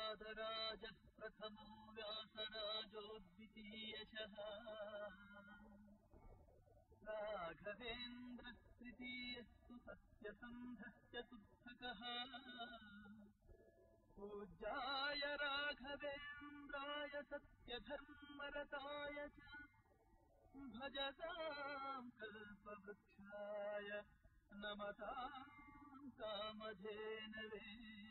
प्रह्लादराज प्रथमो व्यासराजो द्वितीयशः राघवेन्द्र तृतीयस्तु सत्यसन्धः चतुर्थकः पूज्याय राघवेन्द्राय सत्यधर्मरताय च भजताम् कल्पवृक्षाय नमताम् कामधेनवे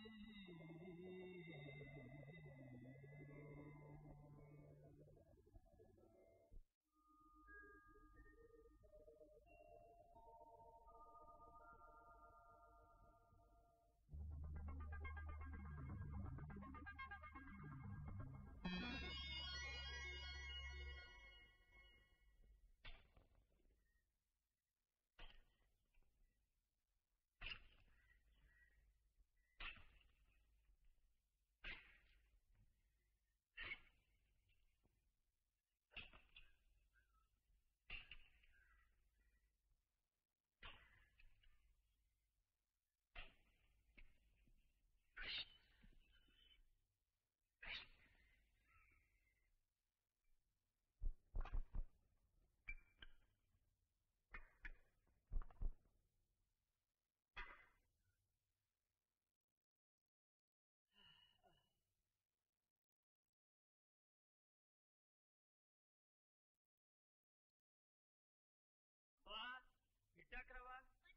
ಇಟ್ಟಾಕ್ರವ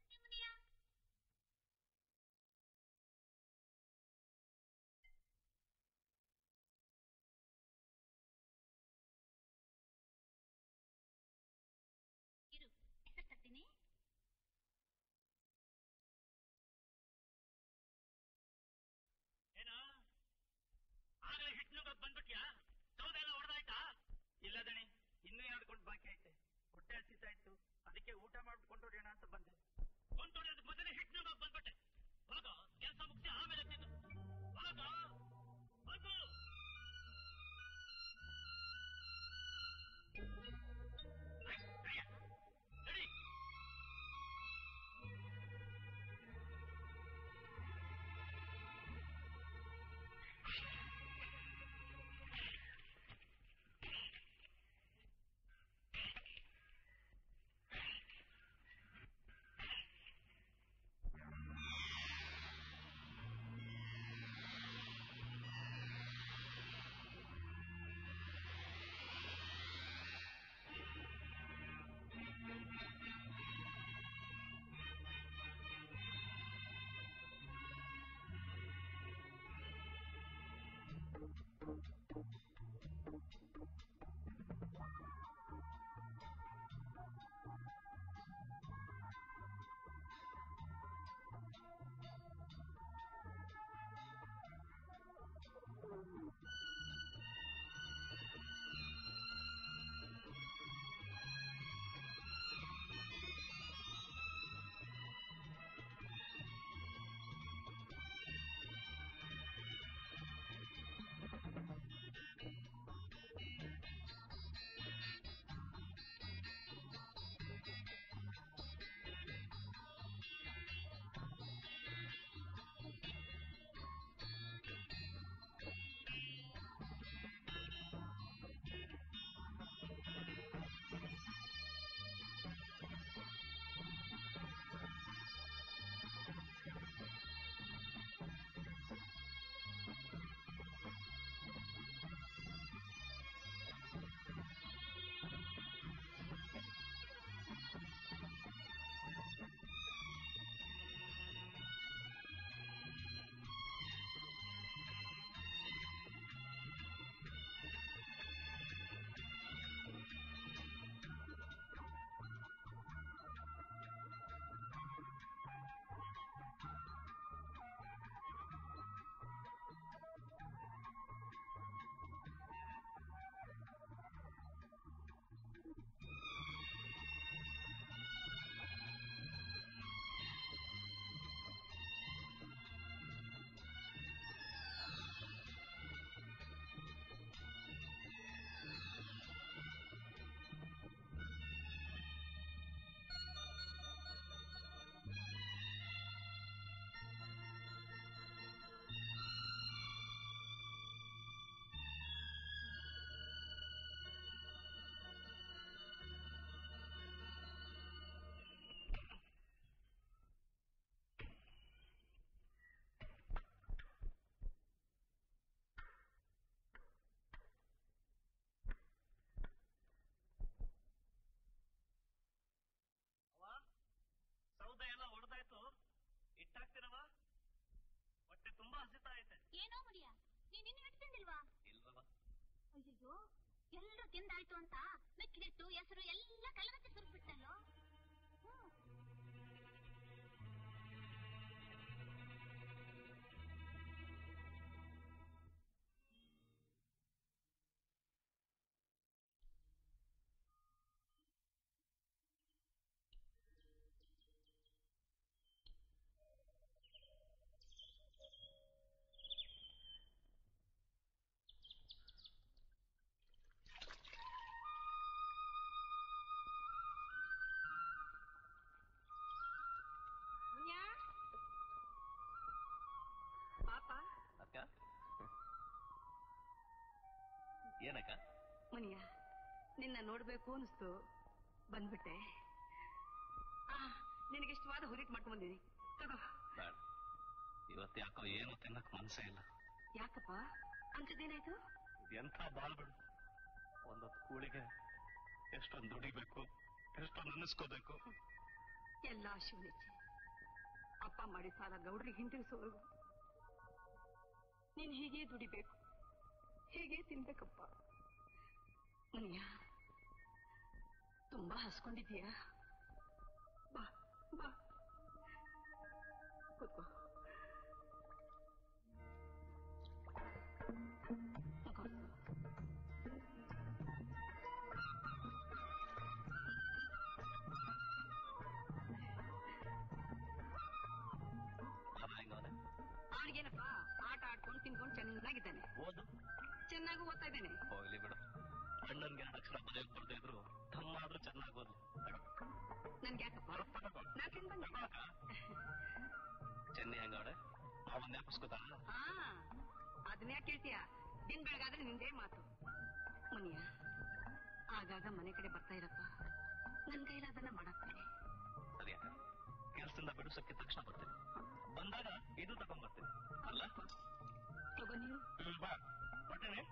ಇರು ಹೆಸರು ತರ್ತೀನಿ ಏನು ಆಗಲೇ ಹಿಟ್ಟು ಬಂದ್ಬಿಟ್ಯಾ ಸೌದೆ ಎಲ್ಲ ಹೊಡೆದಾಯ್ತಾ ಇಲ್ಲ ದಣಿ ಇನ್ನೂ ಎರಡು ಕೊಂಡು ಬಾಕಿ ಐತೆ ಹೊಟ್ಟೆ ಹಸಿತಾ ಇತ್ತು ಅದಕ್ಕೆ ಊಟ ಮಾಡ್ಕೊಂಡು ಹೊಡೆಯೋಣ ಅಂತ ಬಂದೆ ಕೊಂಡು ಹೊಡೆಯೋದು ಮೊದಲೇ ಹಿಟ್ಟು ಬಂದ್ಬಿಟ್ಟೆ ಹೋಗ ಕೆಲಸ ಮುಗಿಸಿ ಆಮೇಲೆ ತಿನ್ನು ಹೋಗ ಹೋಗು ಅಯ್ಯ, ಅಯ್ಯ, ನಡಿ. ತುಂಬಾ ಹಸಿತಾ ಐತೆ ಏನೋ ಮುಡಿಯ ನೀನ್ ಇನ್ನು ಹಿಟ್ಟು ತಿಂದಿಲ್ವಾ ಇಲ್ವಲ್ಲ ಅಯ್ಯೋ ಎಲ್ಲರೂ ತಿಂದಾಯ್ತು ಅಂತ ಮೆಕ್ಕಿಲಿಟ್ಟು ಹೆಸರು ಎಲ್ಲ ಕಲಗತ್ತೆ ಸುರ್ಬಿಟ್ಟಲ್ಲೋ ಹ್ಮ್ ಮುನ್ಯಾ ಪಾಪ ಅಕ್ಕ ಏನಕ್ಕ ಮುನಿಯ ನಿನ್ನ ನೋಡ್ಬೇಕು ಅನಿಸ್ತು ಬಂದ್ಬಿಟ್ಟೆ ಆ ನಿನಗೆ ಇಷ್ಟವಾದ ಹುರಿಟ್ ಮಾಡ್ಕೊಂಡ್ ಬಂದಿನಿ ತಗೋ ಬೇಡ ಇವತ್ತು ಯಾಕೋ ಏನು ತಿನ್ನಕ್ ಮನ್ಸೇ ಇಲ್ಲ ಯಾಕಪ್ಪ ಅಂಥದ್ದೇನಾಯ್ತು ಎಂಥ ಬಾಳ್ಬಿಡು ಒಂದೊತ್ತು ಕೂಳಿಗೆ ಎಷ್ಟೊಂದು ದುಡಿಬೇಕು ಎಷ್ಟೊಂದು ಅನ್ನಿಸ್ಕೋಬೇಕು ಎಲ್ಲ ಶಿವನಿಚ್ಛೆ ಅಪ್ಪ ಮಾಡಿ ಸಾಲ ಗೌಡ್ರಿಗೆ ಹಿಂತಿರಿಸೋವರೆಗೂ ನೀನ್ ಹೀಗೆ ದುಡಿಬೇಕು ಹೀಗೆ ತಿನ್ಬೇಕಪ್ಪ ಮುನಿಯ ತುಂಬಾ ಹಸ್ಕೊಂಡಿದೀಯಾ ಬಾ ಬಾ ಕೂತ್ಕೋ ಕೂತ್ಕೋ. ಅದ ಹೆಂಗವನೆ ಅವ್ನಿಗೇನಪ್ಪ ಆಟ ಆಡ್ಕೊಂಡು ತಿನ್ಕೊಂಡು ಚೆನ್ನಾಗಿದ್ದಾನೆ ಓದು ಚೆನ್ನಾಗೂ ಓದ್ತಾ ಇದ್ದಾನೆ ಹೋಗ್ಲಿ ಬಿಡು ಅಣ್ಣನ್ಗೆ ಎರಡು ಅಕ್ಷರ ಬರೆಯೋಕ್ ಬರ್ದೇ ಇದ್ರು ತಮ್ಮಾದ್ರೂ ಚೆನ್ನಾಗಿ ಓದ್ಲಿ ನನ್ಗೆ ಯಾಕಪ್ಪ ನಾ ತಿಂದ್ ಬಂದೆ ಚೆನ್ನಿ ಹೆಂಗವಳೆ ಅವನ್ ಜ್ಞಾಪಿಸ್ಕೋತಾ ಹಾ ಅದನ್ನೇ ಕೇಳ್ತೀಯ ದಿನ ಬೆಳಗಾದ್ರೆ ನಿಂದೇ ಮಾತು ಮುನಿಯ ಆಗಾಗ ಮನೆ ಕಡೆ ಬರ್ತಾ ಇರಪ್ಪ ನನ್ ಕೈಲಿ ಅದನ್ನ ಮಾಡಾಕ್ತೀನಿ ಸರಿ ಅಕ್ಕ ಕೆಲಸದಿಂದ ಬಿಡಿಸೋಕೆ ತಕ್ಷಣ ಬರ್ತೀನಿ ಬಂದಾಗ ಇದು ತಗೊಂಡ್ ಬರ್ತೀನಿ ಅಲ್ಲ ತಗೋ ನೀನು ಹ್ಮ್, ಬಾ ಹೊಟ್ಟೆನೆ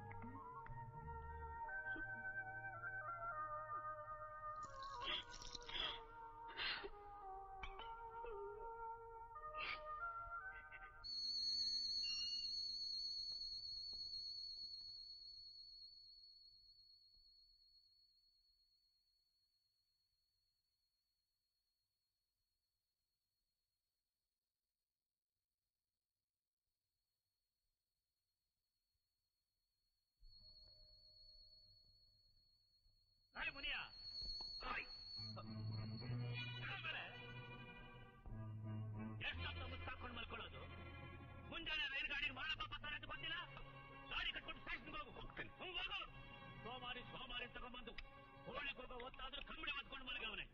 ಹಾಯ್ ಮುನಿಯ ಹಾಯ್ ಎಷ್ಟೊತ್ತ ಮುತ್ತಾಕೊಂಡು ಮಲ್ಕೊಳ್ಳೋದು ಮುಂಜಾನೆ ರೈಲು ಗಾಡಿ ಮಾಡಪ್ಪ ಬರ್ತಾರೆ ಅಂತ ಬಂದಿಲ್ಲ ಗಾಡಿ ಕಟ್ಕೊಂಡು ಸ್ಟೇಷನ್ಗೆ ಹೋಗು ಹೋಗ್ತೀನಿ. ಹ್ಮ್, ಹೋಗು ಸೋಮಾರಿ ಸೋಮಾರಿ ತಗೊಂಡ್ಬಂದು ಹೋಳಿಗೆ ಹೋಗೋ ಹೊತ್ತಾದ್ರೂ ಕಮ್ಮಿ ಮಾಡ್ಕೊಂಡು ಮಲಗವನೆ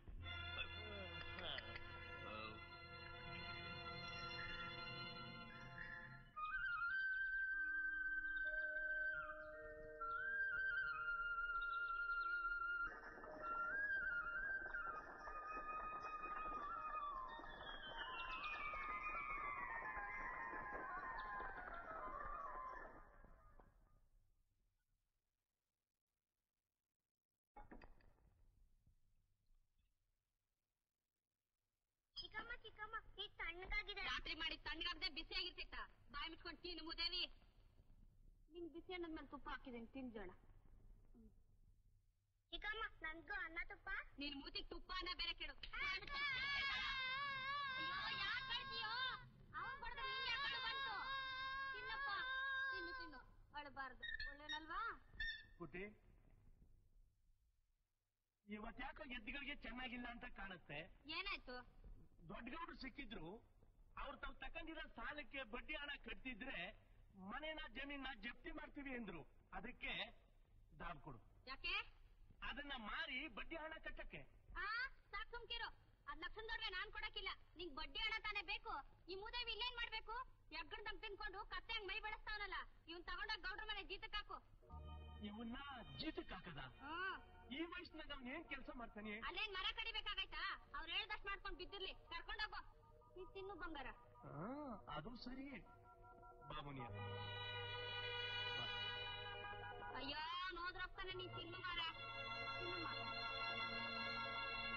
ಚಿಕ್ಕಮ್ಮ ಚಿಕ್ಕಮ್ಮ ಈ ತಣ್ಣಗಾಗಿದೆ ರಾತ್ರಿ ಮಾಡಿ ತಣ್ಣಗಾಗದೆ ಬಿಸಿಯಾಗಿರ್ತಿತ್ತ ಬಾಯಿ ಮುಚ್ಕೊಂಡು ತಿನ್ನು ಮುದೇವಿ ನಿಂಗ್ ಬಿಸಿ ಅನ್ನದ್ಮೇಲೆ ತುಪ್ಪ ಹಾಕಿದ್ದೀನಿ ತಿಂಜೋಣ ಚಿಕ್ಕಮ್ಮ ನನ್ಗೂ ಅನ್ನ ತುಪ್ಪ ನೀನ್ ಮೂತಿಗ್ ತುಪ್ಪ ಅನ್ನ ಬೇರೆ ಕೆಡು ಅಯ್ಯೋ ಯಾಕ್ ಅಳ್ತೀಯೋ ಅವನ್ ಬಡ್ದು ನಿಂಗ್ ಯಾಕ್ ಅಳು ಬಂತು ತಿನ್ನಪ್ಪ ತಿನ್ನು ತಿನ್ನು ಅಳಬಾರ್ದು ಒಳ್ಳೇನಲ್ವಾ ಪುಟಿ ಇವತ್ತ್ಯಾಕೋ ಎದ್ದುಗಳಿಗೆ ಚೆನ್ನಾಗಿಲ್ಲ ಅಂತ ಕಾಣುತ್ತೆ ಏನಾಯ್ತು ದೊಡ್ಡಗೌಡರು ಸಿಕ್ಕಿದ್ರು ಅವ್ರು ತಾವು ತಕೊಂಡಿರೋ ಸಾಲಕ್ಕೆ ಬಡ್ಡಿ ಹಣ ಕಟ್ತಿದ್ರೆ ಮನೇನ ಜಮೀನ ಜಪ್ತಿ ಮಾಡ್ತೀವಿ ಅಂದ್ರು ಅದಕ್ಕೆ ದಾಬ್ ಕೊಡು ಯಾಕೆ ಅದನ್ನ ಮಾರಿ ಬಡ್ಡಿ ಹಣ ಕಟ್ಟಕ್ಕೆ ಆ ಸಾಕ್ ಸುಮ್ಕಿರು ಅದ್ ಲಕ್ಷಣ ದೊಡ್ಡ ನಾನ್ ಕೊಡಕ್ಕಿಲ್ಲ ನಿಂಗ್ ಬಡ್ಡಿ ಹಣ ತಾನೇ ಬೇಕು ಈ ಮೂದೇವಿ ಇಲ್ಲೇನ್ ಮಾಡ್ಬೇಕು ಎಗ್ಗಡ್ದಂಗ್ ತಿನ್ಕೊಂಡು ಕತ್ತೆ ಹಂಗ್ ಮೈ ಬೆಳೆಸ್ತಾವನಲ್ಲ ಇವ್ನ್ ತಗೊಂಡೋಗ್ ಗೌಡ್ರ ಮನೆ ಜೀತಕ್ ಹಾಕು ಇವನ್ನ ಜೀತಕ್ಕೆ ಹಾಕದ ಹ್ಮ್ ಈ ವಯಸ್ಸಿನಾಗ ಅವ್ನ ಏನ್ ಕೆಲಸ ಮಾಡ್ತಾನೆ ಅಲ್ಲೇನ್ ಮರ ಕಡಿಬೇಕಾಗಾಯ್ತಾ ಅವ್ರು ಹೇಳ್ದಷ್ಟ್ ಮಾಡ್ಕೊಂಡ್ ಬಿದ್ದಿರ್ಲಿ ಕರ್ಕೊಂಡೋಗೋ ನೀ ತಿನ್ನು ಬಂಗಾರ ಆ, ಅದು ಸರಿ ಬಾಬುನಿಯ ಅಯ್ಯೋ ನೋದ್ರಪ್ಪನೆ ನೀ ತಿನ್ನು ಮಾರ ತಿನ್ನು ಮಾರ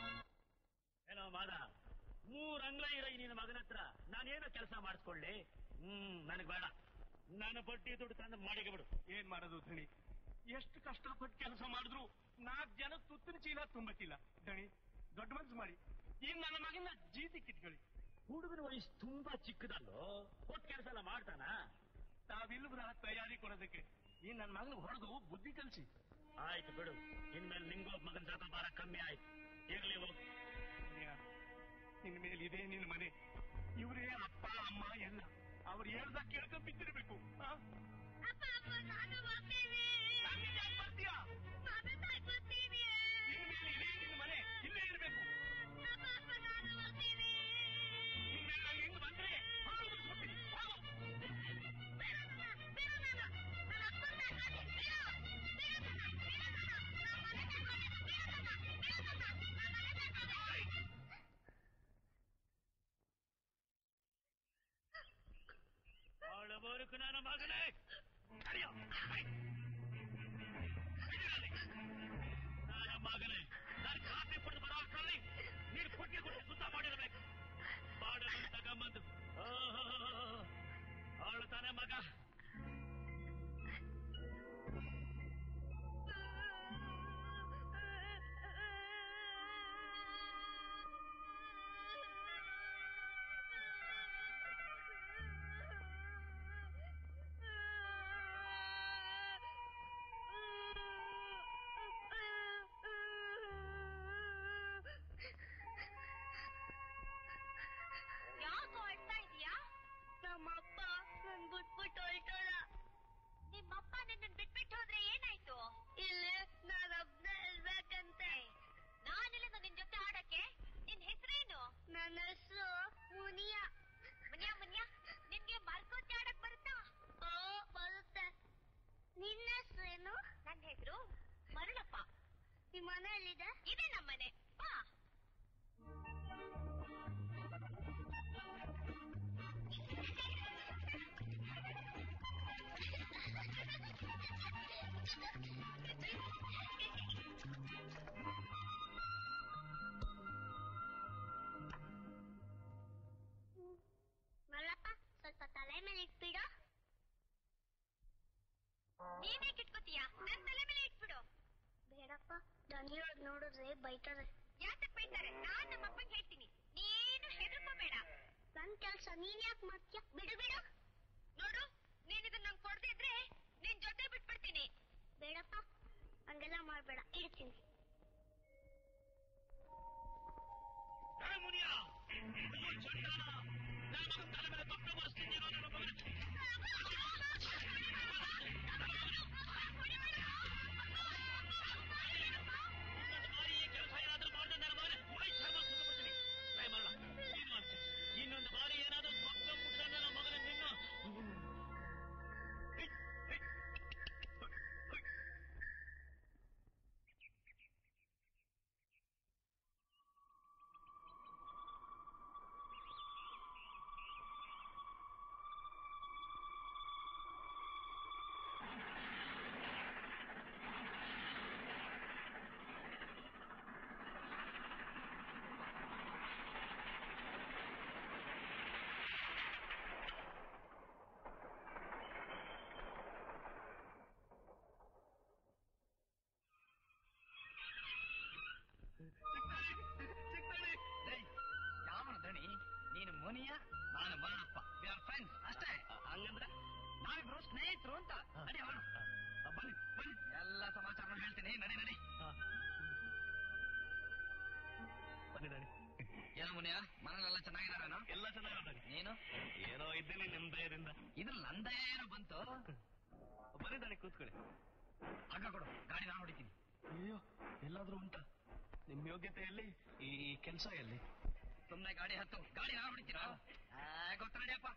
ಏನೋ ಮಾದ ಮೂರ್ ಅಂಗ್ಲ ಇರೋ ಈ ನಿನ್ನ ಮಗನ ಹತ್ರ ನಾನೇನೋ ಕೆಲಸ ಮಾಡಿಸ್ಕೊಳ್ಳಿ ಹ್ಮ್ ನನಗ್ ಬೇಡ ನಾನು ಬಡ್ಡಿ ದುಡ್ಡು ತಂದು ಮಾಡಿಗೆ ಬಿಡು ಏನ್ ಮಾಡೋದು ಧಣಿ ಎಷ್ಟು ಕಷ್ಟಪಟ್ಟು ಕೆಲಸ ಮಾಡಿದ್ರು ನಾಲ್ಕು ಜನ ತುತ್ತಿನ ಚೀಲ ತುಂಬಕ್ಕಿಲ್ಲ ಧಣಿ ದೊಡ್ಡ ಮನ್ಸು ಮಾಡಿ ಈಗ ನನ್ನ ಮಗನ ಜೀತಿಕ್ಕಿಟ್ಕೊಳ್ಳಿ ಹುಡುಗನ ವಯಸ್ಸು ತುಂಬಾ ಚಿಕ್ಕದಲ್ಲೋ ಕೊಟ್ಟು ಕೆಲಸ ಎಲ್ಲ ಮಾಡ್ತಾನ ತಾವಿಲ್ಲದ ತಯಾರಿ ಕೊಡೋದಕ್ಕೆ ಈ ನನ್ನ ಮಗನ ಹೊಡೆದು ಬುದ್ಧಿ ಕಲಿಸಿ ಆಯ್ತು ಬಿಡು ಇನ್ಮೇಲೆ ನಿಂಗೂ ಮಗನ ಜಾತ ಭಾರ ಕಮ್ಮಿ ಆಯ್ತು ಇರ್ಲಿ ಹೋಗು ಇನ್ಮೇಲೆ ಇದೇ ನಿನ್ನ ಮನೆ ಇವರೇ ಅಪ್ಪ ಅಮ್ಮ ಎಲ್ಲ ಅವ್ರು ಹೇಳ್ದ ಕೇಳ್ಕೊಂಡ್ ಬಿದ್ದಿರ್ಬೇಕು ಆ? ಅಪ್ಪ ಅಪ್ಪ ನಾನು ಬರ್ತೀನಿ ನನ್ಗೆ ಯಾಕ್ ಬರ್ತೀಯಾ? ನಾನು ಸಾಯ್ಕೊತೀನಿ ಇನ್ಮೇಲೆ ಇದೇ ನಿನ್ನ ಮನೆ ಇಲ್ಲೇ ಇರ್ಬೇಕು ಅಪ್ಪ ಅಪ್ಪ ನಾನು ಬರ್ತೀನಿ ಇನ್ಮೇಲೆ ನಾನು ಹೆಂಗ್ ಬಂದ್ರೆ ಹಾಳು ಬಿಡ್ಸ್ಬಿಡ್ತೀನಿ. ಹಾಳು. ಬೇಡ ನನ್ನ, ಬೇಡ ನನ್ನ. ನನ್ನ ಅಪ್ಪನ್ನ ಸಾಯ್ಕೊತೀನಿ. ಬೇಡ. ಬೇಡ ನನ್ನ, ಬೇಡ ನನ್ನ. ನನ್ನ ಮನೆ ಸಾಯ್ಕೊತೀನಿ. ಬೇಡ ನನ್ನ, ಬೇಡ ನನ್ನ. ನನ್ನ ಮನೆ ಸಾಯ್ಕೊತೀನಿ. ಆಳಬರುಕು ನನ್ನ ಮಗನೇ ನಡೆಯೋ. ನನ್ನ ಮಗನೇ ನಾನು ಕಾಫಿ ಕುಡಿದು ಬರೋ ಅಷ್ಟರಲ್ಲಿ ನೀನು ಕೊಟ್ಟಿಗೆ ಕೊಟ್ಟು ಸುತ್ತ ಮಾಡಿರ್ಬೇಕು ಬಾಡಲು ತಗೊಂಬಂದು ಆಳ್ತಾನೆ ಮಗ ಯಾಕೋ ಅಳ್ತಾ ಇದೀಯಾ ನಮ್ಮಪ್ಪ ನನ್ ಬಿಟ್ಬಿಟ್ಟು ಹೊಲ್ಟೋದ ನಿಮ್ಮಪ್ಪ ನಿನ್ನನ್ ಬಿಟ್ಬಿಟ್ಟು ಹೋದ್ರೆ ಏನಾಯ್ತು ಇಲ್ಲಿ ನಾನು ಒಬ್ನ ಇರ್ಬೇಕಂತೆ ನಾನಿಲ್ಲಿಂದ ನಿನ್ ಜೊತೆ ಆಡಕ್ಕೆ ನಿನ್ ಹೆಸರೇನು ನನ್ನ ಹೆಸರು ಮುನಿಯಾ ಮುನಿಯಾ ಮುನಿಯಾ ನಿನ್ಗೆ ಮರ್ಕೋತಿ ಆಡಕ್ ಬರುತ್ತಾ ಓ ಬರುತ್ತೆ ನಿನ್ನ ಹೆಸರೇನು ನನ್ನ ಹೆಸರು ಮರಳಪ್ಪ ನಿಮ್ಮ ಮನೆ ಎಲ್ಲಿದೆ ಇದೆ ನಮ್ಮನೆ ಬಾ ಮಲ್ಲಪ್ಪ ಸ್ವಲ್ಪ ತಲೆ ಮೇಲೆ ಇಟ್ಬಿಡು ನೀನೇ ಕಿಟ್ಕೋತೀಯ ನನ್ ತಲೆ ಮೇಲೆ ಇಟ್ಬಿಡು ಬೇಡಪ್ಪ ದನಿಯೋಡ್ ನೋಡಿದ್ರೆ ಬೈತಾರೆ ಯಾತಕ್ ಬೈತಾರೆ ನಾನ್ ನಮ್ಮ ಅಪ್ಪಂಗೆ ಹೇಳ್ತೀನಿ ನೀನು ಹೆದರ್ಕೋಬೇಡ ನನ್ ಕೆಲ್ಸ ನೀನ್ ಯಾಕೆ ಮಾಡ್ತೀಯ ಬಿಡು ಬಿಡು ನೋಡು ನೀನ್ ಇದನ್ನ ನಂಗೆ ಕೊಡದೆ ಇದ್ರೆ ನಿನ್ ಜೊತೆ ಬಿಟ್ಬಿಡ್ತೀನಿ ಬೇಡಪ್ಪ ಹಂಗೆಲ್ಲ ಮಾಡ್ಬೇಡ ಇಡ್ತೀನಿ ಏ ಮುನಿಯ ಅಯ್ಯೋ ಚಂಡಾಲ ನನ್ನ ಮಗನ ತಲೆ ಮೇಲೆ ತಪ್ಪೆ ಬರ್ಸ್ತಿದ್ದೀರೋ ನನ್ನ ಮಗನೇ ಇನ್ನೊಂದು ಬಾರಿ ಈ ಕೆಲಸ ಏನಾದ್ರೂ ಮಾಡಿದ್ರೆ ನನ್ನ ಮಗನೇ ಮೈ ಚರ್ಮ ಸುತ್ತಬಿಡ್ತೀನಿ ಲೇ ಮರಳ ನೀನು ಅಷ್ಟೇ ಇನ್ನೊಂದು ಬಾರಿ ಏನಾದ್ರೂ ಪಕ್ಕ ಮುಟ್ಟಿದ್ರೆ ನನ್ನ ಮಗನ ನಿನ್ನ ಹೈ, ಹೈ, ಹೈ, ಹೈ. ಯಾವನ ದಣಿ ನೀನು ಮುನಿಯ ನಾನು ಮರಳಪ್ಪ ವಿ ಆರ್ ಫ್ರೆಂಡ್ಸ್ ಅಷ್ಟೇ ಹಂಗಂದ್ರೆ ನಾವಿಬ್ರು ಸ್ನೇಹಿತರು ಅಂತ ನಡಿ ಅವನು ಬನ್ನಿ ಬನ್ನಿ ಎಲ್ಲ ಸಮಾಚಾರ ಹೇಳ್ತೀನಿ ನಡಿ ನಡಿ ಬನ್ನಿ ನಡಿ ಏನು ಮುನಿಯ ಮನೇಲೆಲ್ಲ ಚೆನ್ನಾಗಿದಾರೇನೋ ಎಲ್ಲ ಚೆನ್ನಾಗಿ ನೀನು ಏನೋ ಇದ್ದೀನಿ ನಿಮ್ ಧೈರ್ಯದಿಂದ ಇದು ನಂದೇ ಏನೋ ಬಂತು ಬನ್ನಿ ದಣಿ ಕೂತ್ಕೊಳ್ಳಿ ಹಗ್ಗ ಕೊಡು ಗಾಡಿ ನಾನು ಹೊಡಿತೀನಿ ಅಯ್ಯೋ ಎಲ್ಲಾದ್ರೂ ಉಂಟಾ ನಿಮ್ ಯೋಗ್ಯತೆಯಲ್ಲಿ ಈ ಕೆಲಸ ಎಲ್ಲಿ ಸುಮ್ನೆ ಗಾಡಿ ಹತ್ತು ಗಾಡಿ ನಾನು ಹೊಡಿತೀನ ಗೊತ್ತ ನಡಿಯಪ್ಪ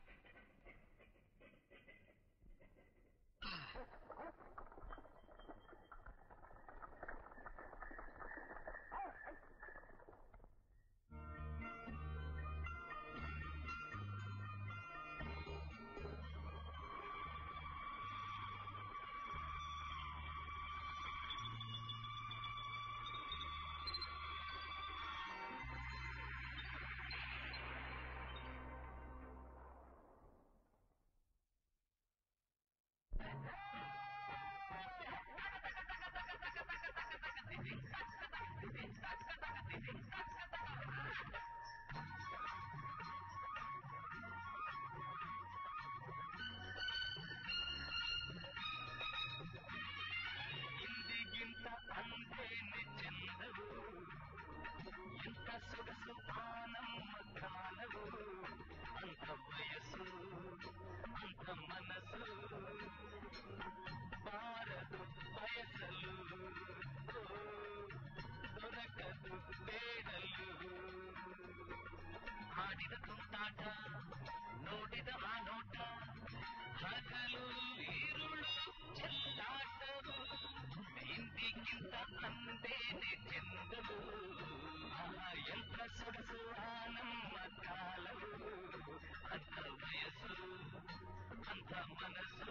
ಹಿಂದೆಗಿಂತ ಅಂದೇನೆ ಚೆಂದವು ಆಹಾ, ಎಂಥ ಸೊಗಸು ಆ ನಮ್ಮ ಕಾಲವು ಅಂಥ ವಯಸ್ಸು ಅಂಥ ಮನಸ್ಸು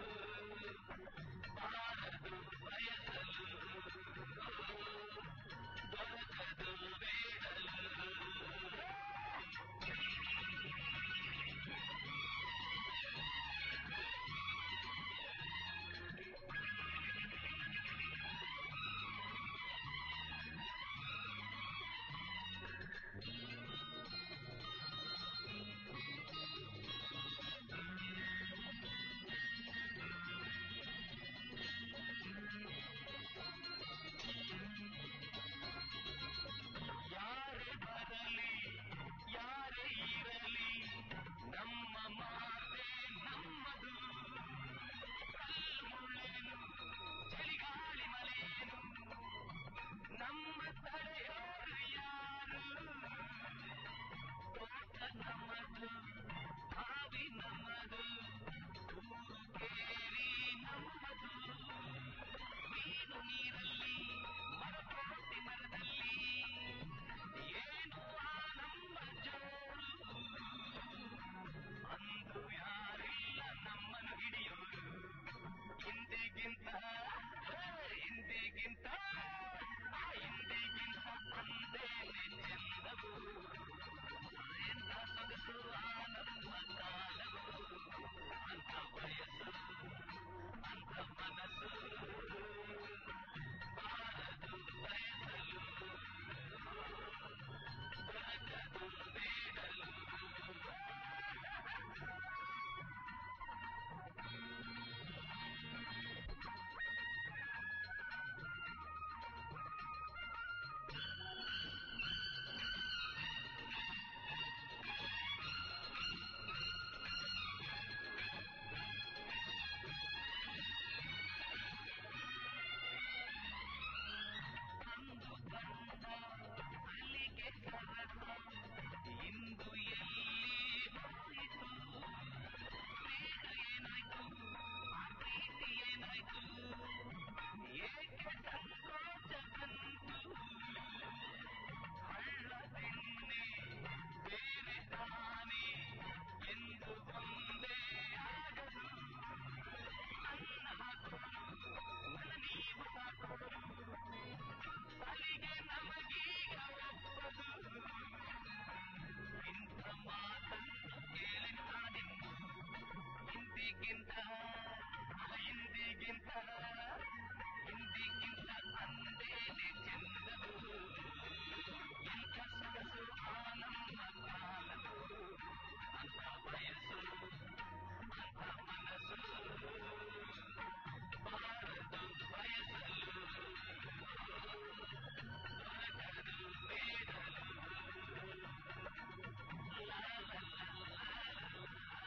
ಬಾರದು ಬಯಸಲು ದೊರಕದು ಬೇಡಲು ಯಾರೇ ಬರಲಿ ಯಾರೇ ಇರಲಿ ನಮ್ಮ ಮಾತೆ ನಮ್ಮದು ಕಲ್ಮುಳ್ಳೇನು ಚಳಿಗಾಳಿ ಮಲೇನು ನಮ್ಮ ತಡೆಯೋರು ಯಾರು ತೋಟ ನಮ್ಮದು ಬಾವಿ ನಮ್ಮದು ಊರು ಕೇರಿ ನಮ್ಮದು ಮೀನು ನೀರಲ್ಲಿ ಮರಕೋಟಿ ಮರದಲ್ಲಿ ಏನು ಆ ನಮ್ಮ ಜೋರು ಅಂದು ಯಾರಿಲ್ಲ ನಮ್ಮನ್ನು ಹಿಡಿಯೋರು ಹಿಂದೆಗಿಂತ ಹೇ, ಹಿಂದೆಗಿಂತ ಆ ಹಿಂದೆಗಿಂತ ಅಂದೇನೆ ಚೆಂದವು ಎಂಥ ಸೊಗಸು ಆ ನಮ್ಮ ಕಾಲವು ಅಂಥ ವಯಸ್ಸು ಅಂಥ ಮನಸ್ಸು ಬಾರದು ಬಯಸಲು ದೊರಕದು ಬೇಡಲು ಅಂದು ಬಂದ ಅಲ್ಲಿಗೆ ಸರಸ ಇಂದು ಎಲ್ಲಿ ಹೋಯಿತು ಸ್ನೇಹ ಏನಾಯ್ತು ಆ ಪ್ರೀತಿ ಏನಾಯ್ತು ಏಕೆ ಸಂಕೋಚ ಬಂತು ಹಳ್ಳ ತಿನ್ನೆ ಬೇರೆ ತಾನೆ ಎಂದು ಒಂದೇ ಆಗದು ಅನ್ನ ಹಾಕೋರು ನನ್ನ ನೀವು ಸಾಕೋರು ಅಲ್ಲಿಗೆ ನಮಗೀಗ ಒಪ್ಪದು ಇಂಥ ಮಾತನ್ನು ಕೇಳಿ ನಾನಿನ್ನು ಹಿಂದಿಗಿಂತ ಹಿಂದಿಗಿಂತ ಹಿಂದಿಗಿಂತ ಅಂದೇನೆ ಚೆಂದವು ಎಂಥ ಸೊಗಸು ಆ ನಮ್ಮ ಕಾಲವು ಅಂಥ ವಯಸ್ಸು ಅಂಥ ಮನಸ್ಸು ಬಾರದು ಬಯಸಲು ದೊರಕದು ಬೇಡಲು ಲಾ ಲಾ ಲಾ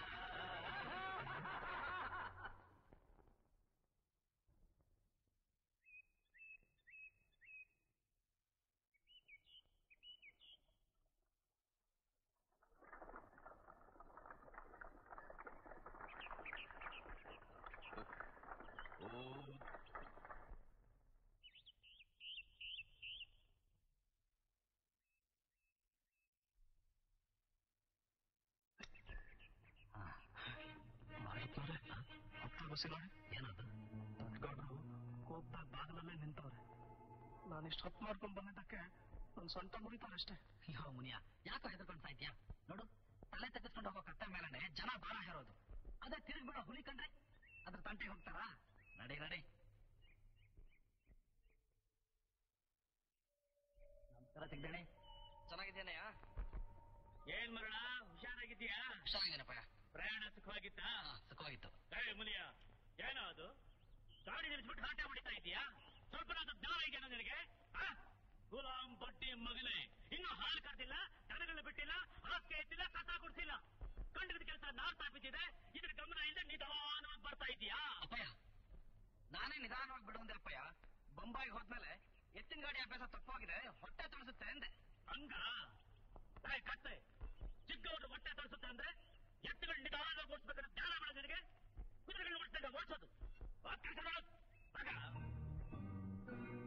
ಏನದು ದೊಡ್ಡಗೌಡರು ಕೋಪದಾಗ ಬಾಗಿಲಲ್ಲೇ ನಿಂತವ್ರೆ ನಾನು ಇಷ್ಟು ಹೊತ್ತು ಮಾಡ್ಕೊಂಡು ಬಂದಿದ್ದಕ್ಕೆ ನನ್ನ ಸೊಂಟ ಮುರಿತಾರೆ ಅಷ್ಟೇ ಅಯ್ಯೋ ಮುನಿಯ ಯಾಕೋ ಹೆದರ್ಕೊಂಡ್ತಾ ಇದ್ಯಾ ನೋಡು ತಲೆ ತೆಗೆಸ್ಕೊಂಡು ಹೋಗೋ ಕತ್ತೆ ಮೇಲನೆ ಜನ ಬಾರ ಹೇರೋದು ಅದೇ ತಿರುಗ್ಬಿಡೋ ಹುಲಿ ಕಂಡ್ರೆ ಅದ್ರ ತಂಟೆಗೆ ಹೋಗ್ತಾರಾ ನಡಿ ನಡಿ ನಮಸ್ಕಾರ ಸಿಗ್ದೇನೆ ಚೆನ್ನಾಗಿದ್ದೇನೆಯಾ ಏನ್ ಮರಣ ಹುಷಾರಾಗಿದ್ದೀಯಾ ಹುಷಾರಾಗಿದ್ದೇನಪ್ಪ ಪ್ರಯಾಣ ಸುಖವಾಗಿತ್ತಾ ಸುಖವಾಗಿತ್ತು ಏ ಮುನಿಯ ಏನೋ ಅದು ಗಾಡಿ ನಿಲ್ಲಿಸ್ಬಿಟ್ಟು ಹಾಟ ಹೊಡಿತಾ ಇದೀಯಾ ಸ್ವಲ್ಪ ಜ್ಞಾನ ಇದೆಯಾ ನಿನಗೆ ಆ? ಗುಲಾಂ ಬಡ್ಡಿ ಮಗನೇ ಇನ್ನು ಹಾಲು ಕಾದಿಲ್ಲ ದನಗಳನ್ನ ಬಿಟ್ಟಿಲ್ಲ ಹಾಸಿಗೆ ಎತ್ತಿಲ್ಲ ಕಸ ಕೊಡ್ಸಿಲ್ಲ ಕಂಡಿದ ಕೆಲಸ ನಾರ್ತಾ ಬಿದ್ದಿದೆ ಇದ್ರ ಗಮನ ಇಲ್ಲದೆ ನಿಧಾನವಾಗಿ ಬರ್ತಾ ಇದೀಯಾ ಅಪ್ಪಯ್ಯ ನಾನೇ ನಿಧಾನವಾಗಿ ಬಿಡುವಂದೆ ಅಪ್ಪಯ್ಯ ಬೊಂಬಾಯಿಗೆ ಹೋದ್ಮೇಲೆ ಎತ್ತಿನ ಗಾಡಿ ಅಭ್ಯಾಸ ತಪ್ಪಾಗಿದೆ ಹೊಟ್ಟೆ ತೊಳಸುತ್ತೆ ಅಂದೆ ಹಂಗ ಏ ಕತ್ತೆ ಚಿಕ್ಕವರು ಹೊಟ್ಟೆ ತರಿಸುತ್ತೆ ಅಂದ್ರೆ ಎತ್ತುಗಳು ನಿಧಾನವಾಗಿ ಓಡಿಸ್ಬೇಕಾದ್ರೆ ಜ್ಞಾನ ಮಾಡ ನಿನಗೆ ಕುದುರೆಗಳನ್ನ ಓಡಿಸಿದಾಗ ಓಡಿಸೋದು ಆ ಕೆಲ್ಸ ಮಾಡು. ಮಗ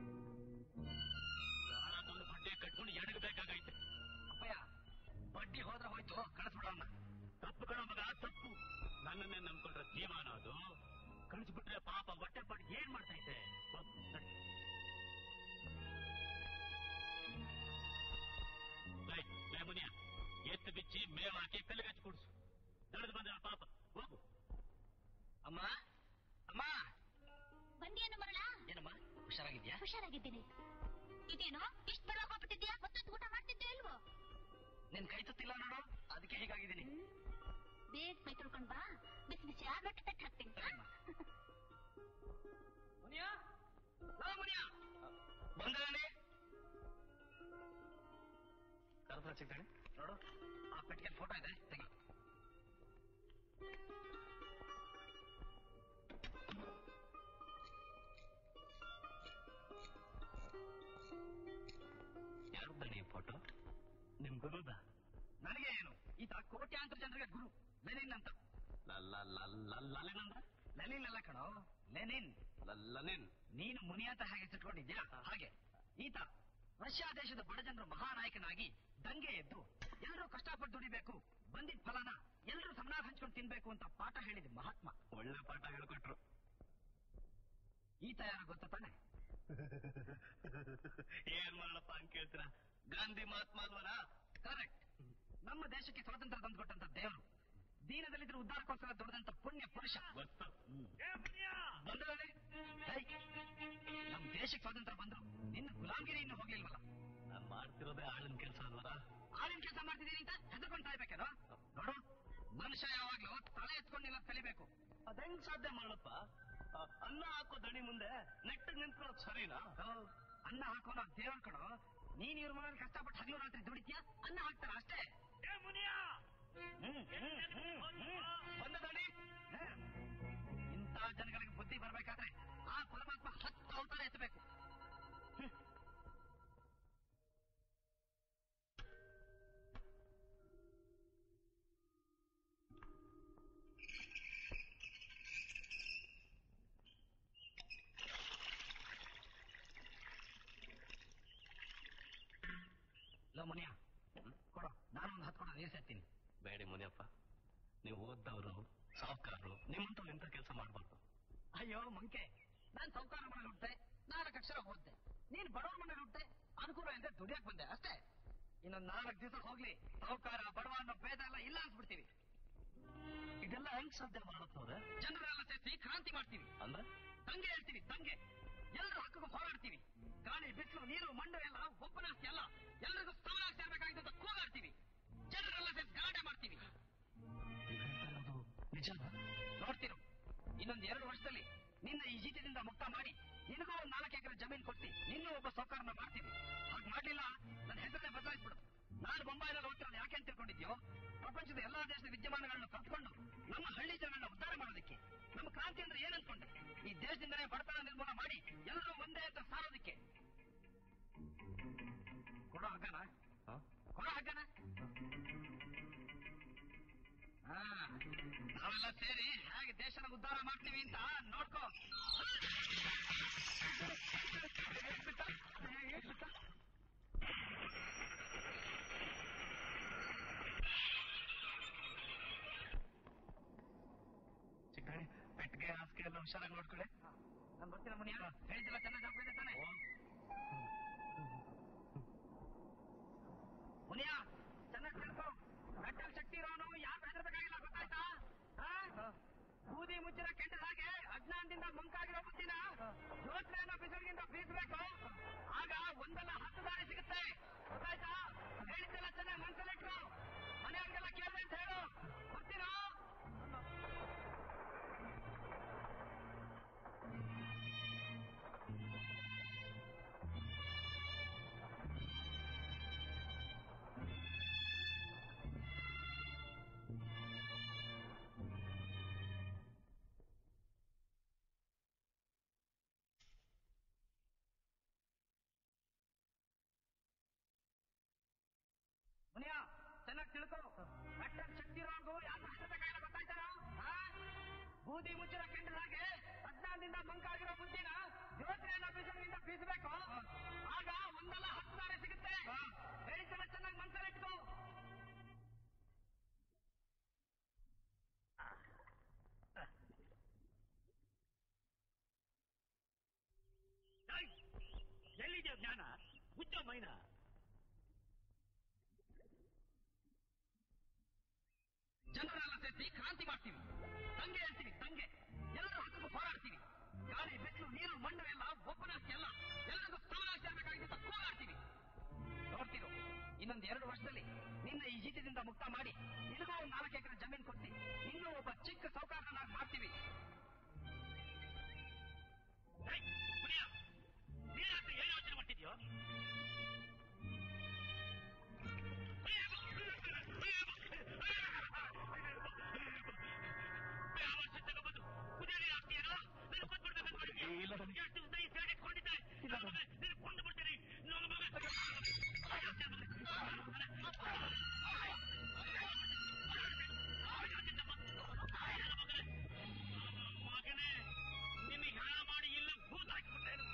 ನನ್ನನ್ನೇ ನಂಬ್ಕೊಂಡ್ರೆ ಜೀವನ ಅದು ಕಳಿಸ್ಬಿಟ್ರೆ ಪಾಪ ಹೊಟ್ಟೆ ಪಾಟ್ ಏನ್ ಮಾಡ್ತೈತೆ ಹೋಗ್, ನಡಿ. ಲೈ, ಲೈ ಮುನಿಯ ಎತ್ತು ಬಿಚ್ಚಿ ಮೇವ್ ಹಾಕಿ ಕಲ್ಲಿಗಚ್ಚಿ ಕುಡಿಸು ನಡೆದು ಬಂದ ಪಾಪ ಹೋಗು ಅಮ್ಮ ಅಮ್ಮ ಬಂದಿಯೇನು ಮರಳ ಏನಮ್ಮ ಹುಷಾರಾಗಿದ್ಯಾ ಹುಷಾರಾಗಿದ್ದೀನಿ ಇದೇನು ಇಷ್ಟು ಬರ ಹೋಗ್ಬಿಟ್ಟಿದ್ಯಾ ಹೊತ್ತೊತ್ತು ಊಟ ಮಾಡ್ತಿದ್ದೆ ಅಲ್ವೋ ನಿನ್ ಕೈ ತುತ್ತಿಲ್ಲ ನೋಡು ಅದಕ್ಕೆ ಹೀಗಾಗಿದ್ದೀನಿ ಬೇಗ ಮೈ ತೊಳ್ಕೊಂಡ್ ಬಾ ಬಿಸಿ ಬಿಸಿ ಆದ ರೊಟ್ಟಿ ತಟ್ಟು ಹಾಕ್ತೀನಿ ಮುನಿಯ ಲೋ ಮುನಿಯ ಬಂದಾನೆ ಕರ್ಪೂರ ಸಿಗ್ತಾನೆ ನೋಡು ಆ ಪೆಟ್ಟಿಗೆ ಫೋಟೋ ಇದೆ ತೆಗಿ ಯಾರ್ದಣಿ ಫೋಟೋ ನಿಮ್ ಗುರುದ ನನಗೆ ಏನು ಈತ ಕೋಟ್ಯಾಂತರ ಜನರಿಗೆ ಗುರು ಲೆನಿನ್ ಅಂತ ಲಲಿನ್ ಅಂದ್ರೆ ಲೆನಿನ್ ಅಲ್ಲ ಕಣೋ ಲೆನಿನ್ ಲಲಿನ್ ನೀನು ಮುನಿ ಅಂತ ಹಾಗೆ ಸಿಟ್ಕೊಂಡಿದ್ಯಾ ಹಾಗೆ ಈತ ರಷ್ಯಾ ದೇಶದ ಬಡಜನರ ಮಹಾನಾಯಕನಾಗಿ ದಂಗೆ ಎದ್ದು ಎಲ್ಲರೂ ಕಷ್ಟಪಟ್ಟು ದುಡಿಬೇಕು ಬಂದಿದ್ದ ಫಲನ ಎಲ್ಲರೂ ಸಮನಾಗಿ ಹಂಚ್ಕೊಂಡು ತಿನ್ಬೇಕು ಅಂತ ಪಾಠ ಹೇಳಿದ ಮಹಾತ್ಮ ಒಳ್ಳೆ ಪಾಠ ಹೇಳ್ಕೊಟ್ರು ಈತ ಯಾರು ಗೊತ್ತಾ ತಾನೆ ಏನ್ ಮಾಡಪ್ಪ ಅಂತ ಕೇಳ್ತೀರ ಗಾಂಧಿ ಮಹಾತ್ಮ ಅಲ್ವನ ಕರೆಕ್ಟ್ ನಮ್ಮ ದೇಶಕ್ಕೆ ಸ್ವಾತಂತ್ರ್ಯ ತಂದುಕೊಟ್ಟಂತ ದೇವರು ದೀನದಲ್ಲಿದ್ರೆ ಉದ್ಧಾರಕ್ಕೋಸ್ಕರ ದುಡಿದಂತ ಪುಣ್ಯ ಪುರುಷ ಬಂದ್ರೆ ನಮ್ ದೇಶಕ್ಕೆ ಸ್ವಾತಂತ್ರ್ಯ ಬಂದ್ರು ನಿನ್ನ ಗುಲಾಮಗಿರಿ ಇನ್ನು ಹೋಗ್ಲಿಲ್ವಲ್ಲ ನಾನ್ ಮಾಡ್ತಿರೋದೇ ಆಳಿನ ಕೆಲಸ ಅಲ್ವರ ಆಳಿನ ಕೆಲಸ ಮಾಡ್ತಿದ್ದೀನಿ ಅಂತ ಹೆದರ್ಕೊಂಡು ಸಾಯ್ಬೇಕೇನೋ ನೋಡು ಮನುಷ್ಯ ಯಾವಾಗ್ಲೂ ತಲೆ ಎತ್ಕೊಂಡು ನಿಲ್ಲೋದ್ ಕಲಿಬೇಕು ಅದೆಂಗ್ ಸಾಧ್ಯ ಮಾಡಪ್ಪ ಆ, ಅನ್ನ ಹಾಕೋ ದಣಿ ಮುಂದೆ ನೆಟ್ಟಗ್ ನಿಂತ್ಕೊಳ್ಳೋದು ಸರಿನಾ ಹೌದ್. ಅನ್ನ ಹಾಕೋನ ದೇವ್ರ ಕಣೋ ನೀನ್ ಇವ್ರ ಮನೇಲಿ ಕಷ್ಟಪಟ್ಟು ಹಗಲು ರಾತ್ರಿ ದುಡಿತ್ಯಾ ಅನ್ನ ಹಾಕ್ತಾರ ಅಷ್ಟೇ ಹ್ಮ್, ಹ್ಮ್, ಹ್ಮ್, ಹ್ಮ್. ಬಂದ ದಣಿ ಹ್ಮ್. ಇಂಥ ಜನಗಳಿಗೆ ಬುದ್ಧಿ ಬರ್ಬೇಕಾದ್ರೆ ಆ ಪರಮಾತ್ಮ ಹತ್ತು ಅವತಾರ ಎತ್ತಬೇಕು ಹ್ಮ್. ಲೋ ಮುನಿಯ ಕೊಡು ನಾನು ಒಂದು ಹತ್ತು ಕೊಡ ನೀರು ಸೇರ್ತೀನಿ ಬೇಡಿ ಮುನಿಯಪ್ಪ ನೀವು ಓದ್ದವರು ಸಾವುಕಾರರು ನಿಮ್ಮಂತವ್ರು ಇಂಥ ಕೆಲಸ ಮಾಡ್ಬಾರ್ದು ಅಯ್ಯೋ ಮಂಕೆ ನಾನ್ ಸೌಕಾರ ಮನೇಲಿ ಹುಟ್ಟೆ ನಾಲ್ಕು ಅಕ್ಷರ ಓದ್ದೆ ನೀನ್ ಬಡವರ ಮನೇಲಿ ಹುಟ್ಟೆ ಅನುಕೂಲ ಇಲ್ಲದೆ ದುಡಿಯಕ್ ಬಂದೆ ಅಷ್ಟೇ ಇನ್ನೊಂದ್ ನಾಲ್ಕು ದಿವಸ ಹೋಗ್ಲಿ ಸೌಕಾರ ಬಡವ ಅನ್ನೋ ಭೇದ ಎಲ್ಲ ಇಲ್ಲ ಅನ್ಸ್ಬಿಡ್ತೀವಿ ಇದೆಲ್ಲ ಹೆಂಗ್ ಸಾಧ್ಯ ಮಾಡತ್ತವ್ರೆ ಜನರೆಲ್ಲ ಸೇರಿಸಿ ಕ್ರಾಂತಿ ಮಾಡ್ತೀವಿ ಅಂದ್ರೆ ದಂಗೆ ಹೇಳ್ತೀವಿ ದಂಗೆ ಎಲ್ಲರೂ ಹಕ್ಕಕ್ಕೂ ಹೋರಾಡ್ತೀವಿ ಗಾಳಿ ಬಿಸಿಲು ನೀರು ಮಣ್ಣು ಎಲ್ಲ ಒಬ್ಬನಾಸ್ತಿ ಅಲ್ಲ ಎಲ್ರಿಗೂ ಸಮನಾಗಿ ಸೇರ್ಬೇಕಾಗಿದೆ ಅಂತ ಕೂಗಾಡ್ತೀವಿ ಜನರೆಲ್ಲ ಸೇರಿಸಿ ಗಲಾಟೆ ಮಾಡ್ತೀವಿ ನೀವ್ ಹೇಳ್ತಾ ಇರೋದು ನಿಜನಾ ನೋಡ್ತಿರು ಇನ್ನೊಂದ್ ಎರಡು ವರ್ಷದಲ್ಲಿ ನಿನ್ನ ಈ ಜೀತದಿಂದ ಮುಕ್ತ ಮಾಡಿ ನಿನಗೂ ಒಂದ್ ನಾಲ್ಕು ಎಕರೆ ಜಮೀನ್ ಕೊಡ್ತಿ ನಿನ್ನೂ ಒಬ್ಬ ಸೌಕರ್ಯನ ಮಾಡ್ತೀವಿ ಹಾಗೆ ಮಾಡ್ಲಿಲ್ಲ ನನ್ನ ಹೆಸರನ್ನೇ ಬದಲಾಯಿಸ್ಬಿಡು ನಾನು ಬೊಂಬಾಯಿನಲ್ಲಿ ಓದ್ತಿರೋದು ಯಾಕೆ ಅಂತ ತಿಳ್ಕೊಂಡಿದ್ಯೋ ಪ್ರಪಂಚದ ಎಲ್ಲಾ ದೇಶದ ವಿದ್ಯಮಾನಗಳನ್ನು ಕಲ್ತ್ಕೊಂಡು ನಮ್ಮ ಹಳ್ಳಿ ಜನರನ್ನ ಉದ್ಧಾರ ಮಾಡೋದಕ್ಕೆ ನಮ್ಮ ಕ್ರಾಂತಿ ಅಂದ್ರೆ ಏನ್ ಅನ್ಕೊಂಡೆ ಈ ದೇಶದಿಂದಲೇ ಬಡತನ ನಿರ್ಮೂಲ ಮಾಡಿ ಎಲ್ಲರೂ ಒಂದೇ ಅಂತ ಸಾರೋದಕ್ಕೆ ಕೊಡೋ ಹಗ್ಗನ ಕೊಡೋ ಹಗ್ಗನ ಹಾ ನಾವೆಲ್ಲ ಸೇರಿ ಹೇಗೆ ದೇಶನ ಉದ್ಧಾರ ಮಾಡ್ತೀವಿ ಅಂತ ನೋಡ್ಕೋ ಚಿಕ್ಕಣಿ ಪೆಟ್ಟಿಗೆ ಹಾಸಿಗೆ ಎಲ್ಲ ಹುಷಾರಾಗಿ ನೋಡ್ಕೊಳ್ಳಿ ನಾನು ಬರ್ತೀನಿ ಮುನಿಯ ಹೇಳಿದ್ದೆಲ್ಲ ಚೆನ್ನಾಗಿ ಆಗ್ಬಿದೆ ತಾನೆ ಮುನಿಯ ಚೆನ್ನಾಗಿ ತಿಳ್ಕೊ ಮೆಟ್ಟಲ್ ಶಕ್ತಿ ಇರೋನು ಯಾರು ಹೆದರ್ಬೇಕಾಗಿಲ್ಲ ಗೊತ್ತಾಯ್ತಾ ಆ? ಬೂದಿ ಮುಚ್ಚಿನ ಕೆಂಡ ಹಾಗೆ ಅಜ್ಞಾನದಿಂದ ಮಂಕಾಗಿರೋ ಬುದ್ಧಿನ ಯೋಚನೆಯನ್ನ ಬಿಸಿಲಿಗಿಂತ ಬೀಸಬೇಕು ಆಗ ಒಂದಲ್ಲ ಹತ್ತು ದಾರಿ ಸಿಗುತ್ತೆ ಗೊತ್ತಾಯ್ತಾ ಹೇಳಿದ್ದೆಲ್ಲ ಚೆನ್ನಾಗಿ ಮನಸ್ಸಲ್ಲಿಟ್ರು ಮನೆಯವ್ರಿಗೆಲ್ಲ ಕೇಳಿದೆ ಅಂತ ಹೇಳು ಬರ್ತೀರಾ ಮುನಿಯ ಚೆನ್ನಾಗಿ ತಿಳ್ಕೊ ಮೆಟ್ಟಲ್ ಶಕ್ತಿ ಇರೋರ್ಗು ಯಾರು ಹೆಸರಬೇಕಾಗಿಲ್ಲ ಗೊತ್ತಾಯ್ತಾರ ಬೂದಿ ಮುಚ್ಚಿನ ಕೆಂಡದಾಗೆ ಅಜ್ಞಾನದಿಂದ ಮಂಕಾಗಿರೋ ಬುದ್ಧಿನ ಯೋಚನೆಯನ್ನ ಬೀಸಲಿಂದ ಬೀಸಬೇಕು ಆಗ ಒಂದಲ್ಲ ಹತ್ತು ದಾರಿ ಸಿಗುತ್ತೆ ಹೇಳಿದ್ದೆಲ್ಲ ಚೆನ್ನಾಗಿ ಮನಸ್ಸಲ್ಲಿಟ್ಕೊ ಮೈನಾ ಜನರೆಲ್ಲ ಸೇರಿಸಿ ಕ್ರಾಂತಿ ಮಾಡ್ತೀವಿ ತಂಗೆ ಹೇಳ್ತೀವಿ ತಂಗೆ ಎಲ್ಲರೂ ಹಕ್ಕೂ ಹೋರಾಡ್ತೀವಿ ಗಾಳಿ ಬಿಸಿಲು ನೀರು ಮಣ್ಣು ಎಲ್ಲ ಒಬ್ಬನಾಸ್ತಿ ಎಲ್ಲ ಎಲ್ಲರಿಗೂ ಸಮಾನಾಸ್ತಿ ಆಗಬೇಕಾಗಿದೆ ಅಂತ ಹೋರಾಡ್ತೀವಿ ನೋಡ್ತಿರು ಇನ್ನೊಂದು ಎರಡು ವರ್ಷದಲ್ಲಿ ನಿನ್ನ ಈ ಜೀತದಿಂದ ಮುಕ್ತ ಮಾಡಿ ನಿನಗೂ ಒಂದು ನಾಲ್ಕು ಎಕರೆ ಜಮೀನು ಕೊಡ್ತಿ ಇನ್ನೂ ಒಬ್ಬ ಚಿಕ್ಕ ಸೌಕಾರನಾಗಿ ಮಾಡ್ತೀವಿ ಏಯ್, ಮುನಿಯ, ನೀನಾಗ್ತಾ ಏನ್ ಯೋಚನೆ ಮಾಡ್ತಿದ್ಯೋ ಮಗನೇ ನಿಮಗೆ ಹಣ ಮಾಡಿ ಇಲ್ಲ ಭೂತ ಹಾಕಿಬಿಟ್ಟೇನು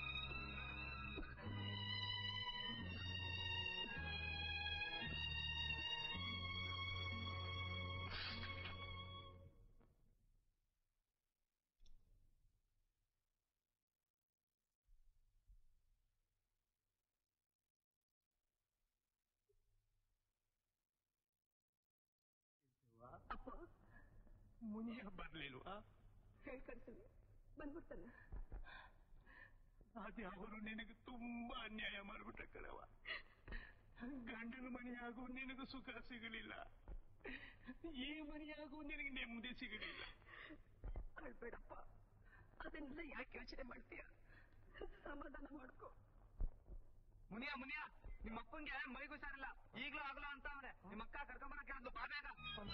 ಅಪ್ಪ ಮುನಿಯ ಬರ್ಲಿಲ್ವಾ ಹೇಳ್ಕಳ್ತೀನಿ ಬಂದ್ಬಿಡ್ತಾನೆ ಅದೇ ಅವರು ನಿನಗೆ ತುಂಬಾ ಅನ್ಯಾಯ ಮಾಡ್ಬಿಟ್ಟ ಕಣವ ಗಂಡನ ಮನೆಯಾಗೂ ನಿನಗೂ ಸುಖ ಸಿಗಲಿಲ್ಲ ಈ ಮನೆಯಾಗೂ ನಿನಗೆ ನೆಮ್ಮದಿ ಸಿಗಲಿಲ್ಲ ಅಳ್ಬೇಡಪ್ಪ ಅದನ್ನೆಲ್ಲ ಯಾಕೆ ಯೋಚನೆ ಮಾಡ್ತೀಯ ಸಮಾಧಾನ ಮಾಡ್ಕೊ ಮುನಿಯ ಮುನಿಯ ನಿಮ್ಮ ಅಪ್ಪಂಗೆ ಮೈಗೂ ಸಾರಿಲ್ಲ ಈಗ್ಲೂ ಆಗಲ್ಲ ಅಂತ ಅವನೇ ನಿಮ್ಮ ಅಕ್ಕ ಕರ್ಕೊಂಬರಕ್ಕೆ ಒಂದು ಬಾಬೇಗ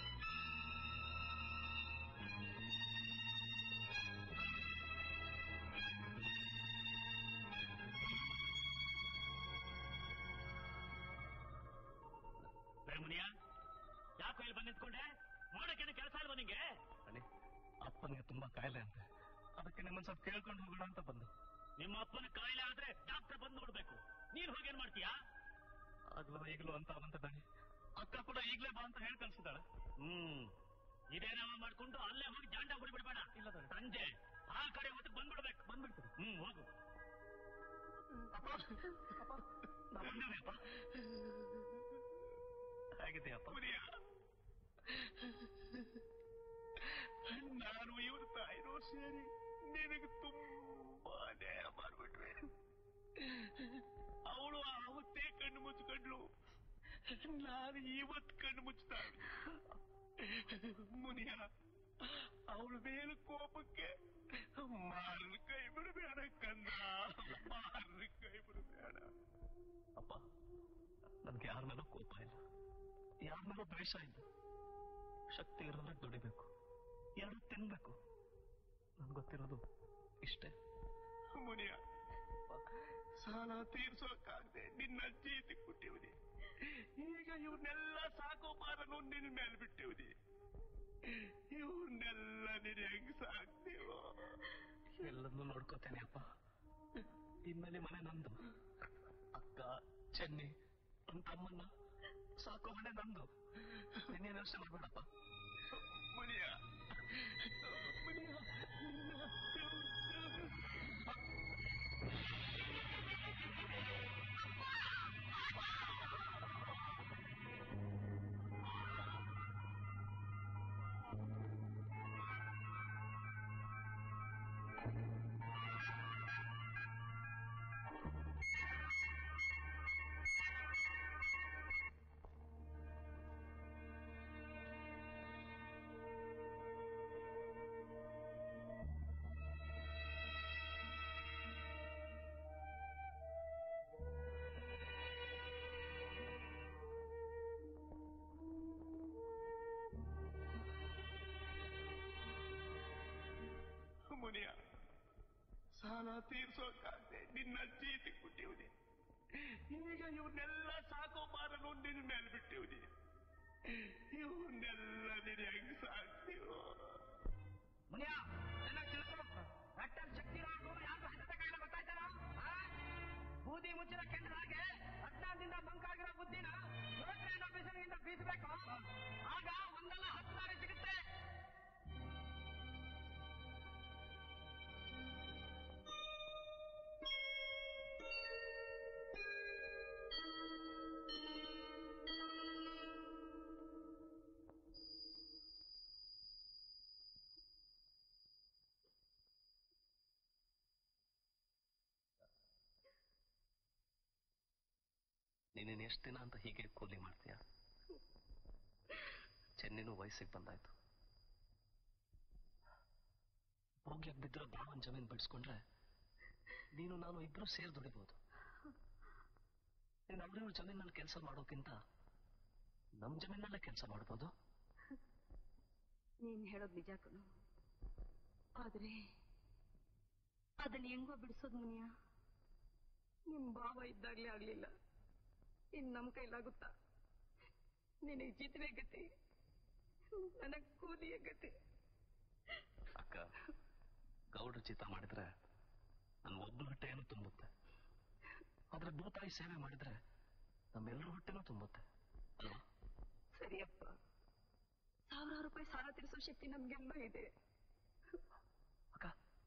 ಮುನಿಯ ಯಾಕೋ ಇಲ್ಲಿ ಬಂದು ನಿಂತ್ಕೊಂಡೆ ಮಾಡೋಕೇನು ಕೆಲಸ ಇಲ್ವಾ ನಿಂಗೆ ಅಣಿ ಅಪ್ಪನಿಗೆ ತುಂಬಾ ಕಾಯಿಲೆ ಅಂತೆ ಅದಕ್ಕೆ ನಿಮ್ಮನ್ನ ಸ್ವಲ್ಪ ಕೇಳ್ಕೊಂಡು ಹೋಗೋಣ ಅಂತ ಬಂದು ನಿಮ್ಮ ಅಪ್ಪನ ಕಾಯಿಲೆ ಆದ್ರೆ ಡಾಕ್ಟರ್ ಬಂದು ನೋಡ್ಬೇಕು ನೀನ್ ಹೋಗಿ ಏನ್ ಮಾಡ್ತೀಯಾ ಆಗ್ಲೂ ಈಗಲೂ ಅಂತ ಅವನಂತ ದಣಿ ಅಕ್ಕ ಕೂಡ ಈಗ್ಲೇ ಬಾ ಅಂತ ಹೇಳಿ ಕಳ್ಸಿದಾಳೆ ಹ್ಮ್ ಇದೇನಾವ ಮಾಡ್ಕೊಂಡು ಅಲ್ಲೇ ಹೋಗಿ ಜಾಂಡ ಬಿಡ್ಬೇಡ ಇಲ್ಲ ದಣಿ. ಸಂಜೆ ಆ ಕಡೆ ಹೊತ್ತು ಬಂದ್ಬಿಡ್ಬೇಕು ಬಂದ್ಬಿಡ್ತೀನಿ ಹ್ಮ್ ಹೋಗು ಅಪ್ಪ ಅಪ್ಪ ನಾ ಬಂದಿದ್ದೀನಪ್ಪ ಹೇಗಿದೆಯಪ್ಪ ನಾನು ಇವ್ರ ತಾಯಿನೋ ಸೇರಿ ನಿನಗೆ ತುಂಬಾ ನ್ಯಾಯ ಮಾಡ್ಬಿಟ್ವೆ ಅವಳು ಆವತ್ತೇ ಕಣ್ಣು ಮುಚ್ಕೊಂಡ್ಲು ನಾನು ಇವತ್ ಕಣ್ಣು ಮುಚ್ತಾ ಮುನಿಯ ಅವಳ ಮೇಲೆ ಕೋಪಕ್ಕೆ ಮಾರನ ಕೈ ಬಿಡಬೇಡ ಕಂದ ಮಾರನ ಕೈ ಬಿಡಬೇಡ ಅಪ್ಪ ನನ್ಗೆ ಯಾರ ಮೇಲೂ ಕೋಪ ಇಲ್ಲ ಯಾರ ಮೇಲೂ ದ್ವೇಷ ಇಲ್ಲ ಶಕ್ತಿ ಇರೋದ್ರೆ ದುಡಿಬೇಕು ಎರಡು ತಿನ್ಬೇಕು ನನ್ಗೆ ಗೊತ್ತಿರೋದು ಇಷ್ಟೇ ಮುನಿಯ ಸಾಲ ತೀರ್ಸೋಕಾಗದೆ ನಿನ್ನ ಅಜ್ಜಿ ಕೊಟ್ಟಿವ್ನಿ ಈಗ ಇವ್ರನ್ನೆಲ್ಲ ಸಾಕೋ ಮಾರನು ನಿನ್ನ ಮೇಲೆ ಬಿಟ್ಟಿವ್ನಿ ಇವ್ರನ್ನೆಲ್ಲ ನೀನು ಹೆಂಗ್ ಸಾಕ್ತೀವೋ ಎಲ್ಲದನ್ನೂ ನೋಡ್ಕೋತೇನೆ ಅಪ್ಪ ಇನ್ಮೇಲೆ ಮನೆ ನಂದು ಅಕ್ಕ ಚೆನ್ನಿ ನನ್ನ ತಮ್ಮನ್ನ ಸಾಕೋ ಮನೆ ನಂದು ನಿನ್ನೇನು ಅಷ್ಟೇ ಮಾಡ್ಬೇಡಪ್ಪ ಮುನಿಯ ಮುನಿಯ ಮುನಿಯ ಸಾಲ ತೀರ್ಸೋಕಾಗದೆ ನಿನ್ನ ಅಜ್ಜಿ ಕೊಟ್ಟಿವ್ನಿ ಈಗ ಇವ್ರನ್ನೆಲ್ಲ ಸಾಕೋ ಮಾರನು ನಿನ್ನ ಮೇಲೆ ಬಿಟ್ಟಿವ್ನಿ ಇವ್ರನ್ನೆಲ್ಲ ನೀನು ಹೆಂಗ್ ಸಾಕ್ತೀವೋ ಮುನಿಯ ಚೆನ್ನಾಗಿ ತಿಳ್ಕೊ ರಟ್ಟಲ್ ಶಕ್ತಿ ಇರೋರ್ಗೂ ಯಾರಿಗೂ ಹತ್ತದ ಕಾಯಿಲೆ ಗೊತ್ತಾಯ್ತಾರ ಬೂದಿ ಮುಚ್ಚಿದ ಕೆಂಡ ಹಾಗೆ ಹದಿನಾರದಿಂದ ಮಂಕಾಗಿರೋ ಬುದ್ಧಿನ ಯೋಚನೆ ಆಫೀಸರ್ಗಿಂತ ಬೀಸಬೇಕು ಆಗ ಒಂದಲ್ಲ ಹತ್ತು ದಾರಿ ಸಿಗುತ್ತೆ ನೀನೇನು ಎಷ್ಟು ದಿನ ಅಂತ ಹೀಗೆ ಕೂಲಿ ಮಾಡ್ತೀಯ ಚೆನ್ನಿನೂ ವಯಸ್ಸಿಗೆ ಬಂದಾಯ್ತು ಭೋಗ್ಯಕ್ಕೆ ಬಿದ್ದಿರೋ ಭಾವನ್ ಜಮೀನ್ ಬಿಡಿಸ್ಕೊಂಡ್ರೆ ನೀನು ನಾನು ಇಬ್ರು ಸೇರ್ ದುಡಿಬಹುದು ನೀನು ಅವ್ರಿವ್ರ ಜಮೀನಲ್ಲಿ ಕೆಲಸ ಮಾಡೋಕ್ಕಿಂತ ನಮ್ ಜಮೀನಲ್ಲೇ ಕೆಲಸ ಮಾಡ್ಬೋದು ನೀನ್ ಹೇಳೋದ್ ನಿಜ ಕಣು ಆದ್ರೆ ಅದನ್ನ ಹೆಂಗೋ ಬಿಡಿಸೋದ್ ಮುನಿಯ ನಿಮ್ ಭಾವ ಇದ್ದಾಗ್ಲೇ ಆಗ್ಲಿಲ್ಲ ಇನ್ ನಮ್ ಕೈಲಾಗುತ್ತಾ ನಿನಗ್ ಜಿತವೇ ಗತಿ ನನಗ್ ಕೂಲಿಯ ಗತಿ ಅಕ್ಕ ಗೌಡ್ರ ಚಿತ್ತ ಮಾಡಿದ್ರೆ ನನ್ನ ಒಬ್ಬನ ಹೊಟ್ಟೆಯನ್ನು ತುಂಬುತ್ತೆ ಆದ್ರೆ ಭೂತಾಯಿ ಸೇವೆ ಮಾಡಿದ್ರೆ ನಮ್ಮೆಲ್ಲರ ಹೊಟ್ಟೆನೂ ತುಂಬುತ್ತೆ ಅಲ್ವಾ ಸರಿಯಪ್ಪ ಸಾವಿರಾರು ರೂಪಾಯಿ ಸಾಲ ತೀರಿಸೋ ಶಕ್ತಿ ನಮ್ಗೆಲ್ಲ ಇದೆ ಅಕ್ಕ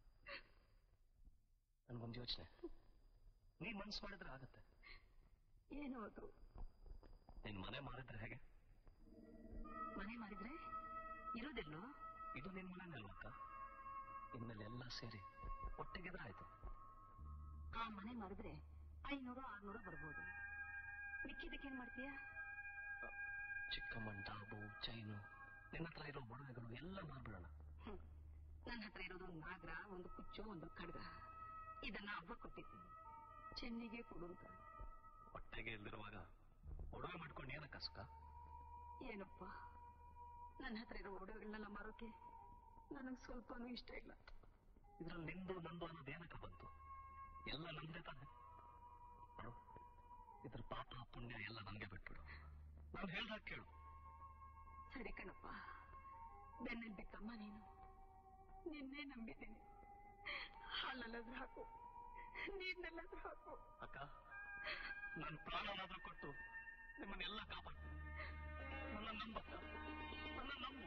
ನನ್ಗೊಂದು ಯೋಚನೆ ನೀ ಮನ್ಸು ಮಾಡಿದ್ರೆ ಆಗತ್ತೆ ಏನೋ ಅದು ನೀನ್ ಮನೆ ಮಾಡಿದ್ರೆ ಹೇಗೆ ಮನೆ ಮಾಡಿದ್ರೆ ಇರೋದಿಲ್ಲೋ ಇದು ನಿನ್ ಮನೆ ಅಲ್ವಕ್ಕ ಇನ್ಮೇಲೆ ಎಲ್ಲ ಸೇರಿ ಒಟ್ಟಿಗೆದ್ರೆ ಆಯ್ತು ಆ ಮನೆ ಮಾರಿದ್ರೆ ಐನೂರು ಆರ್ನೂರು ಬರ್ಬೋದು ಮಿಕ್ಕಿದಕ್ಕೆ ಏನ್ ಮಾಡ್ತೀಯಾ ಚಿಕ್ಕಮ್ಮನ್ ಡಾಬು ಚೈನು ನಿನ್ನ ಹತ್ರ ಇರೋ ಒಡವೆಗಳು ಎಲ್ಲ ಮಾರ್ಬಿಡೋಣ ಹ್ಮ್. ನನ್ನ ಹತ್ರ ಇರೋದು ಒಂದು ನಾಗರ ಒಂದು ಕುಚ್ಚು ಒಂದು ಖಡ್ಗ ಇದನ್ನ ಹಬ್ಬ ಕೊಟ್ಟಿದ್ದೀನಿ ಚೆನ್ನಿಗೆ ಕೊಡು ಅಂತ ಹೊಟ್ಟೆಗೆ ಇಲ್ದಿರುವಾಗ ಒಡವೆ ಮಾಡ್ಕೊಂಡು ಏನಕ್ಕ ಸುಖ ಏನಪ್ಪ ನನ್ನ ಹತ್ರ ಇರೋ ಒಡವೆಗಳನ್ನೆಲ್ಲ ಮಾರೋಕೆ ನನಗ್ ಸ್ವಲ್ಪನೂ ಇಷ್ಟ ಇಲ್ಲ ಇದ್ರಲ್ಲಿ ನಿಂದು ನಂದು ಅನ್ನೋದು ಏನಕ್ಕ ಬಂತು ಎಲ್ಲ ನಮ್ದೇ ತಾನೆ ನೋಡು, ಇದ್ರ ಪಾಪ ಪುಣ್ಯ ಎಲ್ಲ ನನಗೆ ಬಿಟ್ಬಿಡು ನಾನು ಹೇಳ್ದಾಗ ಕೇಳು ಸರಿ ಕಣಪ್ಪ ಬೆನ್ನಲ್ಲಿ ಬಿತ್ತಮ್ಮ ನೀನು ನಿನ್ನೆ ನಂಬಿದ್ದೀನಿ ಹಾಲಲ್ಲಾದ್ರೂ ಹಾಕು ನೀರ್ನಲ್ಲಾದ್ರೂ ಹಾಕು ಅಕ್ಕ ನನ್ನ ಪ್ರಾಣನಾದ್ರೂ ಕೊಟ್ಟು ನಿಮ್ಮನ್ನೆಲ್ಲ ಕಾಪಾಡ್ತೀನಿ ನನ್ನ ನಂಬಕ್ಕ ನನ್ನ ನಂಬು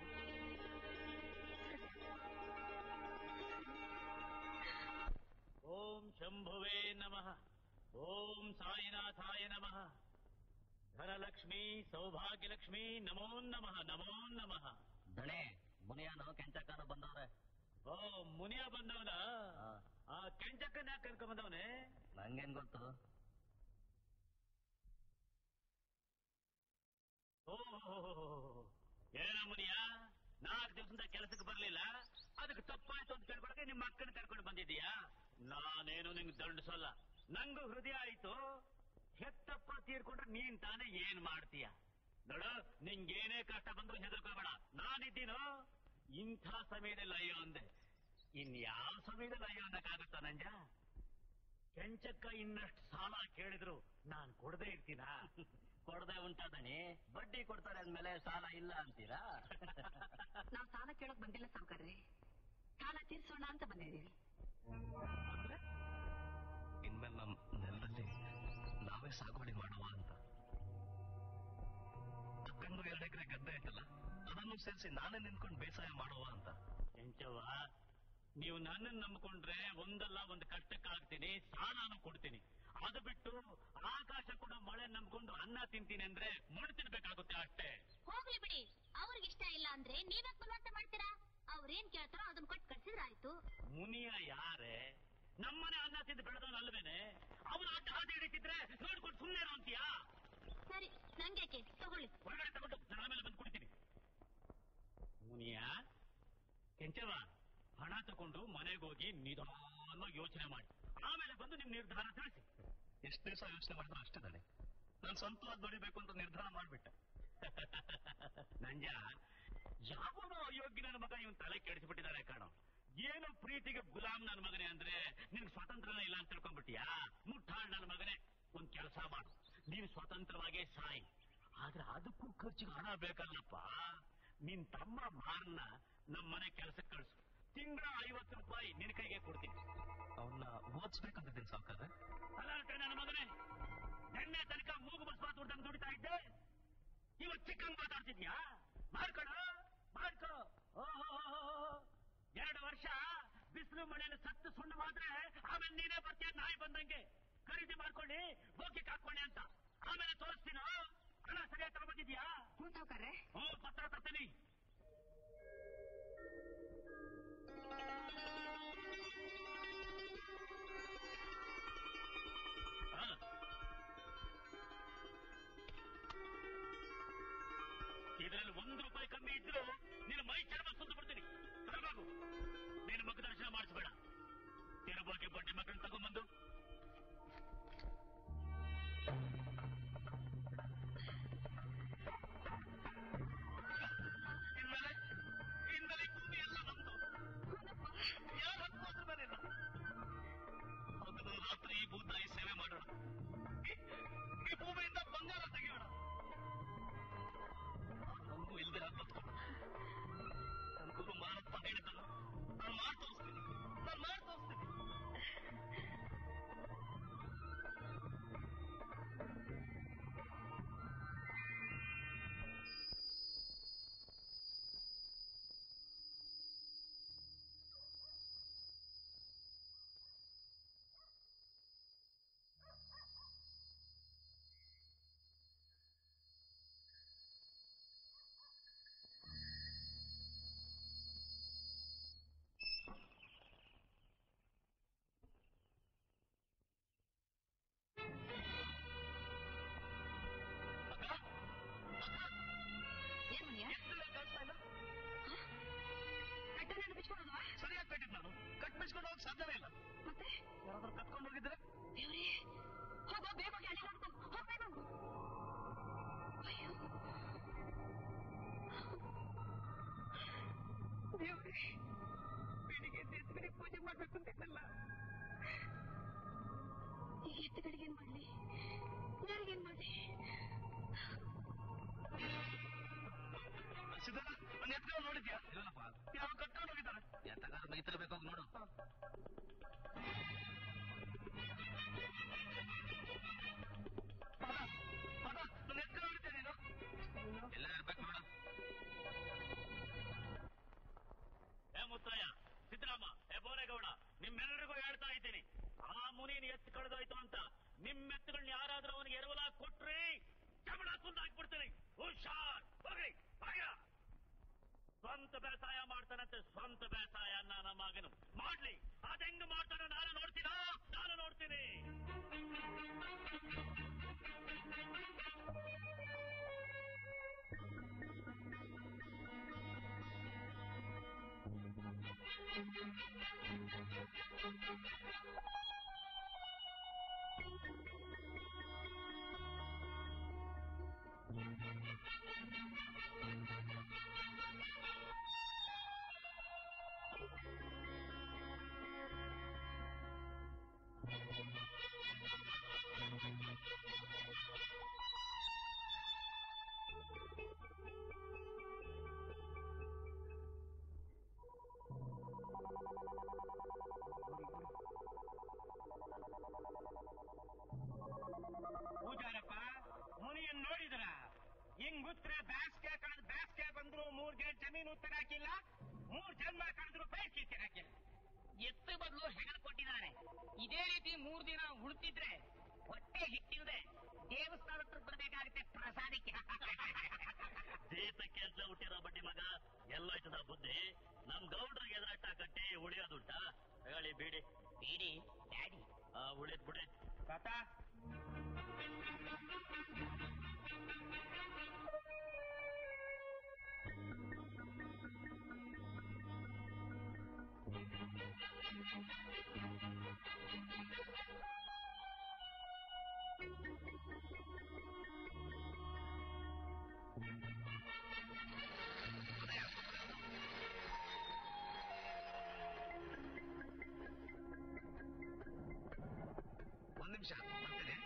ಓಂ ಶಂಭುವೇ ನಮಃ ಓಂ ಸಾಯಿನಾಥಾಯ ನಮಃ ಧನಲಕ್ಷ್ಮೀ ಸೌಭಾಗ್ಯಲಕ್ಷ್ಮೀ ನಮೋ ನಮಃ ನಮೋ ನಮಃ ದಣೆ ಮುನಿಯಾನು ಕೆಂಚಕ್ಕನ ಬಂದವ್ರೆ ಓ ಮುನಿಯ ಬಂದವನ ಆ ಕೆಂಚಕ್ಕನ ಯಾಕೆ ಕರ್ಕೊಂಡ್ ಬಂದವನೇ ನಂಗೇನ್ ಗೊತ್ತು ಓ ಏನ ಮುನಿಯ ನಾಲ್ಕು ದಿವಸದಿಂದ ಕೆಲಸಕ್ಕೆ ಬರ್ಲಿಲ್ಲ ಅದಕ್ಕೆ ತಪ್ಪಾಯ್ತು ಅಂತ ಕೇಳ್ಕೊಳಕ್ಕೆ ನಿಮ್ಮ ಅಕ್ಕನ ಕರ್ಕೊಂಡು ಬಂದಿದ್ದೀಯಾ ನಾನೇನು ನಿಂಗೆ ದಂಡಿಸಲ್ಲ ನಂಗೂ ಹೃದಯ ಆಯ್ತು ಹೆತ್ತಪ್ಪ ತೀರ್ಕೊಂಡ್ರೆ ನೀನ್ ತಾನೇ ಏನ್ ಮಾಡ್ತೀಯ ನೋಡು ನಿಂಗೇನೇ ಕಷ್ಟ ಬಂದ್ರು ಹೆದರ್ಕೋಬೇಡ ನಾನಿದ್ದೀನೋ ಇಂಥ ಸಮಯದಲ್ಲಿ ಅಯ್ಯೋ ಅಂದೆ ಇನ್ಯಾವ ಸಮಯದಲ್ಲಿ ಅಯ್ಯೋ ಅನ್ನಕ್ಕಾಗತ್ತ ನಂಜ ಕೆಂಚಕ್ಕ ಇನ್ನಷ್ಟು ಸಾಲ ಕೇಳಿದ್ರು ನಾನ್ ಕೊಡದೇ ಇರ್ತೀನಾ ಕೊಡದೆ ಉಂಟಾದಣಿ ಬಡ್ಡಿ ಕೊಡ್ತಾರೆ ಅಂದ್ಮೇಲೆ ಸಾಲ ಇಲ್ಲ ಅಂತೀರಾ ನಾವ್ ಸಾಲ ಕೇಳೋಕ್ ಬಂದಿಲ್ಲ ಸಾವುಕಾರ್ರೆ ಸಾಲ ತೀರ್ಸೋಣ ಅಂತ ಬಂದಿದ್ದೀವಿ ಅಂದ್ರೆ ಇನ್ಮೇಲೆ ನಮ್ ನೆಲದಲ್ಲಿ ನಾವೇ ಸಾಗುವಳಿ ಮಾಡುವ ಅಂತ ಅಕ್ಕಂದು ಎರಡು ಎಕರೆ ಗದ್ದೆ ಐತಲ್ಲ ಅದನ್ನು ಸೇರಿಸಿ ನಾನೇ ನಿಂತ್ಕೊಂಡು ಬೇಸಾಯ ಮಾಡುವ ಅಂತ ಎಂಚವ್ವ ನೀವು ನನ್ನನ್ನು ನಂಬಿಕೊಂಡ್ರೆ ಒಂದಲ್ಲ ಒಂದು ಕಷ್ಟಕ್ಕಾಗ್ತೀನಿ ಸಾಲನೂ ಕೊಡ್ತೀನಿ ಅದು ಬಿಟ್ಟು ಆಕಾಶ ಕೂಡ ಮಳೆ ನಂಬ್ಕೊಂಡು ಅನ್ನ ತಿಂತೀನಿ ಅಂದ್ರೆ ಮಣ್ಣು ತಿನ್ಬೇಕಾಗುತ್ತೆ ಅಷ್ಟೇ ಹೋಗ್ಲಿ ಬಿಡಿ ಅವ್ರಿಗೆ ಇಷ್ಟ ಇಲ್ಲ ಅಂದ್ರೆ ನೀವ್ಯಾಕ್ ಬಲವಂತ ಮಾಡ್ತೀರಾ ಅವ್ರೇನ್ ಕೇಳ್ತಾರೋ ಅದನ್ನ ಕೊಟ್ಟು ಕಳ್ಸಿದ್ರ ಆಯ್ತು ಮುನಿಯ ಯಾರೇ ನಮ್ಮನೆ ಅನ್ನ ತಿಂದು ಬೆಳೆದವನು ಅಲ್ವೇನೆ ಅವನು ಅಡ್ಡ ಹಾದಿ ಹಿಡಿತಿದ್ರೆ ನೋಡ್ಕೊಂಡು ಸುಮ್ಮನೆ ಅಂತೀಯಾ ಸರಿ ನಂಗೇಕೆ ತಗೊಳ್ಳಿ ಹೊರಗಡೆ ತಗೊಂಡು ನನ್ನ ಮೇಲೆ ಬಂದು ಕುಡಿತೀನಿ ಮುನಿಯ ಕೆಂಚವ ಹಣ ತಗೊಂಡು ಮನೆಗೆ ಹೋಗಿ ನಿಧಾನವಾಗಿ ಯೋಚನೆ ಮಾಡಿ ಆಮೇಲೆ ಬಂದು ನಿಮ್ ನಿರ್ಧಾರ ತಿಳಿಸಿ ಎಷ್ಟು ದಿವಸ ಯೋಚನೆ ಮಾಡಿದ್ರು ಅಷ್ಟೇ ತಾನೆ ನಾನು ಸ್ವಂತವಾಗಿ ದುಡಿಬೇಕು ಅಂತ ನಿರ್ಧಾರ ಮಾಡ್ಬಿಟ್ಟೆ ನಂಜ ಯಾವನೋ ಅಯೋಗ್ಯ ನನ್ನ ಮಗ ಇವನ್ ತಲೆ ಕೆಡಿಸ್ಬಿಟ್ಟಿದ್ದಾರೆ ಕಾಣೋ ಏನೋ ಪ್ರೀತಿಗೆ ಗುಲಾಮ್ ನನ್ನ ಮಗನೇ ಅಂದ್ರೆ ನಿನ್ಗೆ ಸ್ವಾತಂತ್ರ್ಯನೇ ಇಲ್ಲ ಅಂತ ತಿಳ್ಕೊಂಡ್ಬಿಟ್ಟಿಯಾ ಮುಟ್ಟಾಳ್ ನನ್ನ ಮಗನೇ ಒಂದ್ ಕೆಲಸ ಮಾಡು ನೀನು ಸ್ವತಂತ್ರವಾಗೇ ಸಾಯಿ ಆದ್ರೆ ಅದಕ್ಕೂ ಖರ್ಚಿಗೆ ಹಣ ಬೇಕಲ್ಲಪ್ಪ ನಿನ್ ತಮ್ಮ ಮಾರನ್ನ ನಮ್ಮ ಮನೆ ಕೆಲಸಕ್ಕೆ ಕಳಿಸು ತಿಂಗಳ ಐವತ್ತು ರೂಪಾಯಿ ನಿನ್ ಕೈಗೆ ಕೊಡ್ತೀನಿ ಅವನ್ನ ಓದಿಸ್ಬೇಕಂತಿದ್ದೀನಿ ಸಾವುಕಾರ ಅಲ್ಲ ನನ್ನ ಮಗನೇ ನಿನ್ನೆ ತನಕ ಮೂಗು ಬಸ್ ಮಾತು ಹೊಡ್ದಂಗ್ ದುಡಿತಾ ಇದ್ದೆ ಇವತ್ತು ಚಿಕ್ಕಂಗ್ ಮಾತಾಡ್ತಿದ್ಯಾ ಮಾಡ್ಕೊಳ ಮಾಡ್ಕೊ ಓಹೋ ಎರಡು ವರ್ಷ ಬಿಸಿಲು ಮಳೆಯಲ್ಲಿ ಸತ್ತು ಸುಣ್ಣು ಮಾತ್ರ ಆಮೇಲೆ ನೀನೇ ಬರ್ತೀಯ ನಾಯಿ ಬಂದಂಗೆ ಖರೀದಿ ಮಾಡ್ಕೊಳ್ಳಿ ಬೋಕಿ ಹಾಕೊಳ್ಳಿ ಅಂತ ಆಮೇಲೆ ತೋರಿಸ್ತೀನೋ ಹಣ ಸರಿಯಾಗಿ ತಗೊಂಡ್ಬಂದಿದ್ಯಾ ಹ್ಞೂ ಸಾವುಕಾರ್ರೆ ಹ್ಞೂ ಪತ್ರ ತರ್ತೀನಿ ಹಾ ಒಮ್ಮೆ ಇದ್ರು ನಿನ್ನ ಮೈ ಚರ್ಮ ಸುಂದು ಬಿಡ್ತೀನಿ ಕರ್ಬೇಕು ನೀನು ಮುಖ ದರ್ಶನ ಮಾಡಿಸ್ಬೇಡ ತಿರುಬೋಗಿ ಬಡ್ಡಿ ಮಕ್ಕಳನ್ನ ತಗೊಂಬಂದು ಇನ್ಮೇಲೆ ಇನ್ಮೇಲೆ ಭೂಮಿ ಎಲ್ಲ ನಮ್ದು ಯಾರ ಹಕ್ಕು ಅದ್ರ ಮೇಲೆ ಇಲ್ಲ ಹಗಲು ರಾತ್ರಿ ಈ ಭೂತಾಯಿ ಸೇವೆ ಮಾಡೋಣ ಈ- ಈ ಭೂಮಿಯಿಂದ ಬಂಗಾರ ತೆಗೆಯೋಣ ನಮಗೂ ಇಲ್ಲದೆ ಆಗ್ಬೇಕು ನನ್ನ ಗುರು ಮಾರಪ್ಪ ಹೇಳಿದ್ದಲ್ಲ ನಾನು ಮಾಡಿ ತೋರಿಸ್ತೀನಿ ನಾನು ಮಾಡಿ ತೋರಿಸ್ತೀನಿ ಏನ್ ಮನೆಯ ಎಷ್ಟೆಲ್ಲ ಕಾಣಿಸ್ತಾ ಇಲ್ಲ ಕಟ್ಟನ್ನು ಬಿಚ್ಕೊಳ್ಳೋದು ಸರಿಯಾಗಿ ಕಟ್ಟಿದ್ ನಾನು ಕಟ್ ಬಿಚ್ಕೊಂಡು ಹೋಗಕ್ ಸಾಧ್ಯನೇ ಇಲ್ಲ ಮತ್ತೆ ಯಾರಾದ್ರೂ ಕತ್ಕೊಂಡು ಹೋಗಿದ್ರೆ ದೇವ್ರೇ ಹೋಗೋ ಬೇಗ ಹೋಗಿ ಅಡಿ ಮಾಡ್ಕೊ ಹೋಗ್ ಬೇಗ ಹೋಗು. ಅಯ್ಯೋ ದೇವ್ರೇ ಬೆಳಿಗ್ಗೆ ಎದ್ದು ಪೂಜೆ ಮಾಡ್ಬೇಕು ಅಂತಿದ್ದಲ್ಲ ಈಗ ಎತ್ತುಗಳಿಗೆ ಏನ್ ಮಾಡ್ಲಿ ಯಾರಿಗೇನ್ ಮಾಡ್ಲಿ ಸಿದ್ಧಣ್ಣ ನನ್ನ ಎತ್ಕೊಂಡು ನೋಡಿದ್ಯಾ ಇಲ್ಲಪ್ಪ ಯಾವ ಕಟ್ಕೊಂಡು ಹೋಗಿದ್ದಾರೆ ಎತ್ತಗಾರ ಬೈತಿರ್ಬೇಕಾಗಿ ನೋಡು ಪದ ಪದ ನನ್ನ ಎತ್ಕೊಂಡು ನೋಡಿದ್ಯಾ ನೀನು ಎಲ್ಲ ಇರ್ಬೇಕು ನೋಡು ಏ ಮುತ್ತಯ್ಯ ಸಿದ್ದರಾಮ ಏ ಬೋರೇಗೌಡ ನಿಮ್ಮೆಲ್ಲರಿಗೂ ಹೇಳ್ತಾ ಇದ್ದೀನಿ ಆ ಮುನಿನ ಎತ್ತು ಕಳೆದೋಯ್ತು ಅಂತ ನಿಮ್ ಎತ್ತುಗಳನ್ನ ಯಾರಾದ್ರೂ ಅವನಿಗೆ ಎರವಲಾಗಿ ಕೊಟ್ರಿ ಚಮಡ ಸುಂದಾಕ್ಬಿಡ್ತೀನಿ ಹುಷಾರ್ ಹೋಗ್ರಿ ಹಾಗ ಸ್ವಂತ ಬೇಸಾಯ ಮಾಡ್ತಾನಂತೆ ಸ್ವಂತ ಬೇಸಾಯ ನನ್ನ ಮಗನು ಮಾಡ್ಲಿ ಅದೆಂಗ್ ಮಾಡ್ತಾನೆ ನಾನು ನೋಡ್ತೀನಾ ನಾನು ನೋಡ್ತೀನಿ ಪೂಜಾರಪ್ಪ ಮುನಿಯನ್ ನೋಡಿದ್ರ ಹಿಂಗ್ ಉತ್ತರ ಬ್ಯಾಸ್ಗೆ ಕಳೆದ್ ಬ್ಯಾಸ್ಗೆ ಬಂದ್ರು ಮೂರ್ ಗೇಟ್ ಜಮೀನು ತಗಾಕಿಲ್ಲ ಮೂರ್ ಜನ್ಮ ಕಳೆದ್ರು ಬೇಸಿಗೆ ತಗಾಕಿಲ್ಲ ಎತ್ತು ಬದಲು ಹೆಗಲು ಕೊಟ್ಟಿದ್ದಾನೆ ಇದೇ ರೀತಿ ಮೂರ್ ದಿನ ಉಳಿತಿದ್ರೆ ಹೊಟ್ಟೆ ಹಿಟ್ಟಿಲ್ದೆ ದೇವಸ್ಥಾನ ಹತ್ರ ಬರ್ಬೇಕಾಗುತ್ತೆ ಪ್ರಸಾದಕ್ಕೆ ಜೀತಕ್ಕೆ ಅಂತ ಹುಟ್ಟಿರೋ ಬಡ್ಡಿ ಮಗ ಎಲ್ಲೋಯ್ತದ ಬುದ್ಧಿ ನಮ್ ಗೌಡ್ರಿಗೆ ಎದುರಾಟ ಕಟ್ಟಿ ಉಳಿಯೋದುಂಟ ಹೇಳಿ ಬೀಡಿ ಬೀಡಿ ಡ್ಯಾಡಿ ಆ ಉಳಿದ್ ಬಿಡಿ ತಾತ ಒಂದ್ ನಿಮಿಷ ಬರ್ತೀನಿ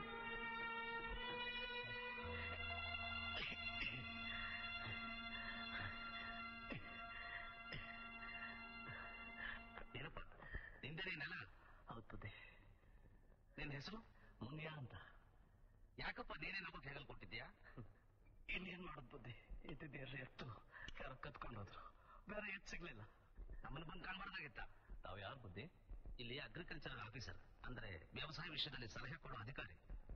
ಏನಪ್ಪ ನಿಂದೆ ನೀನಲ್ಲ ಹೌದು ನಿನ್ನ ಹೆಸರು ಮುನಿಯ ಅಂತ ಯಾಕಪ್ಪ ನೀನೇ ನಮಗೆ ಹೆಗಲ್ ಕೊಟ್ಟಿದ್ಯಾ ಇನ್ನೇನ್ ಮಾಡೋದ್ ಬುದ್ಧಿ ಇದ್ದಿದ್ದೇರಿ ಎತ್ತು ಯಾರೋ ಕತ್ಕೊಂಡು ಹೋದ್ರು ಬೇರೆ ಎತ್ತು ಸಿಗ್ಲಿಲ್ಲ ನಮ್ಮನ್ನ ಬಂದು ಕಾಣ್ಬಾರ್ದಾಗಿತ್ತ ತಾವು ಯಾರು ಬುದ್ಧಿ ಇಲ್ಲಿ ಅಗ್ರಿಕಲ್ಚರಲ್ ಆಫೀಸರ್ ಅಂದ್ರೆ ವ್ಯವಸಾಯ ವಿಷಯದಲ್ಲಿ ಸಲಹೆ ಕೊಡೋ ಅಧಿಕಾರಿ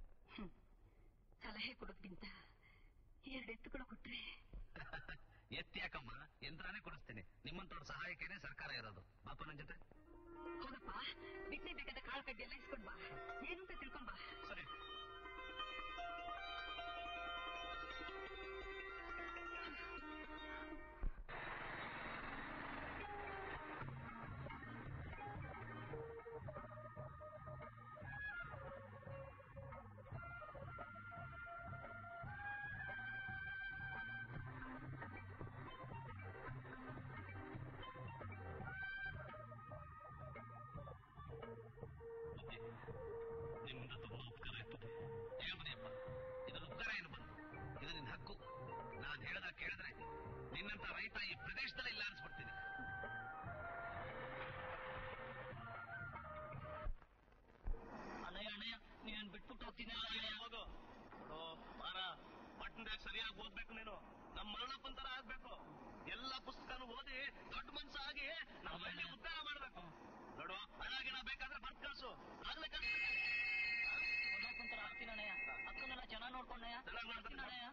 ಸಲಹೆ ಕೊಡೋದ್ಕಿಂತ ಎರಡು ಎತ್ತುಗಳು ಕೊಟ್ರೆ ಎತ್ತಿ ಯಾಕಮ್ಮ ಯಂತ್ರನೇ ಕೊಡಿಸ್ತೀನಿ ನಿಮ್ಮಂತವ್ರ ಸಹಾಯಕೇನೆ ಸರ್ಕಾರ ಇರೋದು ಬಾಪ ನನ್ ಜೊತೆ ಹೌದಪ್ಪ ಬಿಟ್ಟೆ ಬೇಕಾದ ಕಾಳು ಕಡ್ಡಿ ಎಲ್ಲ ಇಸ್ಕೊಂಡ್ ಬಾ ಏನು ಅಂತ ತಿಳ್ಕೊಂಡ್ ಬಾ ಸರಿ ಮನ್ಸಾಗಿ ನಮ್ಮ ಹಳ್ಳಿ ಉದ್ಧಾರ ಮಾಡ್ಬೇಕು ನೋಡು ಹಣಗಿನ ಬೇಕಾದ್ರೆ ಬರ್ತ್ ಕಳ್ಸು ಆಗ್ಲೇ ಕುಂತರ ಆಗ್ತೀನಣ್ಣಯ್ಯ ಅಕ್ಕನೆಲ್ಲ ಚೆನ್ನಾಗಿ ನೋಡ್ಕೊಂಡಯ್ಯ ಚೆನ್ನಾಗ್ ನೋಡ್ಕೊಂಡೆ. ಬರ್ತೀನಣ್ಣಯ್ಯ.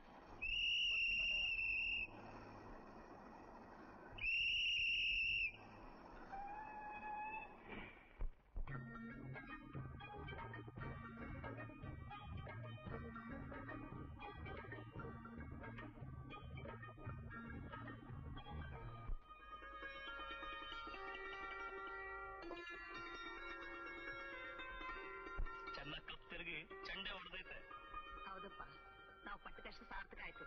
ಚೆನ್ನಾಗಿ ಕಪ್ ತಿರುಗಿ ಚಂಡೆ ಹೊಡೆದೈತೆ ಹೌದಪ್ಪ ನಾವು ಪಟ್ಟ ಕಷ್ಟ ಸಾರ್ಥಕ ಆಯ್ತು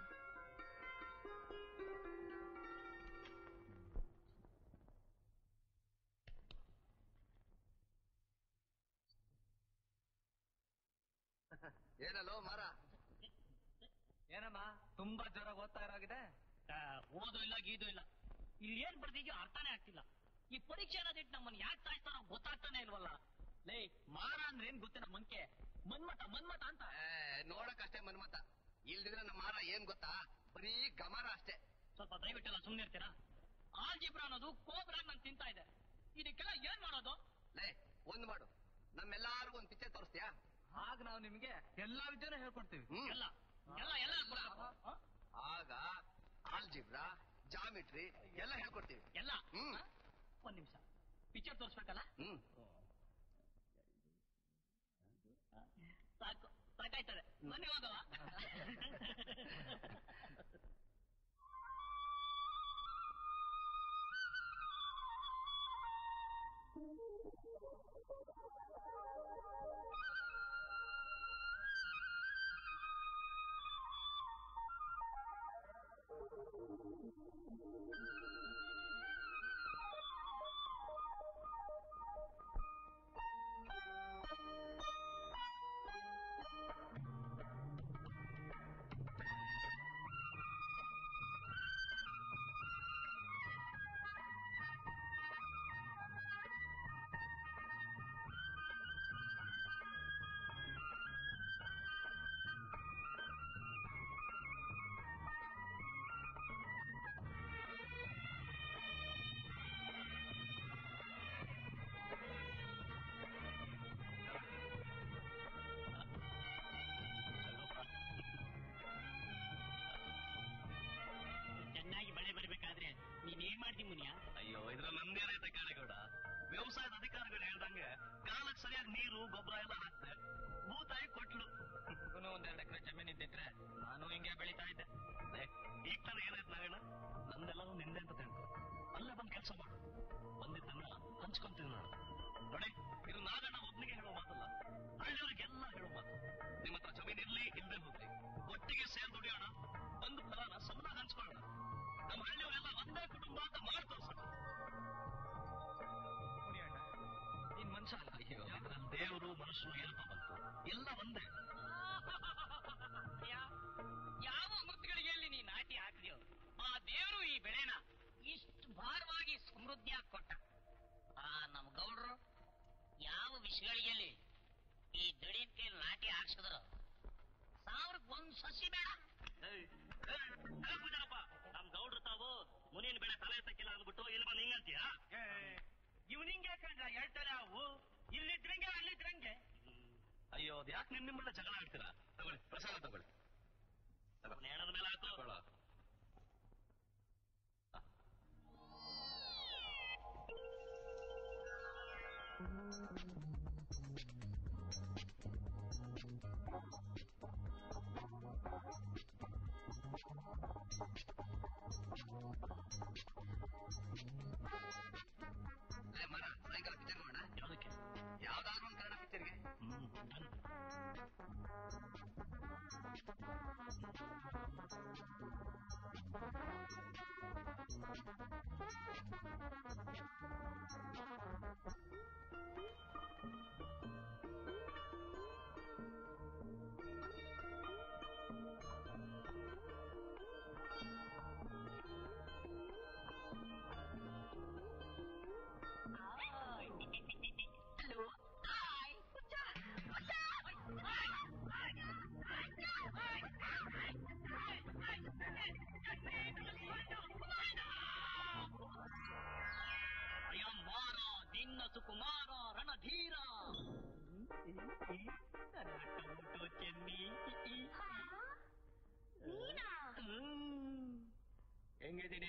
ಏನಲ್ಲೋ ಮಾರ ಏನಮ್ಮ ತುಂಬಾ ಜ್ವರ ಓದ್ತಾ ಇರೋಗಿದೆ ಓದು ಇಲ್ಲ ಗೀದು ಇಲ್ಲ ಇಲ್ಲಿ ಏನ್ ಬರ್ದಿದ್ಯೋ ಅರ್ಥನೇ ಆಗ್ತಿಲ್ಲ ಈ ಪರೀಕ್ಷೆ ಅನ್ನೋದಿಟ್ಟು ನಮ್ಮನ್ನ ಯಾಕೆ ಸಾಯ್ತಾರೋ ಗೊತ್ತಾಗ್ತಾನೆ ಇಲ್ವಲ್ಲ ಲೇ ಮಾರ ಅಂದ್ರೆ ಏನ್ ಗೊತ್ತಿನ ಮಂಕೆ ಮನ್ಮತ ಮನ್ಮತ ಅಂತ ನೋಡಕ್ ಅಷ್ಟೇ ಮನ್ಮತ ಇಲ್ದಿದ್ರೆ ನಮ್ಮ ಮಾರ ಏನ್ ಗೊತ್ತಾ ಬರೀ ಗಮನ ಅಷ್ಟೇ ಸ್ವಲ್ಪ ದಯವಿಟ್ಟೆಲ್ಲ ಸುಮ್ನೆ ಇರ್ತೀರಾ ಆಲ್ಜಿಬ್ರಾ ಅನ್ನೋದು ಕೋಬ್ರಾ ನಾನು ತಿಂತಾ ಇದೆ ಇದಕ್ಕೆಲ್ಲ ಏನ್ ಮಾಡೋದು ಲೇ ಒಂದ್ ಮಾಡು ನಮ್ಮೆಲ್ಲಾರ್ಗು ಒಂದ್ ಪಿಕ್ಚರ್ ತೋರಿಸ್ತೀಯಾ ಆಗ ನಾವು ನಿಮ್ಗೆ ಎಲ್ಲಾ ವಿದ್ಯೆನೂ ಹೇಳ್ಕೊಡ್ತೀವಿ ಹ್ಮ್ ಎಲ್ಲ ಎಲ್ಲ ಎಲ್ಲ ಕೊಡ್ಬೇಕು. ಹ? ಆಗ ಆಲ್ಜಿಬ್ರಾ ಜಾಮಿಟ್ರಿ ಎಲ್ಲ ಹೇಳ್ಕೊಡ್ತೀವಿ ಎಲ್ಲ ಹ್ಮ್. ಹ? ಒಂದ್ ನಿಮಿಷ ಪಿಕ್ಚರ್ ತೋರ್ಸ್ಬೇಕಲ್ಲ ಹ್ಮ್ ಸಾಕು ಸಾಕಾಯ್ತದೆ ಬನ್ನಿ ಹೋಗವ ಚೆನ್ನಾಗಿ ಮಳೆ ಬರ್ಬೇಕಾದ್ರೆ ನೀನ್ ಏನ್ ಮಾಡ್ತಿ ಮುನಿಯ ಅಯ್ಯೋ ಇದ್ರ ನಂದೇನೈತೆ ಕಾಳೆಗೌಡ ವ್ಯವಸಾಯದ ಅಧಿಕಾರಿಗಳು ಹೇಳ್ದಂಗೆ ಕಾಲಕ್ಕೆ ಸರಿಯಾಗಿ ನೀರು ಗೊಬ್ಬರ ಎಲ್ಲ ಹಾಕ್ತೆ ಭೂತಾಯಿ ಕೊಟ್ಲು ಒಂದೆರಡು ಎಕರೆ ಜಮೀನ್ ಇದ್ದಿದ್ರೆ ನಾನು ಹಿಂಗೆ ಬೆಳಿತಾ ಇದ್ದೆ ಲೇ, ಈಗ ತಾನೇ ಏನಾಯ್ತು ನಾಗಣ್ಣ ನಂದೆಲ್ಲವೂ ನಿಂದೆ ಅಂತ ತಿಳ್ಕೊ ಅಲ್ಲೇ ಬಂದ್ ಕೆಲಸ ಮಾಡು ಬಂದಿದ್ದನ್ನ ಹಂಚ್ಕೊಂತೀನಿ ನಾನು ನೋಡಿ ಇದು ನಾಗಣ್ಣ ಒಬ್ನಿಗೆ ಹೇಳೋ ಮಾತಲ್ಲ ಹಳ್ಳಿಯವರಿಗೆಲ್ಲ ಹೇಳೋ ಮಾತು ನಿಮ್ಮ ಹತ್ರ ಜಮೀನ್ ಇರ್ಲಿ ಇಲ್ದೇ ಹೋಗ್ಲಿ ಒಟ್ಟಿಗೆ ಸೇರ್ ದುಡಿಯೋಣ ಒಂದು ಫಲನ ಸಮನ ಹಂಚ್ಕೊಳ್ಳೋಣ ನಮ್ಮ ಹಳ್ಳಿಯವರೆಲ್ಲ ಒಂದೇ ಕುಟುಂಬ ಅಂತ ಮಾಡಿ ತೋರ್ಸೋಣ ನೀನ್ ಮನುಷ್ಯ ಅಲ್ಲ ಅಯ್ಯೋ ಇದ್ರಲ್ಲಿ ದೇವರು ಮನುಷ್ಯರು ಏನಪ್ಪ ಬಂತು ಎಲ್ಲ ಒಂದೇ ಯಾವ ಮೃತಗಳಿಗೆ ನೀ ನಾಟಿ ಹಾಕಿದ್ಯೋ ಆ ದೇವರು ಈ ಬೆಳೆನ ಇಷ್ಟು ಭಾರವಾಗಿ ಸಮೃದ್ಧಿಯಾಗಿ ಕೊಟ್ಟ ಆ ನಮ್ ಗೌಡ್ರು ಯಾವ ವಿಷಯಗಳಿಗೆ ಈ ದಡಿನ ಕೈ ನಾಟಿ ಹಾಕ್ಸಿದ್ರು ಸಾವಿರಕ್ಕೆ ಒಂದ್ ಸಸಿ ಬೇಡ ಪೂಜಾರಪ್ಪ ನಮ್ ಗೌಡ್ರು ತಾವು ಮುನಿಯನ್ ಬೆಳೆ ತಲೆ ಎತ್ತಕ್ಕಿಲ್ಲ ಅಂದ್ಬಿಟ್ಟು ಇಲ್ಲಿ ಬಂದ್ ಹಿಂಗಂತೀಯ ಇವನಿಂಗೆ ಕಂಡ್ರ ಹೇಳ್ತಾರೆ ಅವು ಇಲ್ಲಿದ್ರಂಗೆ ಅಲ್ಲಿದ್ರಂಗೆ ಅಯ್ಯೋ ಅದು ಯಾಕೆ ನಿಮ್ ನಿಮ್ಮನ್ನ ಜಗಳ ಆಡ್ತೀರಾ ತಗೊಳ್ಳಿ ಪ್ರಸಾದ ತಗೊಳ್ಳಿ ತಗೋ. ನೇಣದ ಮೇಲೆ ಹಾಕು ತಗೊಳ್ಳೋ. ಆ. ಏ, ಮರ, ಸಾಯಂಕಾಲ ಪಿಕ್ಚರ್ ನೋಡೋಣ ಯಾವ್ದಕ್ಕೆ ಯಾವ್ದಾದ್ರು ಒಂದು ಕನ್ನಡ ಪಿಕ್ಚರ್ಗೆ ಹ್ಮ್ ಟೊಮೊಟೊ ಚೆನ್ನಿ ನೀನಾ ಹೆಂಗಿದ್ದೀನಿ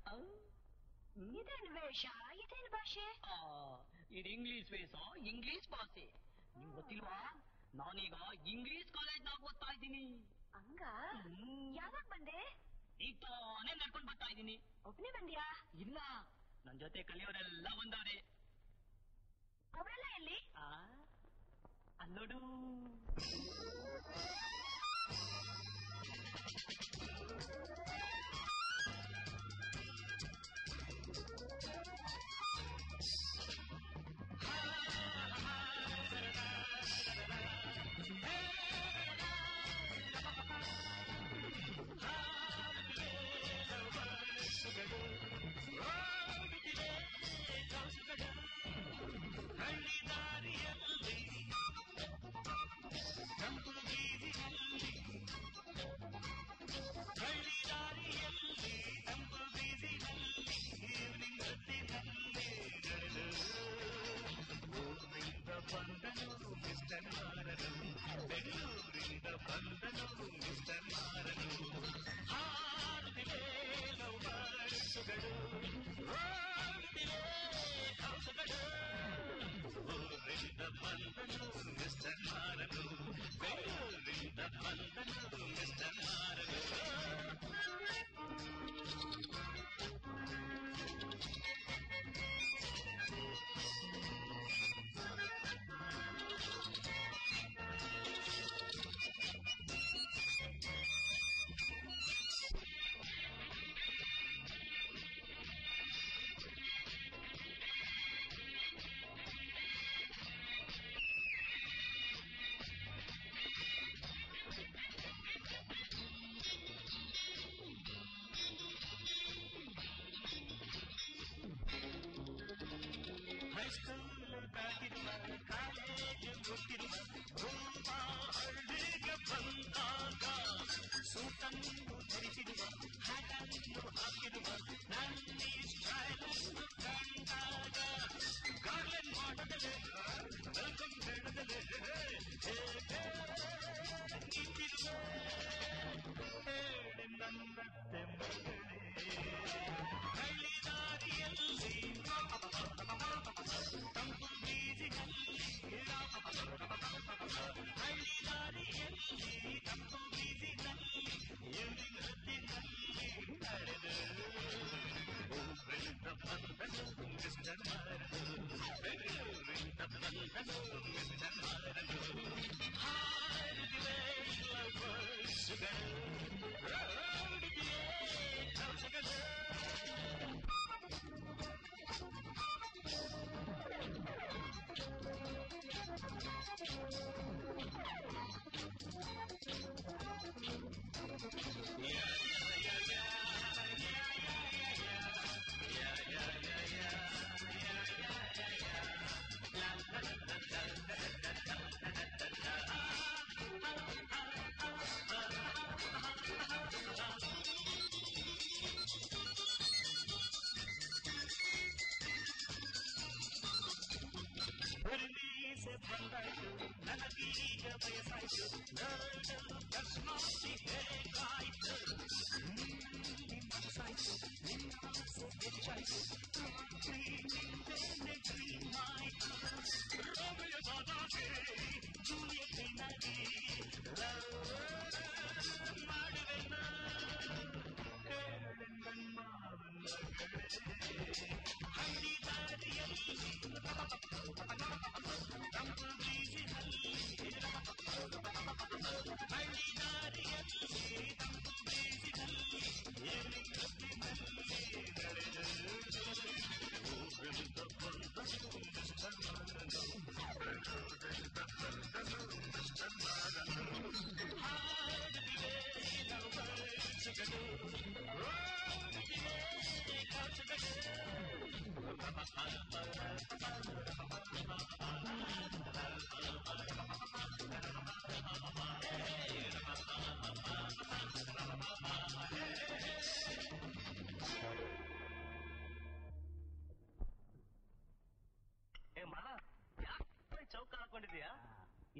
ಇದೇನ್ ವೇಷ ಇದೇನ್ ಭಾಷೆ ಇದು ಇಂಗ್ಲಿಷ್ ವೇಷ ಇಂಗ್ಲಿಷ್ ಭಾಷೆ ನಿಮ್ಗೆ ಗೊತ್ತಿಲ್ವಾ ನಾನೀಗ ಇಂಗ್ಲಿಷ್ ಕಾಲೇಜ್ನಾಗ ಓದ್ತಾ ಇದ್ದೀನಿ ಹಂಗ ಯಾವಾಗ ಬಂದೆ ಈಗ ತಾನೇ ನಡ್ಕೊಂಡು ಬರ್ತಾ ಇದ್ದೀನಿ ಒಬ್ನೇ ಬಂದ್ಯಾ ಇಲ್ಲ ನನ್ ಜೊತೆ ಕಲಿಯೋರೆಲ್ಲ ಬಂದವ್ರೆ ಅವರೆಲ್ಲ ಎಲ್ಲಿ ಆ ಅಲ್ಲೋಡು ಹಳ್ಳಿ ದಾರಿಯಲ್ಲಿ ತಂಪು ಬೀದಿನಲ್ಲಿ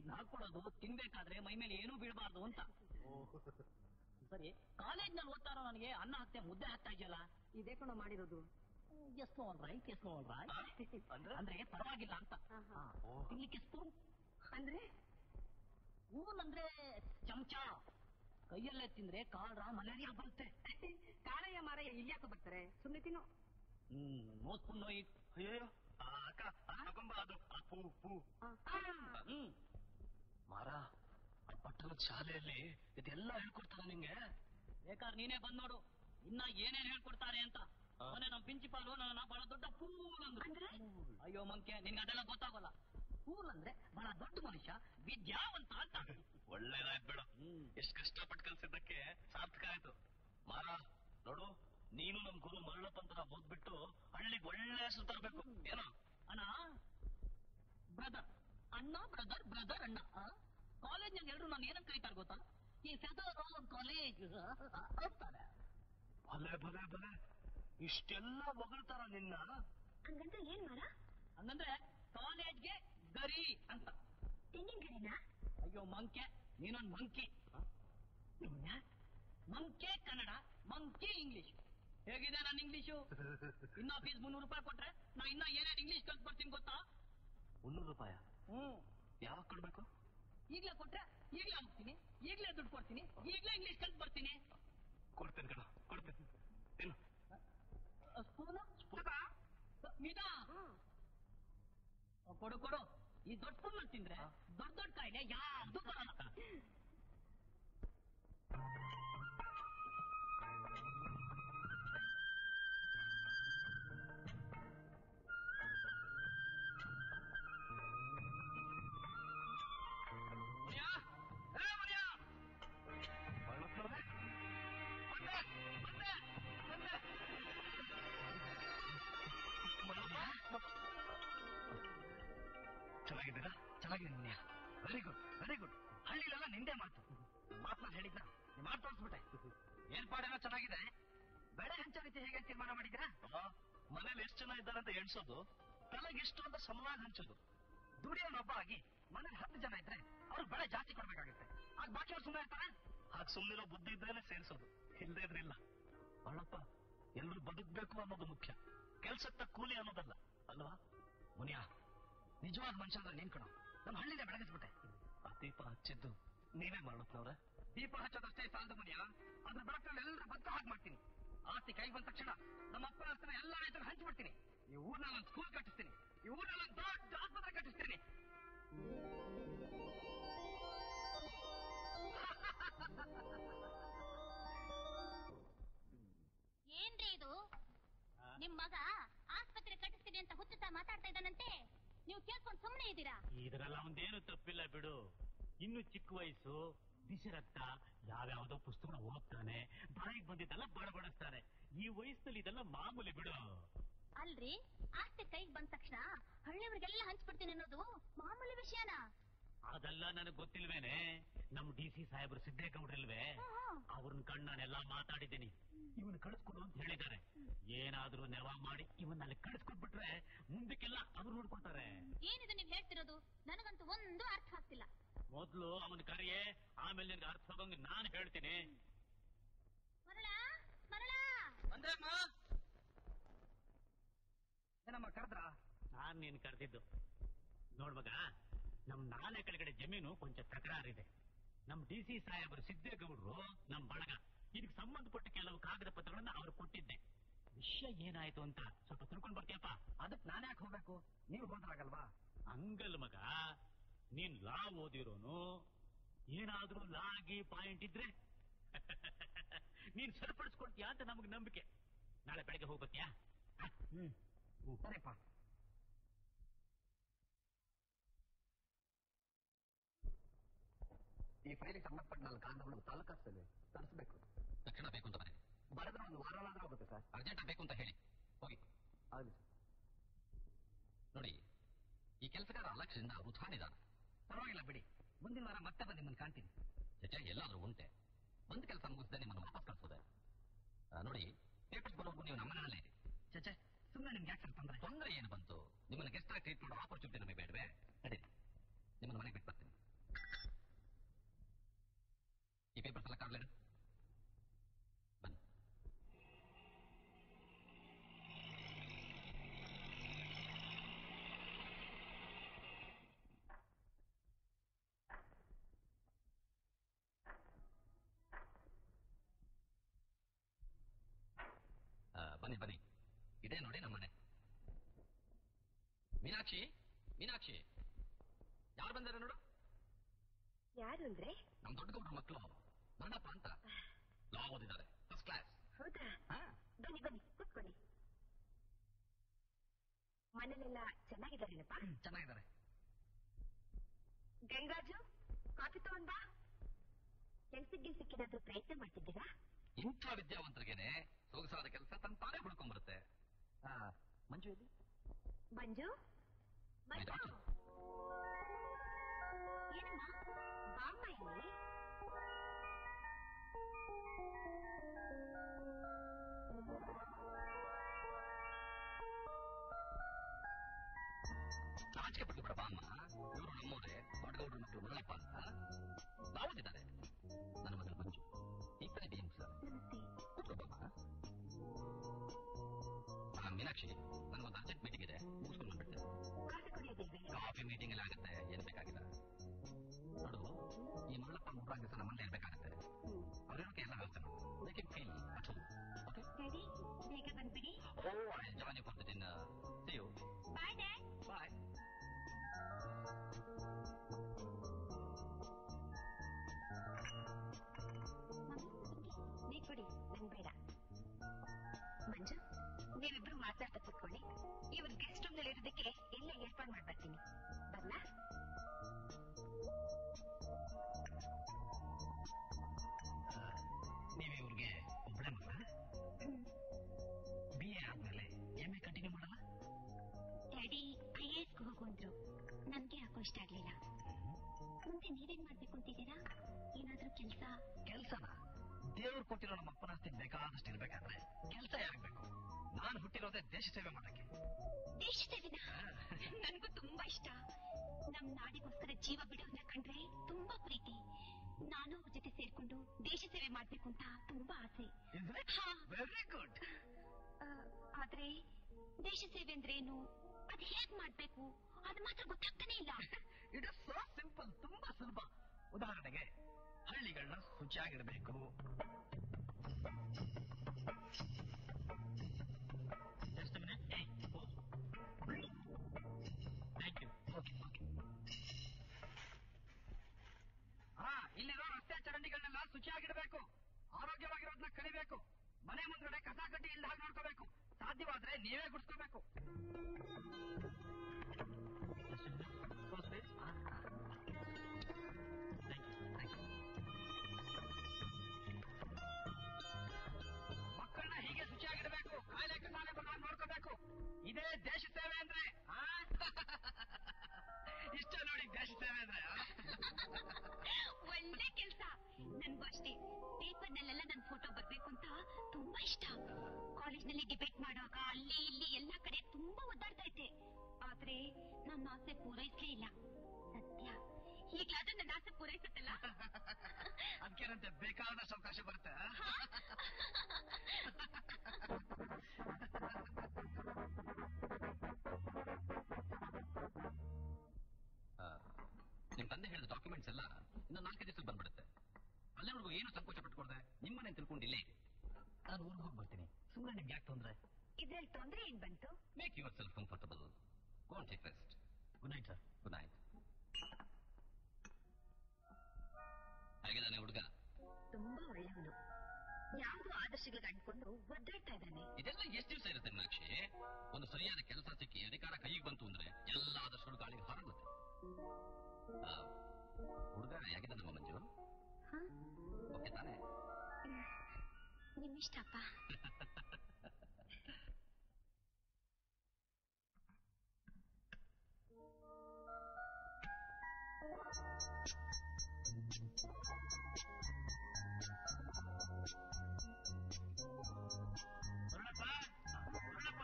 ಹಾಕೊಳ್ಳೋದು ತಿನ್ಬೇಕಾದ್ರೆ ಮೈ ಮೇಲೆ ಏನೂ ಬೀಳಬಾರ್ದು ಅಂತ ಸರಿ ಕಾಲೇಜ್ನಲ್ಲಿ ಓದ್ತಾ ಇರೋ ನನಗೆ ಅನ್ನ ಹಾಕ್ತೆ ಮುದ್ದೆ ಹಾಕ್ತಾ ಇದೆಯಲ್ಲ ಇದೇ ಕಣ ಮಾಡಿರೋದು yes all right yes all right ಅಂದ್ರೆ? ಅಂದ್ರೆ ಪರವಾಗಿಲ್ಲ ಅಂತ ಆಹಾ. ಹಾ. ತಿನ್ಲಿಕ್ಕೆ ಸ್ಪೂನ್ ಅಂದ್ರೆ ಸ್ಪೂನ್ ಅಂದ್ರೆ ಚಮಚ ಕೈಯಲ್ಲೇ ತಿಂದ್ರೆ ಕಾಲ್ರ ಮಲೇರಿಯಾ ಬರುತ್ತೆ ಕಾಳಯ್ಯ ಮಾರಯ್ಯ ಇಲ್ಯಾಕ ಬರ್ತಾರೆ ಸುಮ್ನೆ ತಿನ್ನು hmm no spoon no it ಅಯ್ಯೋ ಆ ಅಕ್ಕ ಅದ್ ತಗೊಂಬ ಅದು ಆ ಪೂ ಪೂ ಹ್ಮ್ ಮಾರ ಆ ಪಟ್ಟಣದ ಶಾಲೆಯಲ್ಲಿ ಇದೆಲ್ಲ ಹೇಳ್ಕೊಡ್ತಾರ ನಿಂಗೆ ಬೇಕಾದ್ರೆ ನೀನೇ ಬಂದ್ ನೋಡು ಇನ್ನ ಏನೇನ್ ಹೇಳ್ಕೊಡ್ತಾರೆ ಅಂತ ಆ. ಮೊನ್ನೆ ನಮ್ ಪ್ರಿನ್ಸಿಪಾಲು ನನ್ನ ಬಹಳ ದೊಡ್ಡ ಫೂಲ್ ಅಂದ್ರು ಅಯ್ಯೋ ಮಂಕೆ ನಿನ್ಗೆ ಅದೆಲ್ಲ ಗೊತ್ತಾಗಲ್ಲ ಫೂಲ್ ಅಂದ್ರೆ ಬಹಳ ದೊಡ್ಡ ಮನುಷ್ಯ ವಿದ್ಯಾವಂತ ಅಂತ ಒಳ್ಳೇದಾಯ್ತು ಬೇಡ ಹ್ಮ್. ಎಷ್ಟ್ ಕಷ್ಟಪಟ್ಟು ಕಲ್ಸಿದ್ದಕ್ಕೆ ಸಾರ್ಥಕ ಆಯ್ತು ಮಾರ ನೋಡು ನೀನು ನಮ್ ಗುರು ಮರಳಪ್ಪಂತರ ಓದ್ಬಿಟ್ಟು ಹಳ್ಳಿಗೆ ಒಳ್ಳೆ ಹೆಸರು ತರಬೇಕು ಏನೋ ಅಣ್ಣ ಬ್ರದರ್ ಅಣ್ಣ ಬ್ರದರ್ ಬ್ರದರ್ ಅಣ್ಣ ಕಾಲೇಜ್ನಲ್ಲಿ ಎಲ್ರು ನಾನು ಏನಂತ ಕರೀತಾರೆ ಗೊತ್ತಾ ಈ ಫೆದರ್ ಕಾಲೇಜ್ ಅಂತಾರೆ ಭಲೆ ಭಲೆ ಭಲೆ ಇಷ್ಟೆಲ್ಲ ಹೊಗಳ್ತಾರ ನಿನ್ನ ಹಂಗಂದ್ರೆ ಏನ್ ಮರ ಹಂಗಂದ್ರೆ ಕಾಲೇಜ್ಗೆ ಗರಿ ಅಂತ ತೆಂಗಿನ ಗರಿನಾ ಅಯ್ಯೋ ಮಂಕೆ ನೀನೊಂದ್ ಮಂಕಿ ಮಂಕೆ ಕನ್ನಡ ಮಂಕಿ ಇಂಗ್ಲಿಷ್ ಹೇಗಿದೆ ನನ್ನ ಇಂಗ್ಲಿಷು ಇನ್ನ ಫೀಸ್ ಮುನ್ನೂರು ರೂಪಾಯಿ ಕೊಟ್ರೆ ನಾ ಇನ್ನ ಏನೇನ್ ಇಂಗ್ಲಿಷ್ ಕಲ್ತ್ ಬರ್ತೀನಿ ಗೊತ್ತಾ ಮುನ್ನೂರು ರೂಪಾಯ ಹ್ಮ್ ಯಾವಾಗ ಕೊಡ್ಬೇಕು ಈಗ್ಲೇ ಕೊಟ್ರೆ ಈಗ್ಲೇ ಹೋಗ್ತೀನಿ ಈಗ್ಲೇ ದುಡ್ಡು ಕೊಡ್ತೀನಿ ಈಗ್ಲೇ ಇಂಗ್ಲಿಷ್ ಕಲ್ತ್ ಬರ್ತೀನಿ ಕೊಡ್ತೇನೆ ಕಣ ಕೊಡ್ತೇನೆ ಏನು ಸ್ಪೂನು ನಿದಾ ಕೊಡು ಕೊಡು ಈ ದೊಡ್ಡ ಸ್ಪೂನ್ ತಿಂದ್ರೆ ದೊಡ್ಡ ದೊಡ್ಡ ಕಾಯಿಲೆ ಯಾವ್ದು ಬರಲ್ಲ ಮುನಿಯಾ? ಏ ಮುನಿಯಾ? ಮರಳಪ್ಪನವ್ರೆ? ಬಂದೆ, ಬಂದೆ, ಬಂದೆ. ಚೆನ್ನಾಗಿದ್ದೀರಾ ಚೆನ್ನಾಗಿದೆ ಮುನಿಯ ವೆರಿ ಗುಡ್ ವೆರಿ ಗುಡ್ ಹಳ್ಳಿಲೆಲ್ಲ ನಿಂದೆ ಮಾತು ಮಾತನ್ನ ಹೇಳಿದ್ನ ನೀ ಮಾತು ತೋರಿಸ್ಬಿಟ್ಟೆ ಏರ್ಪಾಡೆಲ್ಲ ಚೆನ್ನಾಗಿದೆ ಬೆಳೆ ಹಂಚೋ ರೀತಿ ಹೇಗೆ ತೀರ್ಮಾನ ಮಾಡಿದ್ದೀರಾ ಆ, ಮನೇಲಿ ಎಷ್ಟು ಜನ ಇದ್ದಾರೆ ಅಂತ ಎಣ್ಸೋದು ತಲೆಗೆ ಎಷ್ಟು ಅಂತ ಸಮವಾಗಿ ಹಂಚೋದು ದುಡಿಯೋನೊಬ್ಬ ಆಗಿ ಮನೇಲಿ ಹತ್ತು ಜನ ಇದ್ರೆ ಅವ್ರು ಬೆಳೆ ಜಾಸ್ತಿ ಕೊಡ್ಬೇಕಾಗುತ್ತೆ ಆಗ ಬಾಕಿ ಅವ್ರು ಸುಮ್ಮನೆ ಇರ್ತಾರೆ ಹಾಗೆ ಸುಮ್ಮನಿರೋ ಬುದ್ಧಿ ಇದ್ರೇನೆ ಸೇರಿಸೋದು ಇಲ್ಲದೆ ಇದ್ರಿಲ್ಲ ಅಣ್ಣಪ್ಪ ಎಲ್ರು ಬದುಕ್ಬೇಕು ಅನ್ನೋದು ಮುಖ್ಯ ಕೆಲ್ಸಕ್ಕ ಕೂಲಿ ಅನ್ನೋದಲ್ಲ ಅಲ್ವಾ ಮುನಿಯ ನಿಜವಾದ ಮನುಷ್ಯ ಅಂದ್ರೆ ನೀನ್ ಕಣೋ ನಮ್ಮ ಹಳ್ಳಿನೇ ಬೆಳಗಿಸ್ಬಿಟ್ಟೆ ಆ ದೀಪ ಹಚ್ಚಿದ್ದು ನೀವೇ ಮಾಡತ್ನವ್ರೆ ದೀಪ ಹಚ್ಚೋದಷ್ಟೇ ಸಾಲದು ಮುನಿಯ ಅದ್ರ ಬೆಳಕಲ್ಲಿ ಎಲ್ಲರೂ ಬದುಕ ಹಾಗೆ ಮಾಡ್ತೀನಿ ಆಸ್ತಿ ಕೈ ಬಂದ ತಕ್ಷಣ ನಮ್ಮ ಅಪ್ಪ ಆಸ್ತಿನ ಎಲ್ಲ ರೈತರು ಹಂಚ್ಬಿಡ್ತೀನಿ ಈ ಊರ್ನಲ್ಲಿ ಒಂದು ಸ್ಕೂಲ್ ಕಟ್ಟಿಸ್ತೀನಿ ಈ ಊರ್ನಲ್ಲಿ ಒಂದು ದೊಡ್ಡ ಆಸ್ಪತ್ರೆ ಕಟ್ಟಿಸ್ತೀನಿ ಏನ್ರಿ ಇದು ನಿಮ್ ಮಗ ಆಸ್ಪತ್ರೆ ಕಟ್ಟಿಸ್ತೀನಿ ಅಂತ ಹುಚ್ಚುತ್ತಾ ಮಾತಾಡ್ತಾ ಇದ್ದಾನಂತೆ ನೀವು ಕೇಳ್ಕೊಂಡು ಸುಮ್ಮನೆ ಇದ್ದೀರಾ ಇದರೆಲ್ಲ ಒಂದೇನು ತಪ್ಪಿಲ್ಲ ಬಿಡು ಇನ್ನು ಚಿಕ್ಕ ವಯಸ್ಸು ಬಿಸಿ ರಕ್ತ ಯಾವ್ಯಾವ್ದೋ ಪುಸ್ತಕ ಓದ್ತಾನೆ ಬಾಯಿಗೆ ಬಂದಿದ್ದೆಲ್ಲ ಬಡಬಡಿಸ್ತಾನೆ ಈ ವಯಸ್ಸಲ್ಲಿ ಇದೆಲ್ಲ ಮಾಮೂಲಿ ಬಿಡು ಅಲ್ರಿ ಆಸ್ತಿ ಕೈಗೆ ಬಂದ ತಕ್ಷಣ ಹಳ್ಳಿಯವ್ರಿಗೆಲ್ಲ ಹಂಚ್ಬಿಡ್ತೀನಿ ಅನ್ನೋದು ಮಾಮೂಲಿ ವಿಷಯನಾ ಅದೆಲ್ಲ ನನಗ್ ಗೊತ್ತಿಲ್ವೇನೆ ನಮ್ ಡಿ ಸಿ ಸಾಹೇಬ್ರು ಸಿದ್ದೇಗೌಡ್ರಿಲ್ವೇ ಅವ್ರನ್ನ ಕಣ್ಣು ನಾನೆಲ್ಲ ಮಾತಾಡಿದ್ದೀನಿ ಇವನ್ ಕಳಿಸ್ಕೊಡು ಅಂತ ಹೇಳಿದ್ದಾರೆ ಏನಾದ್ರೂ ನೆವ ಮಾಡಿ ಇವನ್ನ ಅಲ್ಲಿ ಕಳಿಸ್ಕೊಟ್ಬಿಟ್ರೆ ಮುಂದಕ್ಕೆಲ್ಲ ಅವ್ರು ನೋಡ್ಕೊತಾರೆ ಏನಿದು ನೀವ್ ಹೇಳ್ತಿರೋದು ನನಗಂತೂ ಒಂದು ಅರ್ಥ ಆಗ್ತಿಲ್ಲ ಮೊದ್ಲು ಅವನ್ ಕರಿಯೇ ಆಮೇಲೆ ನಿನ್ಗೆ ಅರ್ಥ ಆಗೋಂಗ್ ನಾನು ಹೇಳ್ತೀನಿ ಮರಳ ಮರಳ ಅಂದ್ರೆ ಅಮ್ಮ ಏನಮ್ಮ ಕರೆದ್ರ ನಾನ್ ನೀನ್ ಕರೆದಿದ್ದು ನೋಡ್ಮಗ ನಮ್ ನಾಲೆ ಕೆಳಗಡೆ ಜಮೀನು ಕೊಂಚ ತಕರಾರಿದೆ ನಮ್ ಡಿ ಸಿ ಸಾಹೇಬರು ಸಿದ್ದೇಗೌಡರು ನಮ್ ಬಳಗ ಇದಕ್ಕೆ ಸಂಬಂಧಪಟ್ಟ ಕೆಲವು ಕಾಗದ ಪತ್ರಗಳನ್ನ ಅವ್ರು ಕೊಟ್ಟಿದ್ದೆ ವಿಷಯ ಏನಾಯ್ತು ಅಂತ ಸ್ವಲ್ಪ ತಿಳ್ಕೊಂಡ್ ಬರ್ತೀಯಪ್ಪ ಅದಕ್ಕೆ ನಾನು ಯಾಕೆ ಹೋಗ್ಬೇಕು ನೀವು ಹೋದ್ರಾಗಲ್ವಾ ಹಂಗಲ್ ಮಗ ನೀನ್ ಲಾ ಓದಿರೋನು ಏನಾದ್ರೂ ಲಾಗಿ ಪಾಯಿಂಟ್ ಇದ್ರೆ ನೀನ್ ಸರಿಪಡಿಸ್ಕೊಳ್ತೀಯ ಅಂತ ನಮಗ್ ನಂಬಿಕೆ ನಾಳೆ ಬೆಳಗ್ಗೆ ಹೋಗ್ಬತ್ತೀಯಾ ಹ್ಮ್ ಸರಿಪ್ಪ ಈ ಫೈಲಿಗೆ ಸಂಬಂಧಪಟ್ಟ ನಾಲ್ಕು ಕಾರಣಗಳು ತಾಲೂಕು ಆಸ್ಪತ್ರೆಯಲ್ಲಿ ತರಿಸಬೇಕು ತಕ್ಷಣ ಬೇಕು ಅಂತ ಬನ್ನಿ ಬರೆದ್ರೆ ಒಂದು ವಾರನಾದ್ರೂ ಆಗುತ್ತೆ ಸರ್ ಅರ್ಜೆಂಟ್ ಬೇಕು ಅಂತ ಹೇಳಿ ಹೋಗಿ ಆಗಲಿ ನೋಡಿ ಈ ಕೆಲಸಗಾರ ಅಲಕ್ಷ್ಯದಿಂದ ಉತ್ಸಾಹಿದಾನ ಪರವಾಗಿಲ್ಲ ಬಿಡಿ ಮುಂದಿನ ವಾರ ಮತ್ತೆ ಬಂದು ನಿಮ್ಮನ್ನು ಕಾಣ್ತೀನಿ ಚಚೆ ಎಲ್ಲಾದ್ರೂ ಉಂಟೆ ಒಂದು ಕೆಲಸ ಮುಗಿಸದೆ ನಿಮ್ಮನ್ನು ವಾಪಸ್ ಕಳಿಸೋದೆ ನೋಡಿ ಪೇಪರ್ಸ್ ಬರೋವರೆಗೂ ನೀವು ನಮ್ಮ ಮನೆಯಲ್ಲೇ ಇರಿ ಚಚೆ ಸುಮ್ಮನೆ ನಿಮ್ಗೆ ಯಾಕೆ ತೊಂದರೆ ತೊಂದರೆ ಏನು ಬಂತು ನಿಮ್ಮನ್ನು ಗೆಸ್ಟ್ ಆಗಿ ಟ್ರೀಟ್ ಮಾಡೋ ಆಪರ್ಚುನಿಟಿ ನಮಗೆ ಬೇಡವೆ ನಡಿ ನಿಮ್ಮನ್ನು ಮನೆಗೆ ಬಿಟ್ಟು ಬರ್ತೀನಿ ಈ ಪೇಪರ್ಸ್ ಎಲ್ಲ ಕಾರ್ಡ್ಲೇನು ಬನ್ನಿ ಆ, ಬನ್ನಿ ಬನ್ನಿ ಇದೇ ನೋಡಿ ನಮ್ಮನೆ ಮೀನಾಕ್ಷಿ ಮೀನಾಕ್ಷಿ ಯಾರು ಬಂದಾರೆ ನೋಡು ಯಾರು ಅಂದ್ರೆ ನಮ್ ದೊಡ್ಡ ಗೌಡ್ರ ಮಕ್ಕಳು ಮಣ್ಣಪ್ಪ ಅಂತ ಲಾ ಓದಿದ್ದಾರೆ ಫಸ್ಟ್ ಕ್ಲಾಸ್ ಹೌದಾ ಬನ್ನಿ ಬನ್ನಿ ಕೂತ್ಕೊಳ್ಳಿ ಮನೇಲೆಲ್ಲ ಚೆನ್ನಾಗಿದ್ದಾರೇನಪ್ಪ ಚೆನ್ನಾಗಿದ್ದಾರೆ ಗಂಗಾಜು ಕಾಫಿ ತಗೊಂಡ್ ಬಾ ಕೆಲ್ಸಕ್ಕೆ ಸಿಕ್ಕಿದಾದ್ರೂ ಪ್ರಯತ್ನ ಮಾಡ್ತಿದ್ದೀರಾ ಇಂಥ ವಿದ್ಯಾವಂತರಿಗೇನೆ ಸೊಗಸಾದ ಕೆಲಸ ತನ್ನ ತಾನೇ ಹುಡ್ಕೊಂಡ್ಬರುತ್ತೆ ಆ, ಮಂಜು ಎಲ್ಲಿ ಮಂಜು ಮಂಜು ಆಯ್ತು. ಏನಮ್ಮ ಬಾಮ್ಮ ಇಲ್ಲಿ ನಾಚಿಕೆ ಪಟ್ಟು ಬಿಡಪ್ಪ ಅಮ್ಮ ಇವರು ನಮ್ಮೋರೆ ದೊಡ್ಡ ಗೌಡ್ರ ಮಕ್ಕಳು ಮರಳಪ್ಪ ಅಂತ ಲಾ ಓದಿದ್ದಾರೆ ನನ್ನ ಮಗಳು ಮಂಜು ಈ ಕಡೆ ಡಿ ಎಂ ಸರ್ ನಮಸ್ತೆ ಕೂತ್ಕೊಬ್ಬಮ್ಮ ಆ, ಮೀನಾಕ್ಷಿ ನನಗೊಂದು ಅರ್ಜೆಂಟ್ ಮೀಟಿಂಗ್ ಇದೆ ಮುಗಿಸ್ಕೊಂಡು ಬಂದ್ಬಿಡ್ತೇನೆ ಕಾಫಿ ಕುಡಿಯೋದಿಲ್ವೇ ಕಾಫಿ ಮೀಟಿಂಗ್ ಎಲ್ಲ ಆಗುತ್ತೆ ಏನು ಬೇಕಾಗಿಲ್ಲ ನೋಡು ಈ ಮರಳಪ್ಪ ಮೂರಾಂಗ ದಿವಸ ನಮ್ಮಲ್ಲೇ ಇರ್ಬೇಕಾಗುತ್ತೆ ಅವ್ರಿರೋಕೆ ಎಲ್ಲ ವ್ಯವಸ್ಥೆ ಮಾಡು make it feel at home okay daddy ಬೇಗ ಬಂದ್ಬಿಡಿ oh I join you for the dinner see you bye dad bye ನೀ ಕೊಡಿ ನಂಗ್ ಬೇಡ ಮಂಜು ನೀವಿಬ್ರು ಮಾತಾಡ್ತಾ ಕೂತ್ಕೊಳ್ಳಿ ಇವ್ರ ಗೆಸ್ಟ್ ರೂಮ್ ನಲ್ಲಿ ಇರೋದಕ್ಕೆ ಎಲ್ಲ ಏರ್ಪಾಡು ಮಾಡ್ಬರ್ತೀನಿ ಬರ್ಲಾ ನೀವು ಇವ್ರಿಗೆ ಒಬ್ಬಳೆ ಮಗಳ ಬಿ ಎ ಆದ್ಮೇಲೆ ಎಂ ಎ ಕಂಟಿನ್ಯೂ ಮಾಡಲ್ಲ ಡ್ಯಾಡಿ ಐ ಎಸ್ ಹೋಗು ಅಂದ್ರು ನನ್ಗೆ ಯಾಕೋ ಇಷ್ಟ ಆಗ್ಲಿಲ್ಲ ಮುಂದೆ ನೀವೇನ್ ಮಾಡ್ಬೇಕು ಅಂತಿದ್ದೀರಾ ಏನಾದ್ರೂ ಕೆಲ್ಸ ಕೆಲಸನ ದೇವ್ರು ಕೊಟ್ಟಿರೋ ನಮ್ಮ ಅಪ್ಪನ ಆಸ್ತಿ ಬೇಕಾದಷ್ಟು ಇರ್ಬೇಕಾದ್ರೆ ಕೆಲಸ ಯಾರಿಗೆ ಬೇಕು ನಾನು ಹುಟ್ಟಿರೋದೇ ದೇಶ ಸೇವೆ ಮಾಡಕ್ಕೆ ದೇಶ ಸೇವೆನಾ ನನ್ಗೂ ತುಂಬಾ ಇಷ್ಟ ನಮ್ ನಾಡಿಗೋಸ್ಕರ ಜೀವ ಬಿಡೋನ್ನ ಕಂಡ್ರೆ ತುಂಬಾ ಪ್ರೀತಿ ನಾನು ಅವ್ರ ಜೊತೆ ಸೇರ್ಕೊಂಡು ದೇಶ ಸೇವೆ ಮಾಡ್ಬೇಕು ಅಂತ ತುಂಬಾ ಆಸೆ ಹಾ. ವೆರಿ ಗುಡ್ ಆ, ಆದ್ರೆ ದೇಶ ಸೇವೆ ಅಂದ್ರೆ ಏನು ಅದ್ ಹೇಗ್ ಮಾಡ್ಬೇಕು ಅದು ಮಾತ್ರ ಗೊತ್ತಾಗ್ತಾನೆ ಇಲ್ಲ ಇಟ್ ಇಸ್ ಸೋ ಸಿಂಪಲ್ ತುಂಬಾ ಸುಲಭ ಉದಾಹರಣೆಗೆ ಹಳ್ಳಿಗಳನ್ನ ಶುಚಿಯಾಗಿಡಬೇಕು just minute thank you okay okay ಹಾ ಇಲ್ಲಿರೋ ರಸ್ತೆ ಚರಂಡಿಗಳನ್ನೆಲ್ಲ ಶುಚಿಯಾಗಿಡಬೇಕು ಆರೋಗ್ಯವಾಗಿರೋದನ್ನ ಕಲಿಬೇಕು ಮನೆ ಮುಂದ್ಗಡೆ ಕಸ ಕಡ್ಡಿ ಇಲ್ದ ಹಾಗೆ ನೋಡ್ಕೋಬೇಕು ಸಾಧ್ಯವಾದ್ರೆ ನೀವೇ ಗುಡಿಸ್ಕೋಬೇಕು ಮಕ್ಕಳನ್ನ ಹೀಗೆ ಶುಚಿಯಾಗಿಡಬೇಕು ಕಾಯಿಲೆ ಕಸಾಲೆ ಬರುವಾಗ ನೋಡ್ಕೋಬೇಕು ಇದೇ ದೇಶ ಸೇವೆ ಅಂದ್ರೆ ಆ? ಇಷ್ಟ ನೋಡಿ ದೇಶ ಸೇವೆ ಅಂದ್ರೆ ಆ? ಒಳ್ಳೆ ಕೆಲ್ಸ ನನ್ಗೂ ಅಷ್ಟೇ ಪೇಪರ್ ನಲ್ಲೆಲ್ಲ ನನ್ ಫೋಟೋ ಬರ್ಬೇಕು ಅಂತ ತುಂಬಾ ಇಷ್ಟ ಕಾಲೇಜ್ ನಲ್ಲಿ ಡಿಬೇಟ್ ಮಾಡುವಾಗ ಅಲ್ಲಿ ಇಲ್ಲಿ ಎಲ್ಲಾ ಕಡೆ ತುಂಬಾ ಒದ್ದಾಡ್ತಾ ಇದ್ದೆ ಆದ್ರೆ ನನ್ನ ಆಸೆ ಪೂರೈಸ್ಲೇ ಇಲ್ಲ ಸತ್ಯ ಈಗ್ಲಾದ್ರೂ ನನ್ನ ಆಸೆ ಪೂರೈಸುತ್ತಲ್ಲ ಅದಕ್ಕೇನಂತೆ ಬೇಕಾದಷ್ಟು ಅವಕಾಶ ಬರುತ್ತೆ ಆ? ಆ, ನಿಮ್ ತಂದೆ ಹೇಳಿದ ಡಾಕ್ಯುಮೆಂಟ್ಸ್ ಎಲ್ಲ ಇನ್ನು ನಾಲ್ಕು ದಿವಸಕ್ಕೆ ಬಂದ್ಬಿಡುತ್ತೆ ಅಲ್ಲಿವರೆಗೂ ಏನು ಸಂಕೋಚ ಪಟ್ಕೊಳ್ದೆ ನಿಮ್ಮನೆ ತಿಳ್ಕೊಂಡು ಇಲ್ಲೇ ಇರಿ. ನಾನು ಊರಿಗೆ ಹೋಗಿ ಬರ್ತೀನಿ ಸುಮ್ಮನೆ ನಿಮ್ಗೆ ಯಾಕೆ ತೊಂದ್ರೆ ಇದ್ರಲ್ಲಿ ತೊಂದ್ರೆ ಏನ್ ಬಂತು make yourself comfortable gone take rest good night sir good night ಹೇಗಿದ್ದಾನೆ ಹುಡುಗ ತುಂಬಾ ಒಳ್ಳೆಯವನು ಯಾವ್ದು ಆದರ್ಶಗಳಿಗೆ ಅಂದ್ಕೊಂಡು ಒದ್ದಾಡ್ತಾ ಇದ್ದಾನೆ ಇದೆಲ್ಲ ಎಷ್ಟು ದಿವಸ ಇರುತ್ತೆ ಮೀನಾಕ್ಷಿ ಒಂದು ಸರಿಯಾದ ಕೆಲಸ ಸಿಕ್ಕಿ ಅಧಿಕಾರ ಕೈಗೆ ಬಂತು ಅಂದ್ರೆ ಎಲ್ಲ ಆದರ್ಶಗಳು ಗಾಳಿಗೆ ಹರಡುತ್ತೆ ಆ, ಹುಡುಗ ಹೇಗಿದೆ ನಮ್ಮ ಮಂಜು ಹಾ ಓಕೆ ತಾನೆ ನಿಮ್ಮಿಷ್ಟಪ್ಪ ಅರುಣಪ್ಪ ಅರುಣಪ್ಪ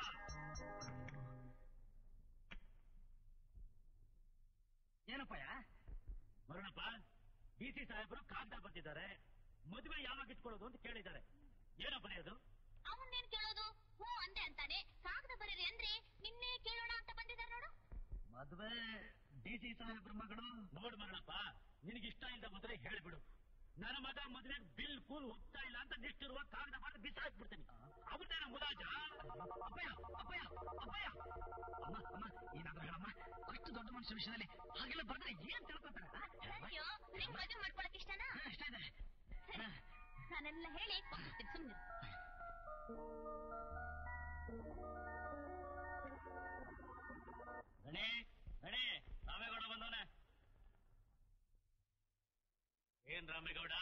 ಏನಪ್ಪಯ್ಯ ಅರುಣಪ್ಪ ಡಿ ಸಿ ಸಾಹೇಬರು ಕಾಗದ ಬರ್ತಿದ್ದಾರೆ ಮದುವೆ ಯಾವಾಗ ಇಟ್ಕೊಳ್ಳೋದು ಅಂತ ಕೇಳಿದ್ದಾರೆ ಏನೋ ಬರೆಯೋದು ಅವನ್ನೇನ್ ಕೇಳೋದು ಹ್ಞೂ ಅಂದೆ ಅಂತಾನೆ ಕಾಗದ ಬರೀರಿ ಅಂದ್ರೆ ನಿನ್ನೆ ಕೇಳೋಣ ಅಂತ ಬಂದಿದ್ದಾರೆ ನೋಡು ಮದುವೆ ಡಿ ಸಿ ಸಾಹೇಬ್ರ ಮಗಳು ನೋಡ್ ಮಗಳಪ್ಪ ನಿನಗೆ ಇಷ್ಟ ಇಲ್ಲದ ಮದುವೆ ಹೇಳ್ಬಿಡು ನನ್ನ ಮಗ ಮದುವೆಗೆ ಬಿಲ್ ಫುಲ್ ಹೋಗ್ತಾ ಇಲ್ಲ ಅಂತ ನಿಷ್ಟಿರುವ ಕಾಗದ ಮಾಡಿ ಬಿಸಾಕ್ಬಿಡ್ತೀನಿ ಅವ್ರದ್ದೇನ ಮುಲಾಜ ಅಪ್ಪಯ್ಯ ಅಪ್ಪಯ್ಯ ಅಪ್ಪಯ್ಯ ಅಮ್ಮ ಅಮ್ಮ ಏನಾದ್ರೂ ಹೇಳಮ್ಮ ಅಷ್ಟು ದೊಡ್ಡ ಮನುಷ್ಯ ವಿಷಯದಲ್ಲಿ ಹಾಗೆಲ್ಲ ಬಂದ್ರೆ ಏನ್ ತಿಳ್ಕೊತಾರೆ ಆ? ಅಯ್ಯೋ ನಿಂಗ್ ಮದುವೆ ಮಾಡ್ಕೊಳಕ್ ಇಷ್ಟನಾ ಹಾ, ಇಷ್ಟ ಇದೆ ಸರಿ ನಾನೆಲ್ಲ ಹೇಳಿ ಕೊಡ್ತೀನಿ ಸುಮ್ಮನೆ ಗಣಿ ಗಣಿ ರಾಮೇಗೌಡ ಬಂದವನೆ ಏನ್ ರಾಮೇಗೌಡ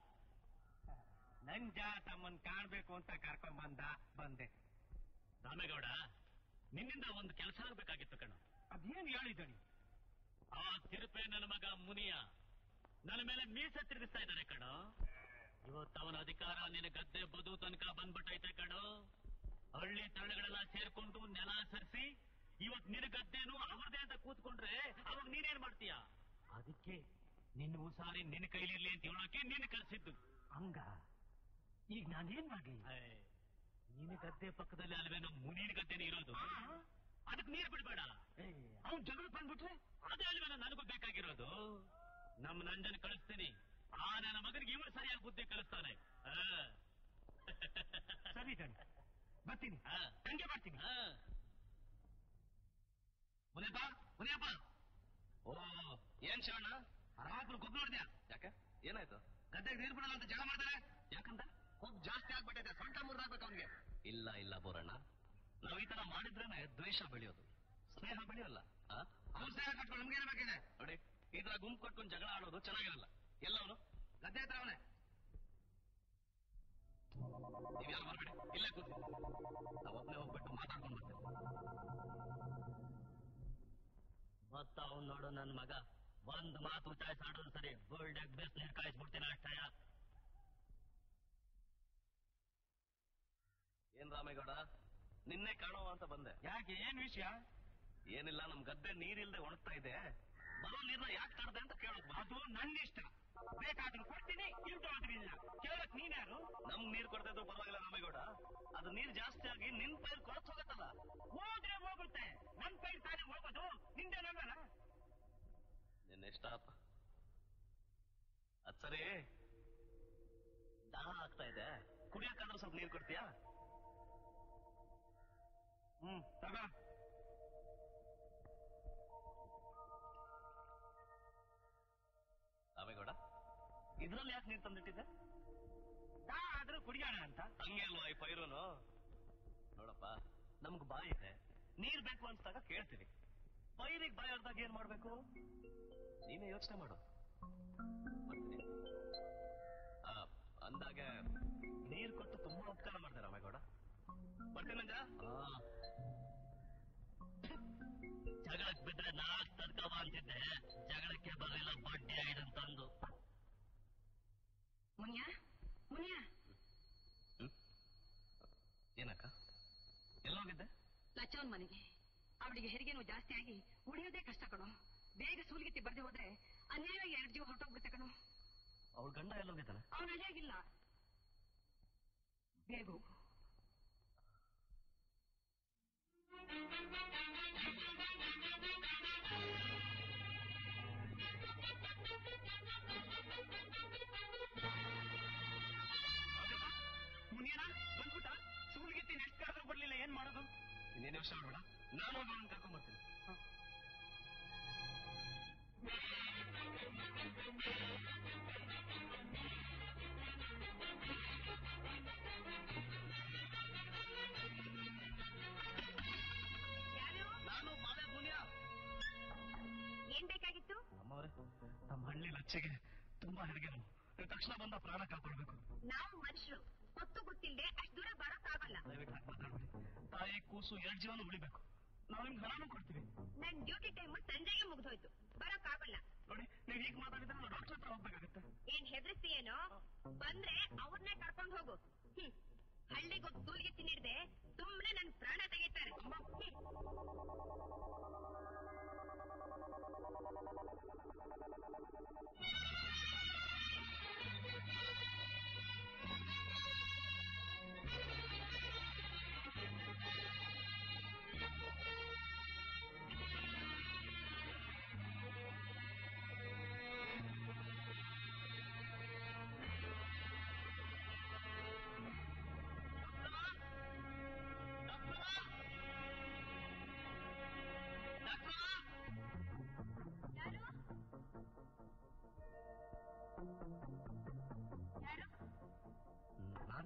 ನಂಜ ತಮ್ಮನ್ ಕಾಣ್ಬೇಕು ಅಂತ ಕರ್ಕೊಂಡ್ ಬಂದ ಬಂದೆ ರಾಮೇಗೌಡ ನಿನ್ನಿಂದ ಒಂದು ಕೆಲಸ ಆಗ್ಬೇಕಾಗಿತ್ತು ಕಣ ಅದೇನ್ ಹೇಳಿದಣಿ ಆ ತಿರುಪೆ ನನ್ನ ಮಗ ಮುನಿಯ ನನ್ನ ಮೇಲೆ ಮೀಸೆ ತಿರುಗಿಸ್ತಾ ಇದ್ದಾನೆ ಕಣೋ ಇವತ್ತು ಅವನ ಅಧಿಕಾರ ನಿನ್ನ ಗದ್ದೆ ಬದು ತನಕ ಬಂದ್ಬಿಟ್ಟೈತೆ ಕಣೋ ಹಳ್ಳಿ ತಳ್ಳಿಗಳೆಲ್ಲ ಸೇರ್ಕೊಂಡು ನೆಲ ಸರಿಸಿ ಇವತ್ ನಿನ್ನ ಗದ್ದೆನು ಅವರದೇ ಅಂತ ಕೂತ್ಕೊಂಡ್ರೆ ಅವಾಗ ನೀನೇನ್ ಮಾಡ್ತೀಯ ಅದಕ್ಕೆ ನಿನ್ನ ಉಸಾರಿ ನಿನ್ನ ಕೈಲಿರ್ಲಿ ಅಂತ ಹೇಳೋಕೆ ನಿನ್ನ ಕಳ್ಸಿದ್ದು ಹಂಗ ಈಗ ನಾನೇನ್ ಮಾಡ್ಲಿ ನಿನ್ನ ಗದ್ದೆ ಪಕ್ಕದಲ್ಲಿ ಅಲ್ವೇನೋ ಮುನಿನ ಗದ್ದೆನೇ ಇರೋದು ಅದಕ್ಕೆ ನೀರ್ ಬಿಡ್ಬೇಡ ಅವ್ನ್ ಜಗಳ ಬಂದ್ಬಿಟ್ರೆ ಅದೇ ಅಲ್ವೇನೋ ನನಗೂ ಬೇಕಾಗಿರೋದು ನಮ್ಮ ನಂಜನ್ ಕಳಿಸ್ತೀನಿ ಆ ನನ್ನ ಮಗನಿಗೆ ಇವನು ಸರಿಯಾಗಿ ಬುದ್ಧಿ ಕಲಿಸ್ತಾನೆ ಆ. ಸರಿ ಕಣಿ ಬರ್ತೀನಿ ಆ. ಹಂಗೆ ಬರ್ತೀನಿ ಆ. ಮುನಿಯಪ್ಪ ಮುನಿಯಪ್ಪ ಓ ಏನ್ ಶಿವಣ್ಣ ರಾತ್ರಿ ಗೊಬ್ಬ ನೋಡಿದ್ಯಾ ಯಾಕೆ ಏನಾಯ್ತು ಗದ್ದೆಗೆ ನೀರು ಬಿಡಲ್ಲ ಅಂತ ಜಗಳ ಮಾಡ್ತಾರೆ ಯಾಕಂತ ಕೊಬ್ಬು ಜಾಸ್ತಿ ಆಗ್ಬಿಟ್ಟಿದೆ ಸೊಂಟ ಮುರಿದಾಗ್ಬೇಕು ಅವನಿಗೆ ಇಲ್ಲ ಇಲ್ಲ ಬೋರಣ್ಣ ನಾವು ಈ ತರ ಮಾಡಿದ್ರೇನೆ ದ್ವೇಷ ಬೆಳೆಯೋದು ಸ್ನೇಹ ಬೆಳೆಯೋಲ್ಲ ಅವ್ನು ಸ್ನೇಹ ಕಟ್ಕೊಂಡು ನಮ್ಗೆ ಏನಾಗಿದೆ ನೋಡಿ ಈ ತರ ಗುಂಪು ಕಟ್ಕೊಂಡು ಜಗಳ ಆಡೋದು ಚೆನ್ನಾಗಿರಲ್ಲ ಎಲ್ಲವನು ಗದ್ದೆ ಹತ್ರ ಅವನೇ ನೀವ್ ಯಾರು ಬರ್ಬೇಡಿ ಇಲ್ಲೇ ಕೂತಿ ನಾವೊಬ್ಬನೇ ಹೋಗ್ಬಿಟ್ಟು ಮಾತಾಡ್ಕೊಂಡು ಬರ್ತೀವಿ ಮತ್ತ ಅವ್ನು ನೋಡು ನನ್ನ ಮಗ ಒಂದ್ ಮಾತು ಚಾಯ್ಸಾಡೋದು ಸರಿ ಗೋಲ್ಡ್ ಬೇಸ್ ನೀರು ಕಾಯಿಸ್ಬಿಡ್ತೀನಿ ಅಷ್ಟಯ ಏನ್ ರಾಮೇಗೌಡ ನಿನ್ನೆ ಕಾಣುವ ಅಂತ ಬಂದೆ ಯಾಕೆ ಏನ್ ವಿಷಯ ಏನಿಲ್ಲ ನಮ್ ಗದ್ದೆ ನೀರಿಲ್ದೆ ಒಣಗ್ತಾ ಇದೆ ಬರೋ ನೀರ್ನ ಯಾಕೆ ತರದೆ ಅಂತ ಕೇಳೋದು ಅದು ನನ್ನ ಇಷ್ಟ ಬೇಕಾದ್ರೂ ಕೊಡ್ತೀನಿ ಇಲ್ದು ಆದ್ರೂ ಇಲ್ಲ ಕೇಳಕ್ ನೀನ್ಯಾರು ನಮ್ ನೀರ್ ಕೊಡ್ತಾ ಇದ್ರು ಪರವಾಗಿಲ್ಲ ರಾಮೇಗೌಡ ಅದು ನೀರ್ ಜಾಸ್ತಿ ಆಗಿ ನಿನ್ ಪೈರ್ ಕೊಳತ್ ಹೋಗತ್ತಲ್ಲ ಹೋದ್ರೆ ಹೋಗುತ್ತೆ ನನ್ ಕೈ ತಾನೇ ಹೋಗೋದು ನಿಂದೆ ನಂಗಲ್ಲ ನಿನ್ನೆ ಸ್ಟಾಪ್ ಅದ್ ಸರಿ ದಾಹ ಆಗ್ತಾ ಇದೆ ಕುಡಿಯಕ್ಕಾದ್ರೂ ಸ್ವಲ್ಪ ನೀರ್ ಕೊಡ್ತೀಯಾ ಹ್ಮ್ ತಗೋ ರಾಮೇಗೌಡ ಇದ್ರಲ್ಲಿ ಯಾಕೆ ನೀರ್ ತಂದಿಟ್ಟಿದ್ದೆ ದಾ ಆದ್ರೂ ಕುಡಿಯೋಣ ಅಂತ ಹಂಗೆ ಅಲ್ವಾ ಈ ಪೈರುನು ನೋಡಪ್ಪ ನಮ್ಗ್ ಬಾಯಿ ಇದೆ ನೀರ್ ಬೇಕು ಅನ್ಸ್ದಾಗ ಕೇಳ್ತೀವಿ ಪೈರಿಗೆ ಬಾಯಿ ಅರ್ದಾಗ ಏನ್ ಮಾಡ್ಬೇಕು ನೀನೇ ಯೋಚನೆ ಮಾಡು ಬರ್ತೀನಿ. ಆ, ಅಂದಾಗೆ ನೀರ್ ಕೊಟ್ಟು ತುಂಬಾ ಉಪಕಾರ ಮಾಡ್ದೆ ರಾಮೇಗೌಡ ಬರ್ತೀನಿ ಮಂಜ ಜಗಳಕ್ಕೆ ಬಿದ್ರೆ ನಾಲ್ಕು ತರ್ಕವ ಅಂತಿದ್ದೆ ಜಗಳಕ್ಕೆ ಬರಲಿಲ್ಲ ಬಡ್ಡಿ ಐದಂತಂದು ಮುನಿಯ ಮುನಿಯ ಹ್ಮ್? ಏನಕ್ಕ ಎಲ್ಲೋಗಿದ್ದೆ ಲಚ್ಚವನ್ ಮನೆಗೆ ಅವಳಿಗೆ ಹೆರಿಗೆ ನೋವು ಜಾಸ್ತಿ ಆಗಿ ಉಳಿಯೋದೇ ಕಷ್ಟ ಕಣೋ ಬೇಗ ಸೂಲಿಗೆತ್ತಿ ಬರ್ದೆ ಹೋದ್ರೆ ಅನ್ಯಾಯವಾಗಿ ಎರಡು ಜೀವ ಹೊರಟೋಗ್ಬಿಡುತ್ತೆ ಕಣೋ ಅವಳ ಗಂಡ ಎಲ್ಲೋಗಿದ್ದಾನೆ ಅವನು ಅಳಿಯಾಗಿಲ್ಲ ಬೇಗ ಹೋಗು ಮುನಿಯನ ಬಂದ್ಬಿಟ್ಟ ಸೂಲ್ಗಿತ್ತಿ ನೆಕ್ಸ್ಟ್ ಕಾದ್ರೂ ಬರ್ಲಿಲ್ಲ ಏನ್ ಮಾಡೋದು ಇನ್ನೇನು ಯೋಚನೆ ಮಾಡ್ಬೇಡ ನಾನು ಹೋಗಿ ಅವ್ನ ಕರ್ಕೊಂಡ್ ಬರ್ತೀನಿ ನಾನು ಮಾದೇ ಮುನಿಯ ಏನ್ ಬೇಕಾಗಿತ್ತು ಅಮ್ಮವ್ರೆ ನಮ್ಮ ಹಳ್ಳಿ ಲಚ್ಚೆಗೆ ತುಂಬಾ ಹೆರಿಗೆ ನೋವು. ನೀವು ತಕ್ಷಣ ಬಂದ ಪ್ರಾಣ ಕಾಪಾಡ್ಬೇಕು ನಾವು ಮನುಷ್ಯರು ಹೊತ್ತು ಗೊತ್ತಿಲ್ಲದೆ ಅಷ್ಟು ದೂರ ಬರೋಕ್ಕಾಗಲ್ಲ ದಯವಿಟ್ಟು ಹಾಗೆ ಮಾತಾಡ್ಬೇಡಿ ತಾಯಿ ಕೂಸು ಎರಡು ಜೀವನ ಉಳಿಬೇಕು ನಾವು ನಿಮ್ಗೆ ಹಣನೂ ಕೊಡ್ತೀವಿ ನನ್ ಡ್ಯೂಟಿ ಟೈಮ್ ಸಂಜೆಗೆ ಮುಗ್ದೋಯ್ತು ಬರೋಕ್ಕಾಗಲ್ಲ ನೋಡಿ ನೀವು ಹೀಗೆ ಮಾತಾಡಿದ್ರೆ ನಾವು ಡಾಕ್ಟರ್ ಹತ್ರ ಹೋಗ್ಬೇಕಾಗತ್ತೆ ಏನ್ ಹೆದರ್ಸ್ತೀಯೇನೋ ಬಂದ್ರೆ ಅವ್ರನ್ನೇ ಕರ್ಕೊಂಡು ಹೋಗು ಹ್ಮ್ ಹಳ್ಳಿಗೊಬ್ಬ ತೂಲಿಗೆ ತಿನ್ನಿಡ್ದೆ ಸುಮ್ನೆ ನನ್ ಪ್ರಾಣ ತೆಗಿತಾರೆ ಹ್ಮ್.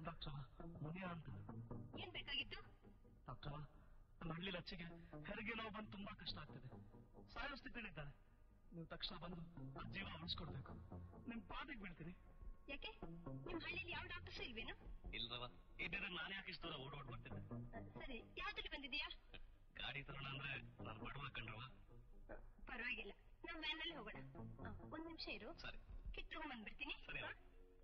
ಡಾಕ್ಟರ್ ಮುನಿಯಾ ಅಂತ ಏನ್ ಬೇಕಾಗಿತ್ತು ಡಾಕ್ಟರ್ ನಮ್ಮ ಹಳ್ಳಿ ಲಚ್ಚಿಗೆ ಹೆರಿಗೆ ನೋವು ಬಂದು ತುಂಬಾ ಕಷ್ಟ ಆಗ್ತಿದೆ ಸಾಯೋ ಸ್ಥಿತಿಲಿದ್ದಾಳೆ ನೀವು ತಕ್ಷಣ ಬಂದು ಆ ಜೀವ ಉಳಿಸ್ಕೊಡ್ಬೇಕು ನಿಮ್ ಪಾದಿಗೆ ಬೀಳ್ತೀನಿ ಯಾಕೆ ನಿಮ್ ಹಳ್ಳಿಲಿ ಯಾವ ಡಾಕ್ಟರ್ಸ್ ಇಲ್ವೇನು ಇಲ್ರವ ಇದ್ರೆ ನಾನು ಯಾಕೆ ಇಷ್ಟು ದೂರ ಓಡೋಡ್ ಬರ್ತಿದ್ದೆ ಸರಿ ಯಾವ್ದ್ರಲ್ಲಿ ಬಂದಿದ್ಯಾ ಗಾಡಿ ತರೋಣ ಅಂದ್ರೆ ನಾನು ಬಡವ ಕಂಡ್ರವ ಪರವಾಗಿಲ್ಲ ನಾವ್ ವ್ಯಾನಲ್ಲಿ ಹೋಗೋಣ ಆ, ಒಂದ್ ನಿಮಿಷ ಇರು ಸರಿ ಕಿಟ್ ತಗೊಂಡ್ ಬಂದ್ಬಿಡ್ತೀನಿ ಸರಿ ಹಾ?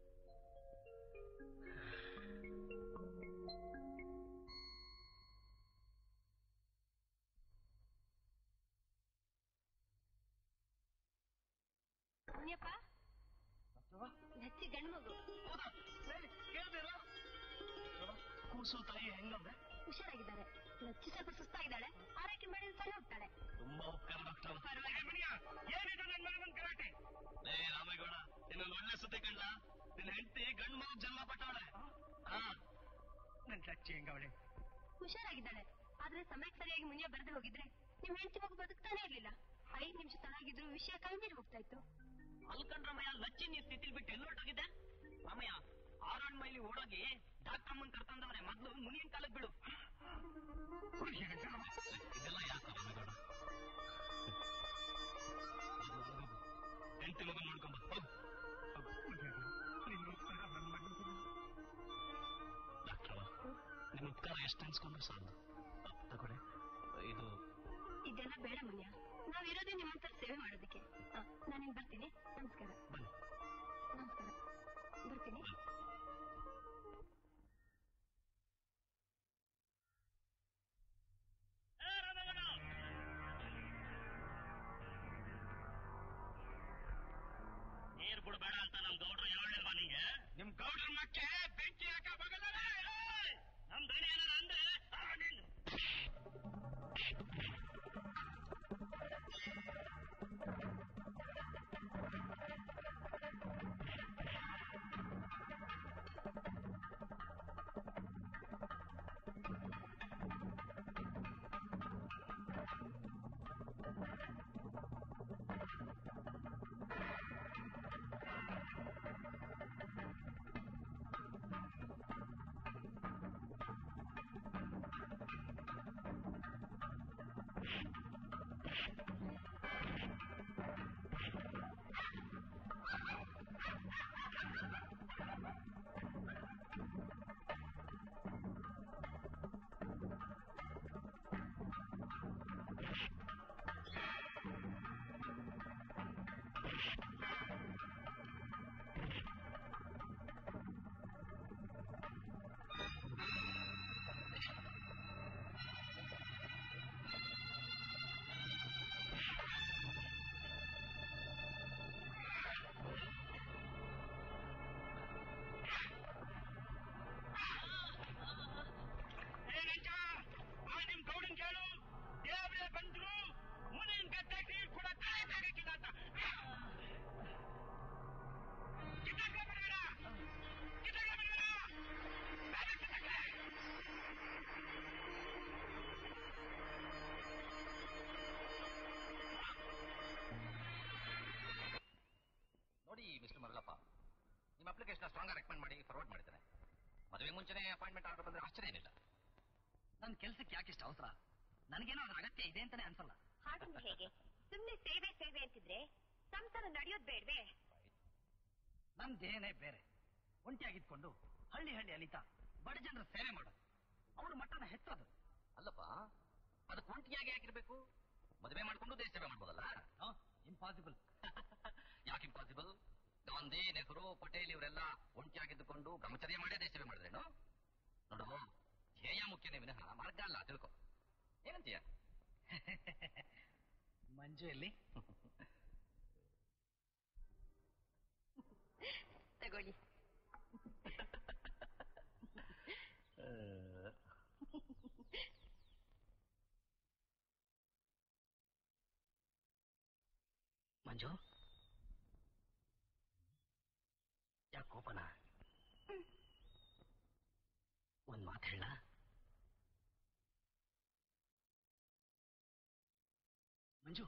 ಮುನಿಯಪ್ಪ ಲಚ್ಚಿ ಗಂಡು ಮಗು ಕೂಸು ತಾಯಿ ಹೆಂಗವ್ರೆ ಹುಷಾರಾಗಿದ್ದಾರೆ ಲಚ್ಚಿ ಸ್ವಲ್ಪ ಸುಸ್ತಾಗಿದ್ದಾಳೆ ಆರೈಕೆ ಮಾಡಿದ್ರೆ ಸಣ್ಣ ಹೋಗ್ತಾಳೆ ತುಂಬಾ ಉಪಕಾರ ಡಾಕ್ಟರ್ ಪರವಾಗಿಲ್ಲ ಏನಿದು ನನ್ನ ಮಗನ ಗಲಾಟೆ ಲೇ ರಾಮೇಗೌಡ ಇನ್ನೊಂದು ಒಳ್ಳೆ ಸುದ್ದಿ ಕಂಡ್ಲ ನಿನ್ನ ಹೆಂಡತಿ ಗಂಡು ಮಗು ಜನ್ಮ ಪಟ್ಟವಳೆ ಹಾ ನನ್ ಲಚ್ಚಿ ಹೆಂಗವಳೆ ಹುಷಾರಾಗಿದ್ದಾಳೆ ಆದ್ರೆ ಸಮಯಕ್ಕೆ ಸರಿಯಾಗಿ ಮುನಿಯ ಬರದೆ ಹೋಗಿದ್ರೆ ನಿಮ್ ಹೆಂಡತಿ ಮಗು ಬದುಕ್ತಾನೆ ಇರ್ಲಿಲ್ಲ ಐದ್ ನಿಮಿಷ ತಲಾಗಿದ್ರು ವಿಷಯ ಕೈ ಮೀರಿ ಹೋಗ್ತಾ ಇತ್ತು ಅಲ್ಕಂಡ್ರಮಯ್ಯ ಲಚ್ಚಿ ನೀ ಸ್ಥಿತಿಲ್ ಬಿಟ್ಟು ಎಲ್ಲೊಟ್ಟೋಗಿದ್ದೆ ರಾಮಯ್ಯ ಆರಾಣ್ ಮೈಲಿ ಓಡೋಗಿ ಡಾಕ್ಟಮ್ಮನ್ ಕರ್ತಂದವ್ರೆ ಮೊದ್ಲು ಮುನಿಯನ್ ಕಾಲಕ್ ಬಿಡು ಇದೆಲ್ಲ ಯಾಕೆ ರಾಮೇಗೌಡ ಹೆಂಡತಿ ಮಗನ್ ನೋಡ್ಕೊಂಬ ಹೋಗು ಡಾಕ್ಟರ್ ನಿಮ್ಮ ಉಪಕಾರ ಎಷ್ಟು ಅನ್ಸ್ಕೊಂಡ್ರು ಸಾಲ ತಗೊಳ್ಳಿ ಇದು ಇದೆಲ್ಲ ಬೇಡ ಮುನಿಯ ನಾವಿರೋದೇ ನಿಮ್ಮಂತ ಸೇವೆ ಮಾಡೋದಕ್ಕೆ ನಾನು ಬರ್ತೀನಿ ನಮಸ್ಕಾರ ಬನ್ನಿ ನಮಸ್ಕಾರ ಬರ್ತೀನಿ ನೀರ್ ಬಿಡ್ಬೇಡ ಅಂತ ನಮ್ ಗೌಡ್ರು ಹೇಳಿಲ್ವಾ ನಿಂಗೆ ನಿಮ್ ಗೌಡ್ರ ಮಕ್ಕೆ ಬೆಂಕಿ ಹಾಕ ಬಗಲೇ ನಮ್ ದಣಿ ಏನಾರ ಅಂದ್ರೆ ಆ, ನೀನು ಏ ನಿಜ ಆ ನಿಮ್ ಗೌಡನ್ ಕೇಳು ದೇವ್ರೇ ಬಂದ್ರು ಮುನಿನ್ ಗದ್ದೆ ನೀರ್ ಕೂಡ ಕಾಯಕ್ಕಾಗಕ್ಕಿಲ್ಲ ಅಂತ ಕಿತ್ತಾಕ್ಲೆ ಬಿಡ್ಬೇಡ ಕಿತ್ತಾಕ್ಲೆ ಬಿಡ್ಬೇಡ ಬೇಡ ಕಿತ್ತಾಕ್ಲೆ ನೋಡಿ ಮಿಸ್ಟರ್ ಮರಳಪ್ಪ ನಿಮ್ಮ ಅಪ್ಲಿಕೇಶನ್ ಸ್ಟ್ರಾಂಗ್ ರೆಕಮೆಂಡ್ ಮಾಡಿ ಫಾರ್ವರ್ಡ್ ಮಾಡಿದ್ದೇನೆ ಮದುವೆ ಮುಂಚೆನೇ ಅಪಾಯಿಂಟ್ಮೆಂಟ್ ಆರ್ಡರ್ ಬಂದ್ರೆ ಆಶ್ಚರ್ಯ ಏನಿಲ್ಲ ನನ್ ಕೆಲ್ಸಕ್ಕೆ ಯಾಕಿಷ್ಟು ಅವಸರ ನನಗೇನೋ ಅದ್ರ ಅಗತ್ಯ ಇದೆ ಅಂತಾನೆ ಅನ್ಸಲ್ಲ ಹಾಗಂದ್ರೆ ಹೇಗೆ ಸುಮ್ನೆ ಸೇವೆ ಸೇವೆ ಅಂತಿದ್ರೆ ಸಂಸಾರ ನಡೆಯೋದ್ ಬೇಡ್ವೆ ನನ್ ದೇಹನೇ ಬೇರೆ ಒಂಟಿಯಾಗಿದ್ಕೊಂಡು ಹಳ್ಳಿ ಹಳ್ಳಿ ಅಲಿತಾ ಬಡ ಜನರ ಸೇವೆ ಮಾಡೋದು ಅವ್ರ ಮಟ್ಟನ ಹೆತ್ತೋದು ಅಲ್ಲಪ್ಪ ಅದು ಕುಂಟಿಯಾಗಿ ಯಾಕಿರ್ಬೇಕು ಮದುವೆ ಮಾಡ್ಕೊಂಡು ದೇಶ ಸೇವೆ ಮಾಡ್ಬೋದಲ್ಲ ಇಂಪಾಸಿಬಲ್ ಯಾಕೆ ಇಂಪಾಸಿಬಲ್ ಗಾಂಧಿ ನೆಹರು ಪಟೇಲ್ ಇವರೆಲ್ಲ ಒಂಟಿಯಾಗಿದ್ದುಕೊಂಡು ಬ್ರಹ್ಮಚರ್ಯ ಮಾಡೇ ದೇಶ ಸೇವೆ ಮಾಡಿದ್ರೇನು ನೋಡು ಧ್ಯೇಯ ಮುಖ್ಯನೇ ವಿನಃ ಮಾರ್ಗ ಅಲ್ಲ ತಿಳ್ಕೊ ಏನಂತೀಯ ಮಂಜು ಎಲ್ಲಿ ತಗೊಳ್ಳಿ ಮಂಜು ಯಾಕೆ ಕೋಪನ ಒಂದ್ ಮಾತು ಹೇಳ ಮಂಜು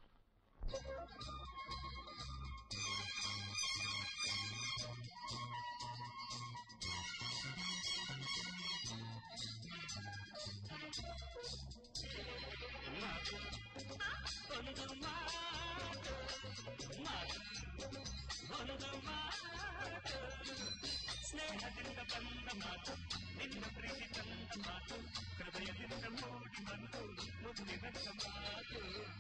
ನಿನ್ನ ಪ್ರೀತಿ ತಂದ ಮಾತು ಹೃದಯದಿಂದ ಮೂಡಿ ಬಂತು ಮುತ್ತಿನ ಮಾತು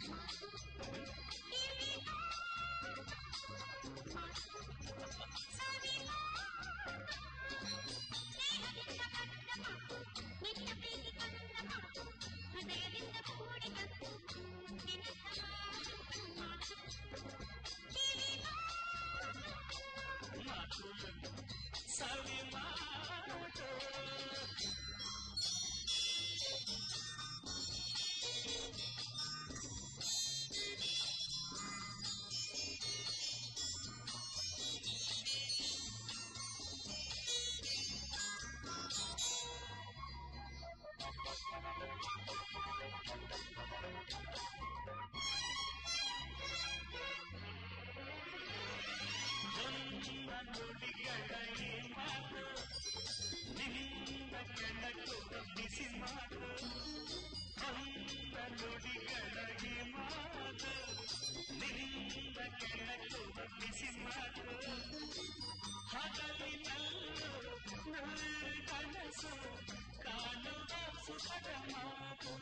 ನಿನ್ನ ಪ್ರೀತಿ ತಂದ ಮಾತು ಹೃದಯದಿಂದ ಕೂಡಿ ಬಂತು ನಿನ್ನ ಮಾತು ಮಾತು ಸವಿ ಮಾತು ನನ್ನ ನುಡಿಗಳ ಈ ಮಾತು ನಿನ್ನ ಕೆಳಗುವ ಬಿಸಿ ಮಾತು ನನ್ನ ನುಡಿಗಳ ಈ ಮಾತು ನಿನ್ನ ಕೆಳಗುವ ಬಿಸಿ ಮಾತು ಹಗಲಿನಲ್ಲೂ ನನ್ನ ಕನಸು ಕಾಣುವ ಸುಖದ ಮಾತು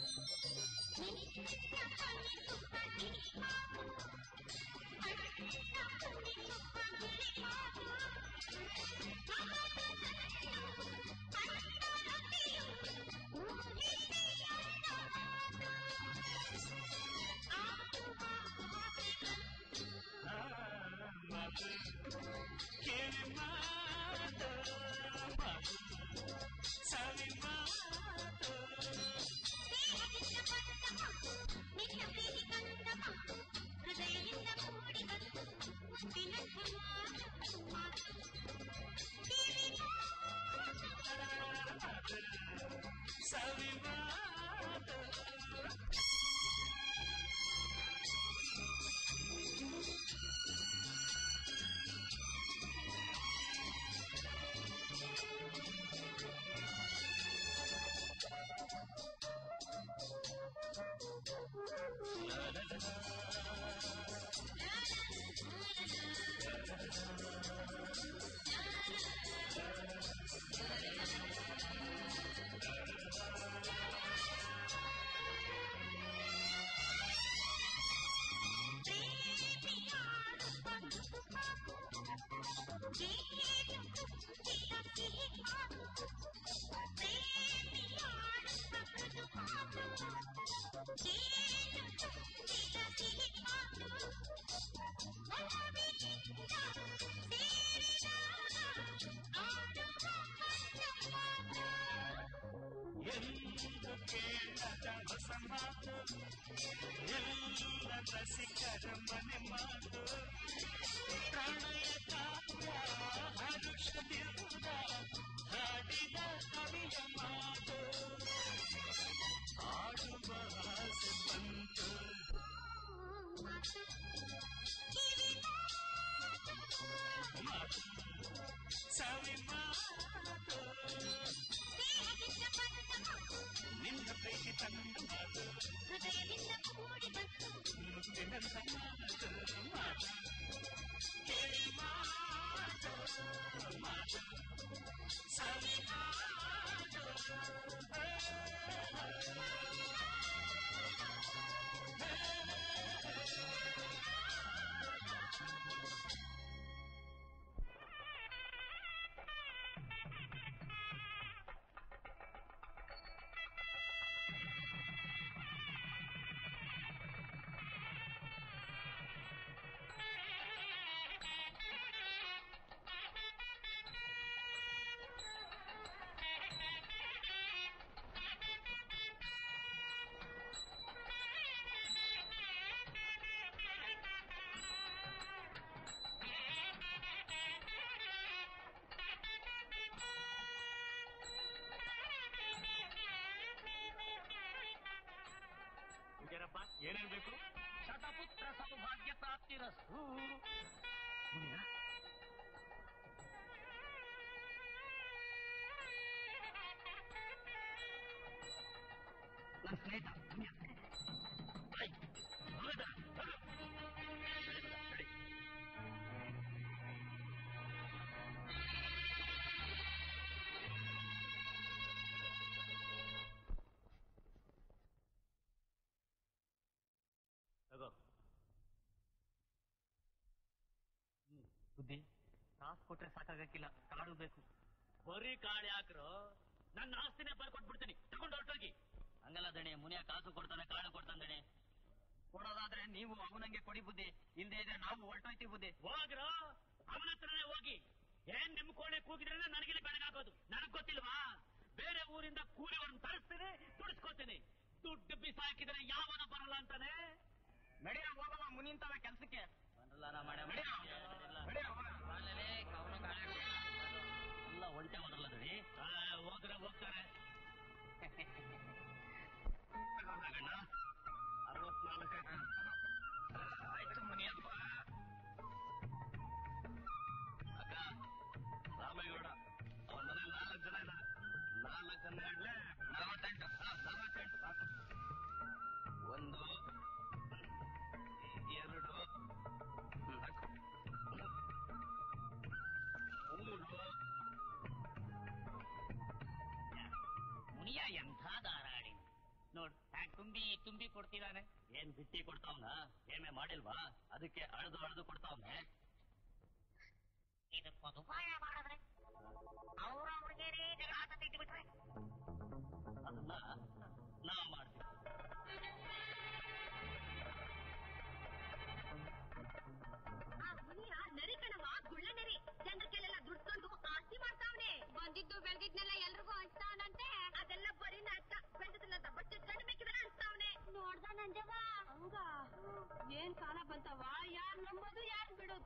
ಆ ಮಾತು ಕೇಳಿ ಮಾತು ಮಾತು ಸವಿ ಮಾತು ನಿನ್ನ ಪ್ರೀತಿ ತಂದ ಮಾತು ಹೃದಯದಿಂದ ಕೂಡಿ ಬಂತು ಮುತ್ತಿನ ಮಾತು ಸವಿ ಮಾತು ಎಂದು ಕೇಳದ ಹೊಸ ಮಾತು ಎಲ್ಲ ರಸಿಕರ ಮನೆ ಮಾತು ಪ್ರಣಯ ಕಾವ್ಯ ಹರುಷದಿಂದ ಹಾಡಿದ ಕವಿಯ ಮಾತು ಆಡುವ ಆಸೆ ಬಂತು ಮಾತು ಸವಿ ಮಾತು ನಿನ್ನ ಪ್ರೀತಿ ತಂದ ಮಾತು ಹೃದಯದಿಂದ ಕೂಡಿ ಬಂತು ಮುತ್ತಿನಂತ ಮಾತು ಮಾತು ಕೇಳಿ ಮಾತು ಮಾತು ಸವಿ ಮಾತು ಏನಪ್ಪ ಏನೇಳ್ಬೇಕು ಶತಪುತ್ರ ಸೌಭಾಗ್ಯ ಪ್ರಾಪ್ತಿರಸ್ತು ನನ್ನ ಸ್ನೇಹಿತ ಮುನಿಯ. ಐ, ಹೌದಾ? ಹೌದು. ನಡಿ, ನಡಿ. ಬುದ್ಧಿ ಕಾಸು ಕೊಟ್ರೆ ಸಾಕಾಗಕ್ಕಿಲ್ಲ ಕಾಡು ಬೇಕು ಬರೀ ಕಾಳು ಯಾಕ್ರೋ ನನ್ನ ಆಸ್ತಿನೇ ಬರ್ಕೊಟ್ಬಿಡ್ತೀನಿ ತಗೊಂಡು ಹೊರಟೋಗಿ ಹಂಗಲ್ಲ ದಣಿ ಮುನಿಯ ಕಾಸು ಕೊಡ್ತಾನೆ ಕಾಳು ಕೊಡ್ತಾನೆ ದಣಿ ಕೊಡೋದಾದ್ರೆ ನೀವು ಅವನಂಗೆ ಕೊಡಿ ಬುದ್ಧಿ ಇಲ್ದೇ ಇದ್ರೆ ನಾವು ಹೊರಟೋಯ್ತೀವಿ ಬುದ್ಧಿ ಹೋಗ್ರೋ ಅವನ ಹತ್ರನೇ ಹೋಗಿ ಏನ್ ನಿಮ್ ಕೋಣೆ ಕೂಗಿದ್ರೆ ನನಗಿಲ್ಲಿ ಬೆಳಗಾಗೋದು ನನಗ್ ಗೊತ್ತಿಲ್ವಾ ಬೇರೆ ಊರಿಂದ ಕೂಲಿಯವ್ರನ್ನ ತರಿಸ್ತೀನಿ ತುಡಿಸ್ಕೊತೀನಿ ದುಡ್ಡು ಬಿಸಾಕಿದ್ರೆ ಯಾವನ ಬರಲ್ಲ ಅಂತಾನೆ ನಡಿಯ ಹೋಗವ ಮುನಿಂತವ ಕೆಲ್ಸಕ್ಕೆ ಎಲ್ಲ ಒಂಟೆ ಹೋದ್ರಲ್ಲ ದಣಿ ಆ, ಹೋದ್ರೆ ಹೋಗ್ತಾರೆ ಅರವತ್ನಾಲ್ಕು ಆಯ್ತು ಮುನಿಯಪ್ಪ ಅಕ್ಕ ರಾಮೇಗೌಡ ಅವನ ಮನೇಲಿ ನಾಲ್ಕು ಜನ ಇದ್ದಾರೆ ನಾಲ್ಕು ಜನ ಇಡ್ಲೆ ನಲವತ್ತೆಂಟು ಹಾ, ನಲವತ್ತೆಂಟು ಸಾಕು ಒಂದು ಎರಡು ನಾಲ್ಕು ಮೂರು ಮುನಿಯ ಎಂಥ ಧಾರಾಡಿ ನೋಡ್ ಹ್ಯಾಂಗ್ ತುಂಬಿ ತುಂಬಿ ಕೊಡ್ತಿದ್ದಾನೆ ಏನ್ ಬಿಟ್ಟಿ ಕೊಡ್ತಾವ್ನ ಏಮೆ ಮಾಡಿಲ್ವಾ ಅದಕ್ಕೆ ಅಳ್ದು ಅಳ್ದು ಕೊಡ್ತಾವ್ನೆ ಇದಕ್ಕೊಂದು ಉಪಾಯ ಮಾಡಿದ್ರೆ ಅವ್ರ ಅವ್ರಿಗೇನೆ ಜಗಳ ಬಿಟ್ರೆ ಅದನ್ನ ನಾವ್ ಮಾಡ್ತೀವಿ ಆ ಮುನಿಯ ನರಿ ಕಣವ ಗುಳ್ಳ ನರಿ ಜನಕ್ಕೆಲ್ಲ ದುಡ್ಕೊಂಡು ಆಸ್ತಿ ಮಾಡ್ತಾವ್ನೆ ಬಂದಿದ್ದು ಬೆಳೆದಿದ್ನೆಲ್ಲ ಎಲ್ರಿಗೂ ಹಂಚ್ತಾವನಂತೆ ಅದೆಲ್ಲ ಬರೀ ನಾಟಕ ಬೆಳೆದಿದ್ದಂತ ಬಟ್ಟೆ ಗಂಡು ಬೇಕಿದ್ರೆ ಹಂಚ್ತಾವ್ನೆ ನೋಡ್ದ ನಂಜವ ಹಂಗ ಏನ್ ಕಾಲ ಬಂತವ ಯಾರ್ ನಂಬೋದು ಯಾರ್ ಬಿಡೋದು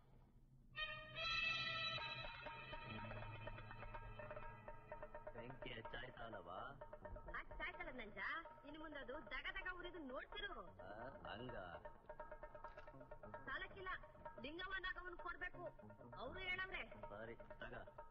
ಬೆಂಕಿ ಹೆಚ್ಚಾಯ್ತಲ್ಲವಾ ಅಷ್ಟಾಯ್ತಲ್ಲ ನಂಜ ಇನ್ನು ಮುಂದದು ದಗ ದಗ ಉರಿದು ನೋಡ್ತಿರು ಹಂಗ ಸಾಲಕ್ಕಿಲ್ಲ ಲಿಂಗಮ್ಮನಾಗವನ್ ಕೊಡ್ಬೇಕು ಅವ್ರು ಹೇಳವ್ರೆ ಸರಿ ತಗ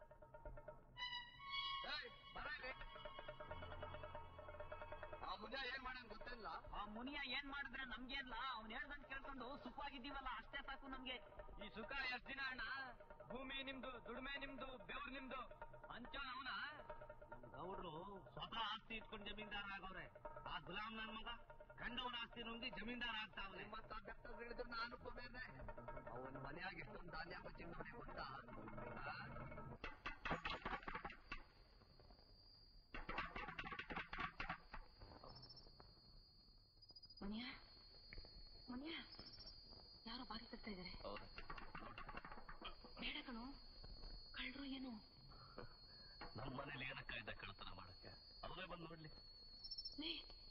ಆ ಮುಂಜಾ ಏನ್ ಮಾಡಂಗ್ ಗೊತ್ತಿಲ್ಲ ಆ ಮುನಿಯ ಏನ್ ಮಾಡಿದ್ರೆ ನಮ್ಗೇನ್ಲ ಅವ್ನ್ ಹೇಳ್ದಂಗ್ ಕೇಳ್ಕೊಂಡು ಸುಖವಾಗಿದ್ದೀವಲ್ಲ ಅಷ್ಟೇ ಸಾಕು ನಮ್ಗೆ ಈ ಸುಖ ಎಷ್ಟ್ ದಿನ ಅಣ್ಣ ಭೂಮಿ ನಿಮ್ದು ದುಡಿಮೆ ನಿಮ್ದು ಬೆವ್ರು ನಿಮ್ದು ಅಂಚೋನ್ ಅವನ ಗೌಡ್ರು ಸ್ವತಃ ಆಸ್ತಿ ಇಟ್ಕೊಂಡು ಜಮೀನ್ದಾರ ಆಗವ್ರೆ ಆ ಗುಲಾಮ್ ನನ್ ಮಗ ಕಂಡವನ ಆಸ್ತಿ ನುಂಗಿ ಜಮೀನ್ದಾರ ಆಗ್ತಾವ್ರೆ ಮತ್ತ ಬೆಟ್ಟ ಹಿಡಿದ್ರೆ ನಾನು ಕೊಬೇನೆ ಅವನ ಮನೆಯಾಗ ಎಷ್ಟೊಂದು ಧಾನ್ಯ ಬಚ್ಚಿದ್ದವನೇ ಗೊತ್ತಾ ಆ? ಮುನಿಯ ಮುನಿಯ ಯಾರೋ ಬಾರಿ ತರ್ತಾ ಇದಾರೆ ಬೇಡ ಕಣು ಕಳ್ರು ಏನು ನಮ್ಮ ಮನೇಲಿ ಏನಕ್ಕ ಇದ್ದ ಕಳ್ತನ ಮಾಡಕ್ಕೆ ಅವರೇ ಬಂದು ನೋಡ್ಲಿ ಲೇ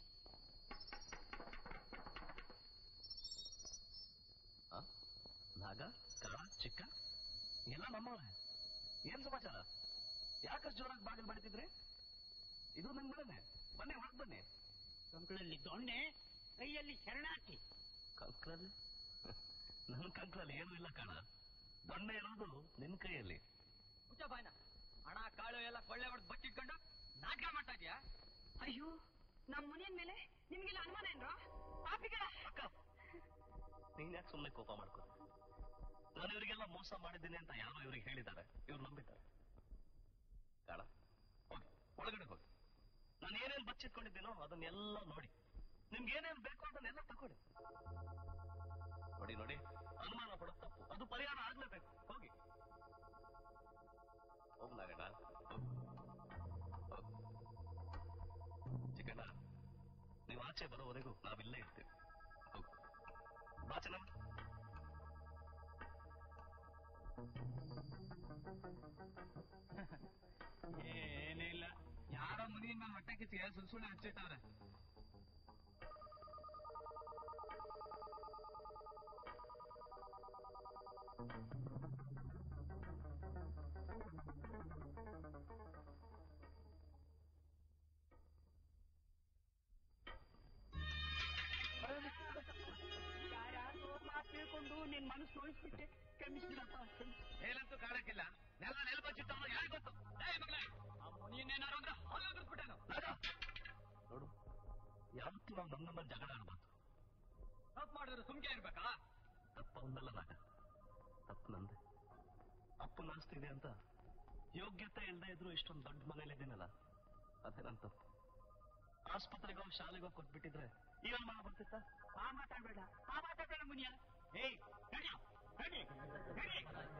ಆ? ನಾಗ ಕಾಳ ಚಿಕ್ಕ ಎಲ್ಲ ನಮ್ಮವ್ರೆ ಏನ್ ಸಮಾಚಾರ ಯಾಕಷ್ಟು ಜೋರಾಗಿ ಬಾಗಿಲು ಬಡಿತಿದ್ರಿ ಇದು ನನ್ ಮನೆನೆ ಬನ್ನಿ ಹೊರಗೆ ಬನ್ನಿ ಕಂಕಳಲ್ಲಿ ದೊಣ್ಣೆ ಕೈಯಲ್ಲಿ ಶರಣಾರ್ಥಿ ಕಂಕ್ಳಲ್ಲಿ ನನ್ ಕಂಕ್ಳಲ್ಲಿ ಏನೂ ಇಲ್ಲ ಕಾಣ ದೊಣ್ಣೆ ಇರೋದು ನಿನ್ ಕೈಯಲ್ಲಿ ಮುಚ್ಚ ಬಾಯ್ನ ಹಣ ಕಾಳು ಎಲ್ಲ ಕೊಳ್ಳೆ ಹೊಡೆದು ಬಚ್ಚಿಟ್ಕೊಂಡು ನಾಟಕ ಮಾಡ್ತಾ ಇದೀಯಾ ಅಯ್ಯೋ ನಮ್ ಮುನಿಯನ್ ಮೇಲೆ ನಿಮ್ಗೆಲ್ಲ ಅನುಮಾನ ಏನ್ರೋ ಪಾಪಿಗಳ ಅಕ್ಕ ನೀನ್ ಯಾಕೆ ಸುಮ್ಮನೆ ಕೋಪ ಮಾಡ್ಕೊ ನಾನು ಇವರಿಗೆಲ್ಲ ಮೋಸ ಮಾಡಿದ್ದೀನಿ ಅಂತ ಯಾರೋ ಇವ್ರಿಗೆ ಹೇಳಿದ್ದಾರೆ ಇವ್ರು ನಂಬಿದ್ದಾರೆ ಕಾಣ ಹೋಗಿ ಒಳಗಡೆ ಹೋಗಿ ನಾನು ಏನೇನ್ ಬಚ್ಚಿಟ್ಕೊಂಡಿದ್ದೀನೋ ಅದನ್ನೆಲ್ಲ ನೋಡಿ ನಿಮ್ಗೆ ಏನೇನ್ ಬೇಕು ಅದನ್ನೆಲ್ಲ ತಗೊಳ್ಳಿ ನೋಡಿ ನೋಡಿ ಅನುಮಾನ ಪಡೋದು ತಪ್ಪು ಅದು ಪರಿಹಾರ ಆಗ್ಲೇಬೇಕು ಹೋಗಿ ಹೋಗ್ಲಾಗಣ ಚಿಕ್ಕಣ್ಣ ನೀವು ಆಚೆ ಬರೋವರೆಗೂ ನಾವಿಲ್ಲೇ ಇರ್ತೀವಿ ಹೋಗು ಬಾ ಚೆನ್ನಮ್ಮ ಏನಿಲ್ಲ ಯಾರೋ ಮುನಿಯ ಮೇಲೆ ಹೊಟ್ಟೆ ಕಿಚ್ಚಿಗೆ ಸುಳ್ ಸುಳ್ಳು ಹಚ್ಚಿಟ್ಟವ್ರೆ ಯಾರ್ಯಾರೋ ಮಾತು ತಿಳ್ಕೊಂಡು ನಿನ್ ಮನಸ್ಸು ನೋಯಿಸ್ಬಿಟ್ಟೆ ಕ್ಷಮಿಸ್ಬಿಡಪ್ಪ ಕ್ಷಮಿಸ್ ಮೇಲಂತೂ ಕಾಣಕ್ಕಿಲ್ಲ ನೆಲ ನೆಲ ಬಚ್ಚಿಟ್ಟವ್ರು ಯಾರು ಗೊತ್ತು ಏ ಮಗಳೇ ಆ ಮುನಿಯನ್ನೇನಾರು ಅಂದ್ರೆ ಹೊಲೋಗ್ಬಿಟ್ಟೇನು ನೋಡು ಯಾವತ್ತೂ ನಾವು ನಮ್ಮ ನಮ್ಮ ಜಗಳ ಆಡ್ಬಾರ್ದು ತಪ್ಪು ಮಾಡಿದ್ರೆ ಸುಮ್ಕೆ ಇರ್ಬೇಕಾ ತಪ್ಪು ಅವನಲ್ಲ ನಾಗ ತಪ್ಪು ನಂದೆ ಅಪ್ಪನ ಆಸ್ತಿ ಇದೆ ಅಂತ ಯೋಗ್ಯತೆ ಇಲ್ಲದೆ ಇದ್ರು ಇಷ್ಟೊಂದು ದೊಡ್ಡ ಮನೇಲಿದ್ದೀನಲ್ಲ ಅದೇ ನನ್ನ ತಪ್ಪು ಆಸ್ಪತ್ರೆಗೋ ಶಾಲೆಗೋ ಕೊಟ್ಬಿಟ್ಟಿದ್ರೆ ಈಗ ಮನ ಬರ್ತಿತ್ತ ಆ ಮಾತಾಡ್ಬೇಡ ಆ ಮಾತಾಡ್ಬೇಡ ಮುನಿಯ ಏಯ್ ನಡ್ಯೋ ನಡಿ ನಡಿ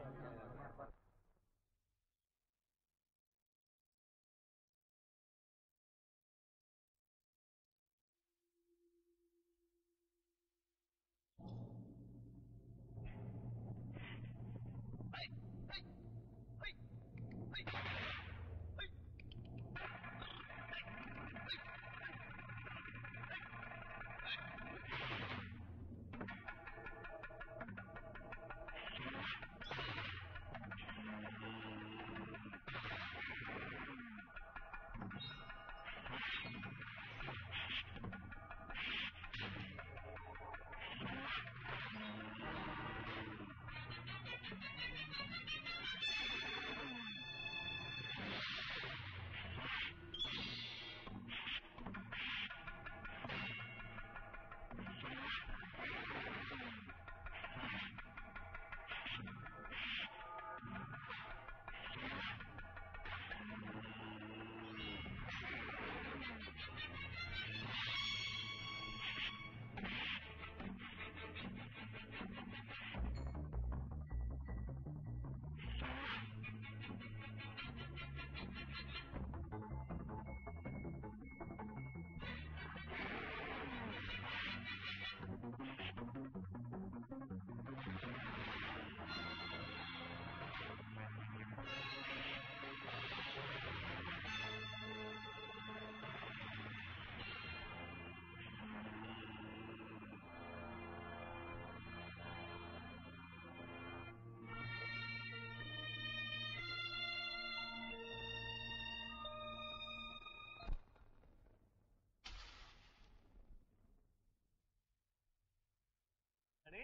ಅರೆ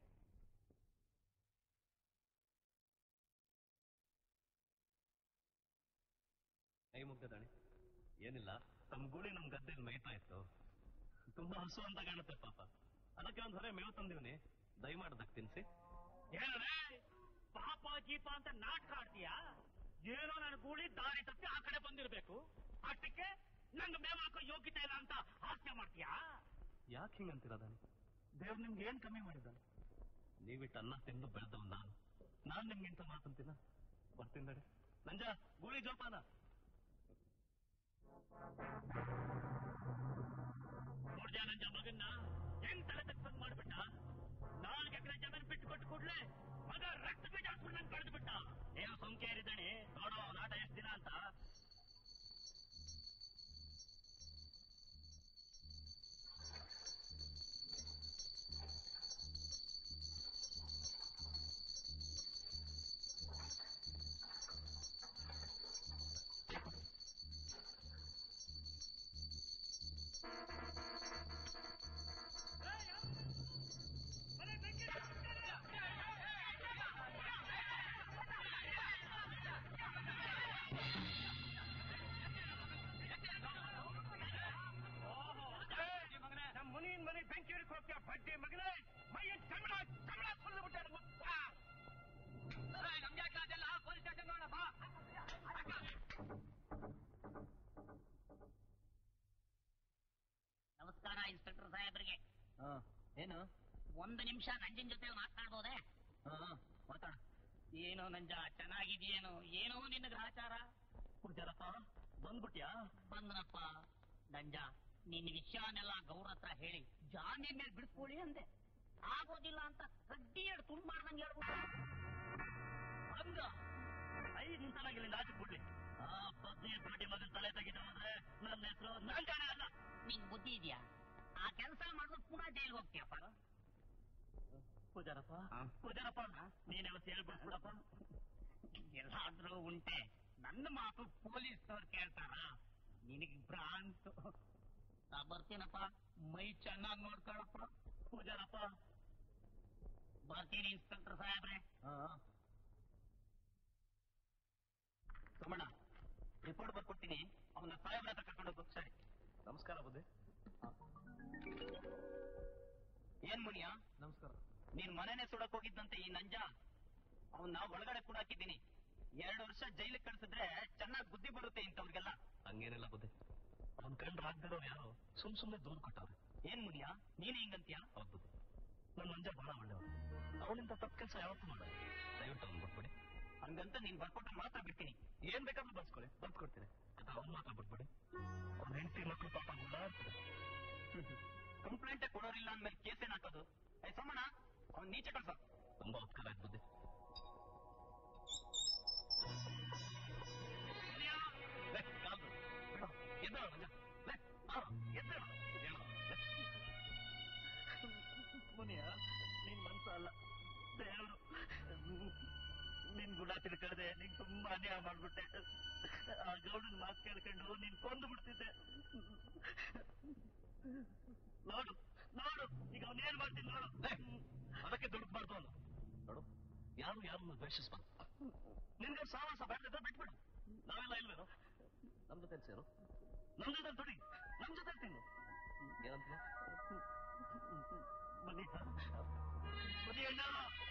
ಕೈ ಮುಗ್ಗದಾಣೆ ಏನಿಲ್ಲ ತಮ್ಮ ಗೂಳಿ ನಮ್ ಗದ್ದೆಯಲ್ಲಿ ಮೇಯ್ತಾ ಇತ್ತು ತುಂಬಾ ಹಸು ಅಂತ ಕಾಣುತ್ತೆ ಪಾಪ ಅದಕ್ಕೆ ಒಂದ್ ಹೊರೆ ಮೇವು ತಂದಿವ್ನಿ ದಯಮಾಡ್ದಕ್ ತಿನ್ಸಿ ಏನರೇ ಪಾಪ ಗೀಪ ಅಂತ ನಾಟಕ ಆಡ್ತೀಯಾ ಏನೋ ನನ್ನ ಗೂಳಿ ದಾರಿ ತಪ್ಪಿ ಆ ಕಡೆ ಬಂದಿರ್ಬೇಕು ಅಷ್ಟಕ್ಕೆ ನಂಗೆ ಮೇವ್ ಹಾಕೋ ಯೋಗ್ಯತೆ ಇಲ್ಲ ಅಂತ ಹಾಸ್ಯ ಮಾಡ್ತೀಯಾ ಯಾಕೆ ಹಿಂಗಂತಿರೋದಾನೆ ದೇವ್ರು ನಿಮ್ಗೆ ಏನ್ ಕಮ್ಮಿ ಮಾಡಿದ್ದಾನೆ ನೀವಿಟ್ಟು ಅನ್ನ ತಿಂದು ಬೆಳೆದವ್ ನಾನು ನಾನ್ ನಿಮ್ಗಿಂತ ಮಾತಂತಿನ ಬರ್ತೀನಿ ನಡಿ ನಂಜ ಗೂಳಿ ಜೋಪಾನ ನೋಡ್ದ್ಯಾ ನನ್ನ ಮಗನ್ನ ಹೆಂಗ್ ತಲೆ ತಕ್ಕಂಗ್ ಮಾಡ್ಬಿಟ್ಟ ನಾಲ್ಕು ಎಕರೆ ಜಮೀನ್ ಬಿಟ್ಟು ಕೊಟ್ಟು ಕೂಡ್ಲೆ ಮಗ ರಕ್ತ ಬೀಜ ಹಾಕ್ಬಿಟ್ಟು ನಂಗೆ ಕಳೆದು ಬಿಟ್ಟ ಏನು ಸೋಂಕೆ ಏರಿದ್ದಾನೆ ನೋಡೋ ನಾಟ ಎಷ್ಟು ದಿನ ಅಂತ ನಮ್ಮ ಮುನಿಯನ್ ಮನೆ ಬೆಂಕಿ ಹಿಡ್ಕೊ ಹೋಗ್ತೀಯ ಬಡ್ಡಿ ಮಗನೇ ಮೈಯನ್ ಚಮಡ ಚಮಡ ಸುಲ್ಲು ಬಿಟ್ಟ ನಮ್ಗೆ ಯಾಕೆ ಅದೆಲ್ಲ ಪೊಲೀಸ್ ಸ್ಟೇಷನ್ ನೋಡ ಬಾ ನಮಸ್ಕಾರ ಇನ್ಸ್ಪೆಕ್ಟರ್ ಸಾಹೇಬ್ರಿಗೆ ಏನು ಒಂದು ನಿಮಿಷ ನಂಜನ್ ಜೊತೆ ಮಾತನಾಡ್ಬೋದೇ ಮಾತಾಡ ಏನೋ ನಂಜ ಚೆನ್ನಾಗಿದೆಯೇನೋ ಏನೋ ನಿನ್ನ ಗ್ರಹಚಾರ ಪೂಜಾರಪ್ಪ ಬಂದ್ಬಿಟ್ಯಾ ಬಂದ್ನಪ್ಪ ನಂಜ ನಿನ್ನ ವಿಷಯನೆಲ್ಲ ಗೌರ ಹತ್ರ ಹೇಳಿ ಜಾಮೀನ್ ಮೇಲೆ ಬಿಡ್ಕೊಳ್ಳಿ ಅಂದೆ ಆಗೋದಿಲ್ಲ ಅಂತ ಕಡ್ಡಿ ಎರಡು ತುಂಬ ಮಾಡ್ದಂಗೆ ಹೇಳ್ಬಿಟ್ಟು ಹಂಗ ಐದು ನಿಮಿಷ ಇಲ್ಲಿಂದ ಆಚೆ ಕೊಡ್ಲಿ ಆ ಪತ್ನಿ ಪಾಟಿ ಮಗನ ತಲೆ ತೆಗಿದ ಹೋದ್ರೆ ನನ್ನ ಹೆಸರು ನಂಜಾನೆ ಅಲ್ಲ ನಿಂಗ್ ಬುದ್ಧಿ ಇದೆಯಾ ಆ ಕೆಲಸ ಮಾಡಿದ್ರೆ ಪುನಃ ಜೈಲ್ಗೆ ಹೋಗ್ತೀಯಪ್ಪ ಪೂಜಾರಪ್ಪ ಹಾ. ಪೂಜಾರಪ್ಪ ನೀನ್ ಯಾವತ್ತು ಹೇಳ್ಬಿಡ್ಬಿಡಪ್ಪ ಎಲ್ಲಾದ್ರೂ ಉಂಟೆ ನನ್ನ ಮಾತು ಪೊಲೀಸ್ನವ್ರು ಕೇಳ್ತಾರ ನಿನಗ್ ಭ್ರಾಂತು ನಾ ಬರ್ತೀನಪ್ಪ ಮೈ ಚೆನ್ನಾಗಿ ನೋಡ್ಕೊಳಪ್ಪ ಪೂಜಾರಪ್ಪ ಬರ್ತೀನಿ ಇನ್ಸ್ಪೆಕ್ಟರ್ ಸಾಹೇಬ್ರೆ ಸೋಮಣ್ಣ ರಿಪೋರ್ಟ್ ಬರ್ಕೊಡ್ತೀನಿ ಅವನ ಸಾಹೇಬ್ರ ಹತ್ರ ಕರ್ಕೊಂಡು ಹೋಗು ಸರಿ ನಮಸ್ಕಾರ ಬುದ್ಧಿ ಏನ್ ಮುನಿಯ ನಮಸ್ಕಾರ ನೀನ್ ಮನೆನೆ ಸುಡಕ್ ಹೋಗಿದ್ದಂತೆ ಈ ನಂಜ ಅವನ್ನ ಒಳಗಡೆ ಕೂಡ ಹಾಕಿದ್ದೀನಿ ಎರಡು ವರ್ಷ ಜೈಲಿಗೆ ಕಳ್ಸಿದ್ರೆ ಚೆನ್ನಾಗಿ ಬುದ್ಧಿ ಬರುತ್ತೆ ಇಂಥವ್ರಿಗೆಲ್ಲ ಹಂಗೇನಿಲ್ಲ ಬುದ್ಧಿ ಅವ್ನ್ ಕಂಡು ಆಗ್ದಿರೋರು ಯಾರು ಸುಮ್ ಸುಮ್ನೆ ದೂರ ಕೊಟ್ಟವ್ರೆ ಏನ್ ಮುನಿಯ ನೀನ್ ಹಿಂಗಂತೀಯ ಹೌದು ಬುದ್ಧಿ ನನ್ನ ಮಂಜ ಬಹಳ ಒಳ್ಳೆಯವನು ಅವನಿಂದ ತಪ್ಪು ಕೆಲಸ ಯಾವತ್ತೂ ಮಾಡ ದಯವಿಟ್ಟು ಅವ್ನು ಬಿಟ್ಬಿಡಿ ಹಂಗಂತ ನೀನ್ ಬರ್ಕೊಟ್ರೆ ಮಾತ್ರ ಬಿಡ್ತೀನಿ ಏನ್ ಬೇಕಾದ್ರೂ ಬರ್ಸ್ಕೊಳ್ಳಿ ಬರ್ಸ್ಕೊಡ್ತೀನಿ ಅದು ಅವ್ನು ಮಾತ್ರ ಬಿಟ್ಬಿಡಿ ಅವ್ನ ಹೆಂಡತಿ ಮಕ್ಕಳು ಪಾಪ ಗುಳ್ಳಾಡ್ತಾರೆ ಕಂಪ್ಲೇಂಟ್ ಕೊಡೋರಿಲ್ಲ ಅಂದ್ಮೇಲೆ ಕೇಸ್ ಏನ್ ಹಾಕೋದು ಏ ಸೋಮಣ್ಣ ಅವ್ನ್ ನೀಚೆ ಕಳ್ಸ ತುಂಬಾ ಉಪಕಾರ ಆಯ್ತು ಬುದ್ಧಿ ಲೇ, ಕಾಲ್ದು. ಬಿಡು. ಎದ್ದೇಳು ಮಂಜ. ಲೇ, ಬಾರೋ. ಎದ್ದೇಳು. ಹೇಳು. ಲೇ. ಮುನಿಯ ನಿನ್ ಮನ್ಸ ಅಲ್ಲ ದೇವರು ನಿನ್ ಗುಣ ತಿಳ್ಕಳ್ದೆ ನಿನ್ ತುಂಬಾ ಅನ್ಯಾಯ ಮಾಡ್ಬಿಟ್ಟೆ ಆ ಗೌಡನ್ ಮಾತು ಕೇಳ್ಕೊಂಡು ನೀನ್ ಕೊಂದು ಬಿಡ್ತಿದ್ದೆ ನೋಡು ನೋಡು ಈಗ ಅವನೇನ್ ಮಾಡ್ತೀನಿ ನೋಡು ಅದಕ್ಕೆ ದುಡ್ಬಾರ್ದು ಅವನು ನೋಡು ಯಾರು ಯಾರನ್ನು ದ್ವೇಷಿಸ್ಬಾರ್ದು ನಿನ್ಗೆ ಸಾಹಸ ಬೇಡ ಬಿಟ್ಬಿಡು ನಾವೆಲ್ಲ ಇಲ್ವೇನು ನಮ್ ಜೊತೆ ಸೇರು ನಮ್ ಜೊತೆ ದುಡಿ ನಮ್ ಜೊತೆ ತಿನ್ನು ಏನಂತ ಬನ್ನಿ ಬನ್ನಿ ಅಣ್ಣ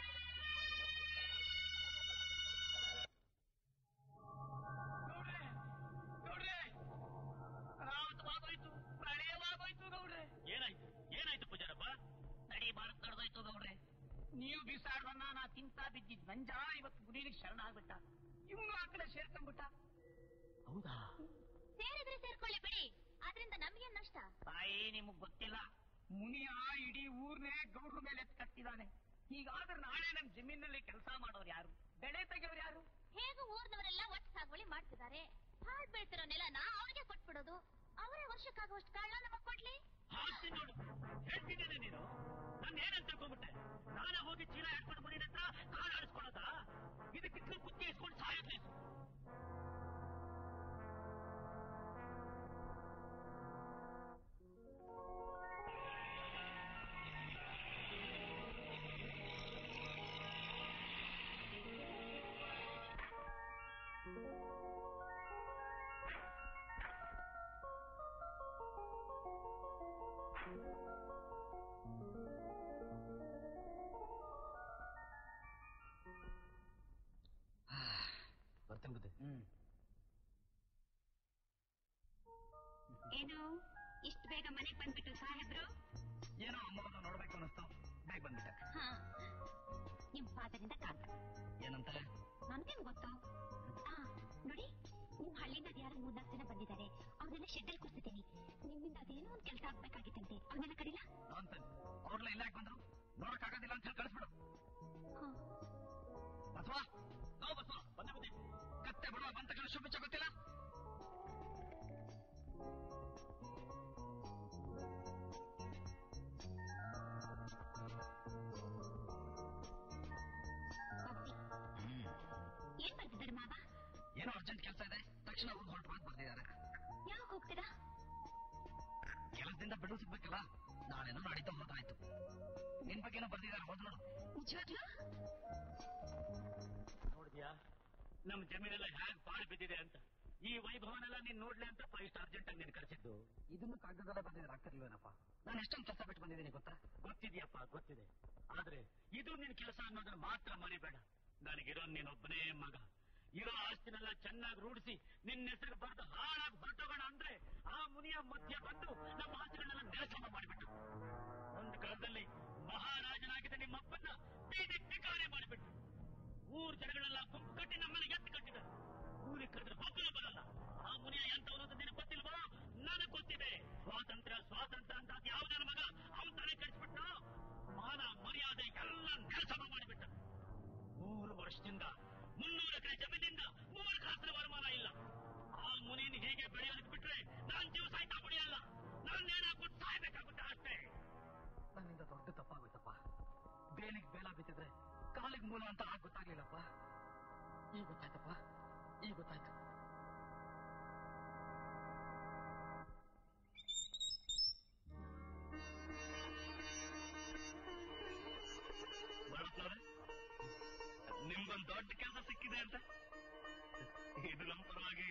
ಅನಾಹುತವಾಗೋಯ್ತು ಪ್ರಳಯವಾಗೋಯ್ತು ಗೌಡ್ರೆ ಏನಾಯ್ತು ಏನಾಯ್ತು ಪೂಜಾರಪ್ಪ ನಡಿ ಭಾರತ ನಡೆದೋಯ್ತು ಗೌಡ್ರೆ ನೀವು ಬಿಸಾಡ್ವನ್ನ ನಾ ತಿಂತಾ ಬಿದ್ದಿದ್ ನಂಜ ಇವತ್ತು ಗುಡಿಲಿಗೆ ಶರಣ ಆಗ್ಬಿಟ್ಟ ಇವನು ಆ ಕಡೆ ಸೇರ್ಕೊಂಡ್ಬಿಟ್ಟ ಹೌದಾ ಸೇರಿದ್ರೆ ಸೇರ್ಕೊಳ್ಳಿ ಬಿಡಿ ಅದರಿಂದ ನಮ್ಗೇನ್ ನಷ್ಟ ತಾಯಿ ನಿಮಗ್ ಗೊತ್ತಿಲ್ಲ ಮುನಿಯ ಇಡೀ ಊರ್ನೇ ಗೌಡ್ರ ಮೇಲೆ ಎತ್ತ್ ಕಟ್ಟಿದಾನೆ ಹೀಗಾದ್ರೆ ನಾಳೆ ನಮ್ ಜಮೀನಲ್ಲಿ ಕೆಲಸ ಮಾಡೋರು ಯಾರು ಬೆಳೆ ತೆಗೆಯೋರು ಯಾರು ಹೇಗೂ ಊರ್ನವರೆಲ್ಲ ಒಟ್ಟು ಸಾಗುವಳಿ ಮಾಡ್ತಿದ್ದಾರೆ ಹಾಡ್ ಬೆಳ್ತಿರೋ ನೆಲನ ಅವ್ರಿಗೆ ಕೊಟ್ಬಿಡೋದು ಅವರೇ ವರ್ಷಕ್ಕಾಗುವಷ್ಟು ಕಾಳ ನಮಗ್ ಕೊಡ್ಲಿ ಹಾಸ್ತಿ ನೋಡು ಹೇಳ್ತಿದ್ದೇನೆ ನೀನು ನನ್ನ ಏನಂತ ತಿಳ್ಕೊಂಡ್ಬಿಟ್ಟೆ ನಾನೇ ಹೋಗಿ ಚೀಲ ಹಿಡ್ಕೊಂಡು ಬಂದಿನ ಹತ್ರ ಕಾಲು ಆಡಿಸ್ಕೊಳ್ಳೋದ ಇದಕ್ಕಿತ್ತು ಕುತ್ತಿ ಇಸ್ಕೊಂಡು ಸಾಯೋದ್ಲಿ ಬರ್ತೀನಿ ಬುದ್ಧಿ ಏನು ಇಷ್ಟು ಬೇಗ ಮನೆಗೆ ಬಂದ್ಬಿಟ್ಟು ಸಾಹೇಬ್ರು ಏನೋ ಅಮ್ಮವನ್ನು ನೋಡ್ಬೇಕು ಅನ್ನಿಸ್ತು ಬೇಗ ಬಂದ್ಬಿಟ್ಟೆ ಹಾ ನಿಮ್ ಫಾದರಿಂದ ಕಾಂತ ಏನಂತಾರೆ ನನ್ಗೇನ್ ಗೊತ್ತು ಆ ನೋಡಿ ನಿಮ್ ಹಳ್ಳಿಯಿಂದ ಯಾರು ಮೂರ್ನಾಲ್ಕು ಜನ ಬಂದಿದ್ದಾರೆ ಅವ್ರನ್ನೆಲ್ಲ ಶೆಡ್ಡಲ್ಲಿ ಕೂರ್ಸಿದ್ದೀನಿ ನಿಮ್ಮಿಂದ ಅದೇನೋ ಒಂದ್ ಕೆಲಸ ಆಗ್ಬೇಕಾಗಿತ್ತಂತೆ ಅವ್ರನ್ನೆಲ್ಲ ಕರೀಲ ನಾನ್ ಅವ್ರಲ್ಲ ಇಲ್ಲ ಯಾಕೆ ಬಂದ್ರು ನೋಡಕ್ ಆಗೋದಿಲ್ಲ ಅಂತ ಹೇಳಿ ಕಳಿಸ್ಬಿಡು ಹಾ ಬಸವ ನೋ ಬಸವ ಬಂದೆ ಬಂದೆ ಕತ್ತೆ ಬಿಡುವ ಬಂತ ಕಣ ಶುಭ ಗೊತ್ತಿಲ್ಲ ಹೋಗ್ತಿ ಏನ್ ಬರ್ತಿದ್ದಾರೆ ಮಾವ ಏನೋ ಅರ್ಜೆಂಟ್ ಕೆಲಸ ಇದೆ ತಕ್ಷಣ ಊರಿಗೆ ಹೊರಟು ಅಂತ ಬರ್ತಿದ್ದಾರೆ ಯಾವಾಗ ಹೋಗ್ತೀರಾ ಕೆಲಸದಿಂದ ಬಿಡು ಸಿಗ್ಬೇಕಲ್ಲ ನಾಳೆನೋ ನಡೀತಾ ಹೋದ್ರಾಯ್ತು ನಿನ್ ಬಗ್ಗೆನೋ ಬರ್ದಿದ್ದಾರೆ ಹೋದ್ ನೋಡು ನಿಜವಾಗ್ಲೂ ನೋಡಿದ್ಯಾ ನಮ್ ಜಮೀನೆಲ್ಲ ಹ್ಯಾಗ್ ಪಾಳು ಬಿದ್ದಿದೆ ಅಂತ ಈ ವೈಭವನೆಲ್ಲ ನೀನ್ ನೋಡ್ಲಿ ಅಂತ ಫೈವ್ ಸ್ಟಾರ್ ಅರ್ಜೆಂಟ್ ಆಗಿ ನೀನ್ ಕಳ್ಸಿದ್ದು ಇದನ್ನು ಕಾಗದದಲ್ಲೇ ಬಂದಿದ್ದಾರೆ ಆಗ್ತಿರ್ಲಿಲ್ವೇನಪ್ಪ ನಾನು ಎಷ್ಟೊಂದು ಕೆಲಸ ಬಿಟ್ಟು ಬಂದಿದ್ದೀನಿ ಗೊತ್ತಾ ಗೊತ್ತಿದ್ಯಪ್ಪ ಗೊತ್ತಿದೆ ಆದ್ರೆ ಇದು ನಿನ್ ಕೆಲಸ ಅನ್ನೋದನ್ನ ಮಾತ್ರ ಮರಿಬೇಡ ನನಗಿರೋ ನೀನೊಬ್ಬನೇ ಮಗ ಇರೋ ಆಸ್ತಿನೆಲ್ಲ ಚೆನ್ನಾಗಿ ರೂಢಿಸಿ ನಿನ್ನ ಹೆಸರು ಬರೆದು ಹಾಳಾಗಿ ಹೊರಟೋಗೋಣ ಅಂದ್ರೆ ಆ ಮುನಿಯ ಮಧ್ಯ ಬಂದು ನಮ್ಮ ಆಸ್ತಿಗಳನ್ನೆಲ್ಲ ನೆಲಸಮ ಮಾಡಿಬಿಟ್ಟು ಒಂದು ಕಾಲದಲ್ಲಿ ಮಹಾರಾಜನಾಗಿದ್ದ ನಿಮ್ಮಪ್ಪನ್ನ ಬೀದಿ ಭಿಕಾರಿ ಮಾಡಿಬಿಟ್ಟು ಊರ್ ಜನಗಳೆಲ್ಲ ಗುಂಪು ಕಟ್ಟಿ ನಮ್ಮನ್ನ ಎತ್ತು ಕಟ್ಟಿದ್ದಾರೆ ಊರಿಗೆ ಕರೆದ್ರೆ ಒಬ್ಬರು ಬರಲ್ಲ ಆ ಮುನಿಯ ಎಂತವನು ಅಂತ ನಿನಗೆ ಗೊತ್ತಿಲ್ವೋ ನನಗೆ ಗೊತ್ತಿದೆ ಸ್ವಾತಂತ್ರ್ಯ ಸ್ವಾತಂತ್ರ್ಯ ಅಂತ ಅದ್ ಯಾವ್ದಾರ ಮಗ ಅವನ್ ತಲೆ ಕಳಿಸ್ಬಿಟ್ಟ ಮಾನ ಮರ್ಯಾದೆ ಎಲ್ಲ ನೆಲಸಮ ಮಾಡಿಬಿಟ್ಟ ಮೂರು ವರ್ಷದಿಂದ ಮುನ್ನೂರು ಎಕರೆ ಜಮೀನಿಂದ ಮೂರು ಕಾಸಿನ ವರಮಾನ ಇಲ್ಲ ಆ ಮುನಿನ ಹೀಗೆ ಬೆಳೆಯೋದಕ್ಕೆ ಬಿಟ್ರೆ ನಾನ್ ಜೀವ ಸಾಯ್ತಾ ಉಳಿಯಲ್ಲ ನಾನ್ ನೇಣಾಕ್ಬಿಟ್ಟು ಸಾಯ್ಬೇಕಾಗುತ್ತೆ ಅಷ್ಟೇ ನನ್ನಿಂದ ದೊಡ್ಡ ತಪ್ಪಾಗೋಯ್ತಪ್ಪ ಬೇಲಿಗೆ ಬೇಲ ಬಿತ್ತಿದ್ರೆ ಕಾಲಿಗೆ ಮೂಲ ಅಂತ ಆಗ ಗೊತ್ತಾಗ್ಲಿಲ್ಲಪ್ಪ ಈಗ ಗೊತ್ತಾಯ್ತಪ್ಪ ಈಗ ಗೊತ್ತಾಯ್ತು ಬರುತ್ತವ್ರೆ ನಿಮ್ಗೊಂದು ದೊಡ್ಡ ಕೆಲಸ ಸಿಕ್ಕಿದೆ ಅಂತ ಇದು ನಮ್ಮ ಪರವಾಗಿ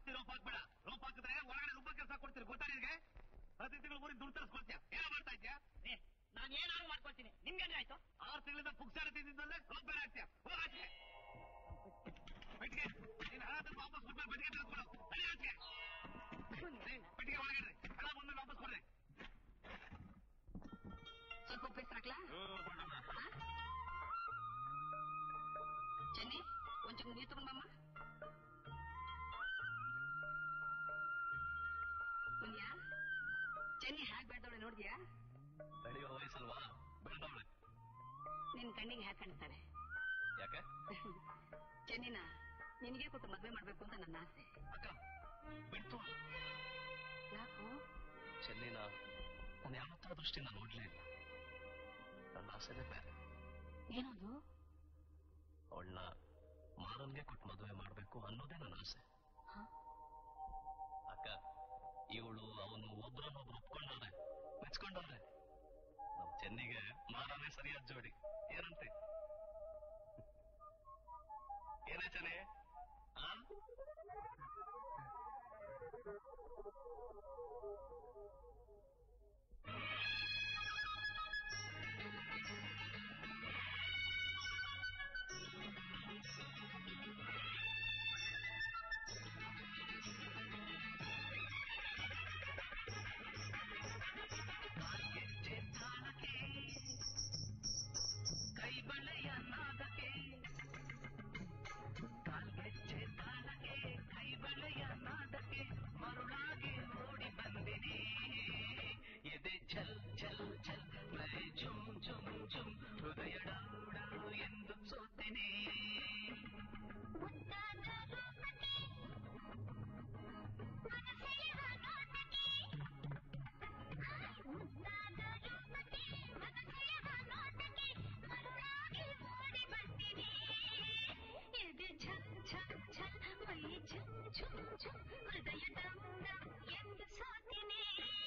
ಜಾಸ್ತಿ ರೋಪ್ ಹಾಕ್ಬೇಡ ರೋಪ್ ಹಾಕಿದ್ರೆ ಹೊರಗಡೆ ರುಬ್ಬ ಕೆಲಸ ಕೊಡ್ತೀರಿ ಗೊತ್ತಾ ನಿನಗೆ ಪ್ರತಿ ತಿಂಗಳು ಊರಿಗೆ ದುಡ್ಡು ತರಿಸ್ಕೊಡ್ತೀಯ ಏನೋ ಮಾಡ್ತಾ ಇದ್ಯಾ ನಾನು ಏನಾದ್ರು ಮಾಡ್ಕೊಳ್ತೀನಿ ನಿಮ್ಗೇನೆ ಆಯ್ತು ಆರು ತಿಂಗಳಿಂದ ಪುಕ್ಸಾರ ತಿಂದಿದ್ದಲ್ಲೇ ರೋಪ್ ಬೇರೆ ಹಾಕ್ತೀಯ ಹೋಗ ಆಚೆಗೆ ಬೆಟ್ಟಿಗೆ ನೀನು ಹಣ ತಂದು ವಾಪಸ್ ಕೊಟ್ಮೇಲೆ ಬೆಟ್ಟಿಗೆ ತರಿಸ್ಕೊಡು ನಡಿ ಆಚೆಗೆ ಏ, ಬೆಟ್ಟಿಗೆ ಒಳಗಿಡ್ರಿ ಹಣ ಬಂದ್ಮೇಲೆ ವಾಪಸ್ ಕೊಡ್ರಿ ಸ್ವಲ್ಪ ಉಪ್ಪು ಹಾಕ್ಲಾ ಚೆನ್ನಿ ಒಂಚೂರು ನೀರು ತಗೊಂಡ್ ಬಮ್ಮ ಮುನಿಯ ಚೆನ್ನಿ ಹ್ಯಾಕ್ ಬೆಳ್ದವಳೆ ನೋಡಿದ್ಯಾ ಬೆಳೆಯುವ ವಯಸ್ಸಲ್ವಾ ಬೆಳೆದವಳೆ ನಿನ್ ಕಣ್ಣಿಗೆ ಹ್ಯಾಕ್ ಕಾಣಿಸ್ತಾಳೆ ಯಾಕೆ ಚೆನ್ನಿನ ನಿನಗೆ ಕೊಟ್ಟು ಮದ್ವೆ ಮಾಡ್ಬೇಕು ಅಂತ ನನ್ನ ಆಸೆ ಅಕ್ಕ ಬಿಡ್ತು ಯಾಕೋ ಚೆನ್ನಿನ ನಾನು ಯಾವತ್ತರ ದೃಷ್ಟಿಯಿಂದ ನೋಡ್ಲೇ ಇಲ್ಲ ನನ್ನ ಆಸೆನೇ ಬೇರೆ ಏನದು ಅವಳನ್ನ ಮಾರನ್ಗೆ ಕೊಟ್ಟು ಮದುವೆ ಮಾಡ್ಬೇಕು ಅನ್ನೋದೇ ನನ್ನ ಆಸೆ ಅಕ್ಕ ಇವಳು ಅವನು ಒಬ್ರನ್ನೊಬ್ರು ಒಪ್ಕೊಂಡವ್ರೆ ಮೆಚ್ಕೊಂಡವ್ರೆ ನಮ್ ಚೆನ್ನಿಗೆ ಮಾರನೇ ಸರಿಯಾದ ಜೋಡಿ ಏನಂತೆ ಏನೇ ಚೆನ್ನಿ ಆ ಕೈ ಬಳೆಯ ನಾದಕ್ಕೆ ಕಾಲ್ಗೆಜ್ಜೆ ತಾಳಕ್ಕೆ ಕೈ ಬಳೆಯ ನಾದಕ್ಕೆ ಮರುಳಾಗಿ ಓಡಿ ಬಂದಿನಿ ಎದೆ ಛಲ್ ಛಲ್ ಛಲ್ ಮೈ ಝುಮ್ ಝುಮ್ ಝುಮ್ ಹೃದಯ ಡೌಡೌ ಎಂದು ಸೋತಿನಿ ಹೃದಯ ಡಮ್ ಡಮ್ ಎಂದು ಸೋತಿನಿ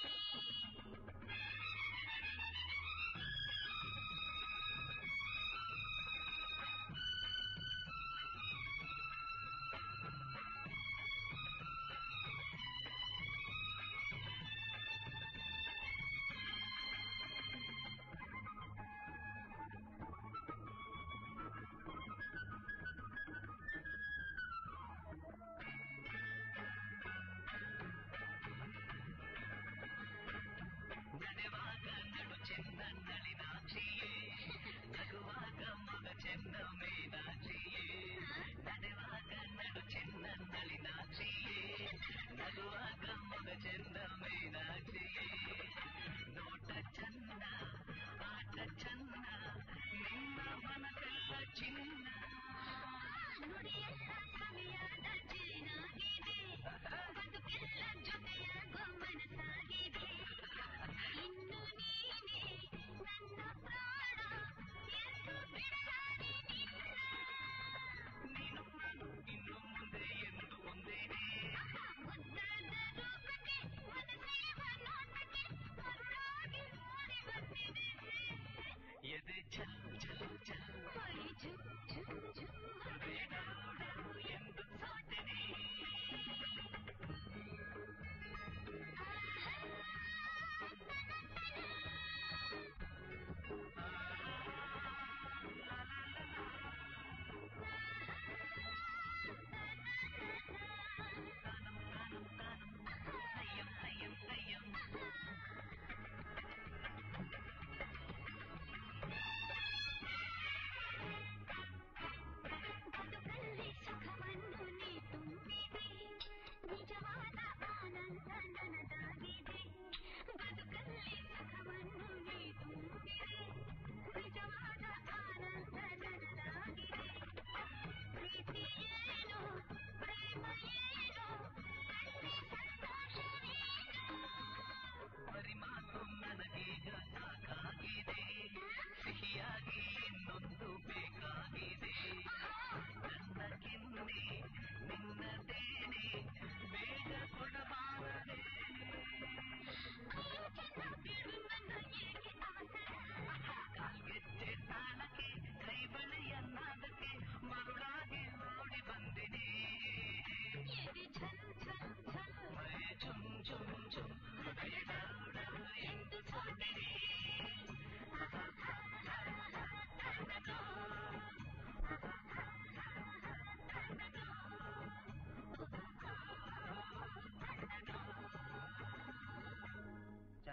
ನಡೆವಾಗ ನಡು ಚೆನ್ನ ನಳಿನಾಕ್ಷಿಯೇ ನಗುವಾಗ ಮಗ ಚೆನ್ನ ಮೀನಾಕ್ಷಿಯೇ ನಡೆವಾಗ ನಡು ಚೆನ್ನ ನಳಿನಾಕ್ಷಿಯೇ ನಗುವಾಗ ಮಗ ಚೆನ್ನ ಮೀನಾಕ್ಷಿಯೇ ನೋಟ ಚನ್ನ ಆಟ ಚನ್ನ ನಿನ್ನ ಮನಸ್ಸೆಲ್ಲ ಚಿನ್ನ ನುಡಿಯೆಲ್ಲ ಸವಿಯಾದ ಚೇನಾಗಿದೆ ಬದುಕೆಲ್ಲ ಜೊತೆಯಾಗೋ ಮನಸ್ಸಾಗಿದೆ ಇನ್ನು ನೀನೇ ನನ್ನ ಪ್ರಾಣ ಎಂದು ಬಿಡಲಾರೆ ನಿನ್ನ ನೀನು ನಾನು ಇನ್ನು ಮುಂದೆ ಎಂದು ಒಂದೇನೇ ಮುದ್ದಾದ ರೂಪಕ್ಕೆ ಮನಸ್ಸೇವ ನೋಟಕ್ಕೆ ಮರುಳಾಗಿ ಓಡಿ ಬಂದಿದೆ ಎದೆ ಛಲ್ ಛಲ್ ಛಲ್ ಮೈ ಝುಮ್ ಝುಮ್ ಝುಮ್ ಹೃದಯ ಡೌಡ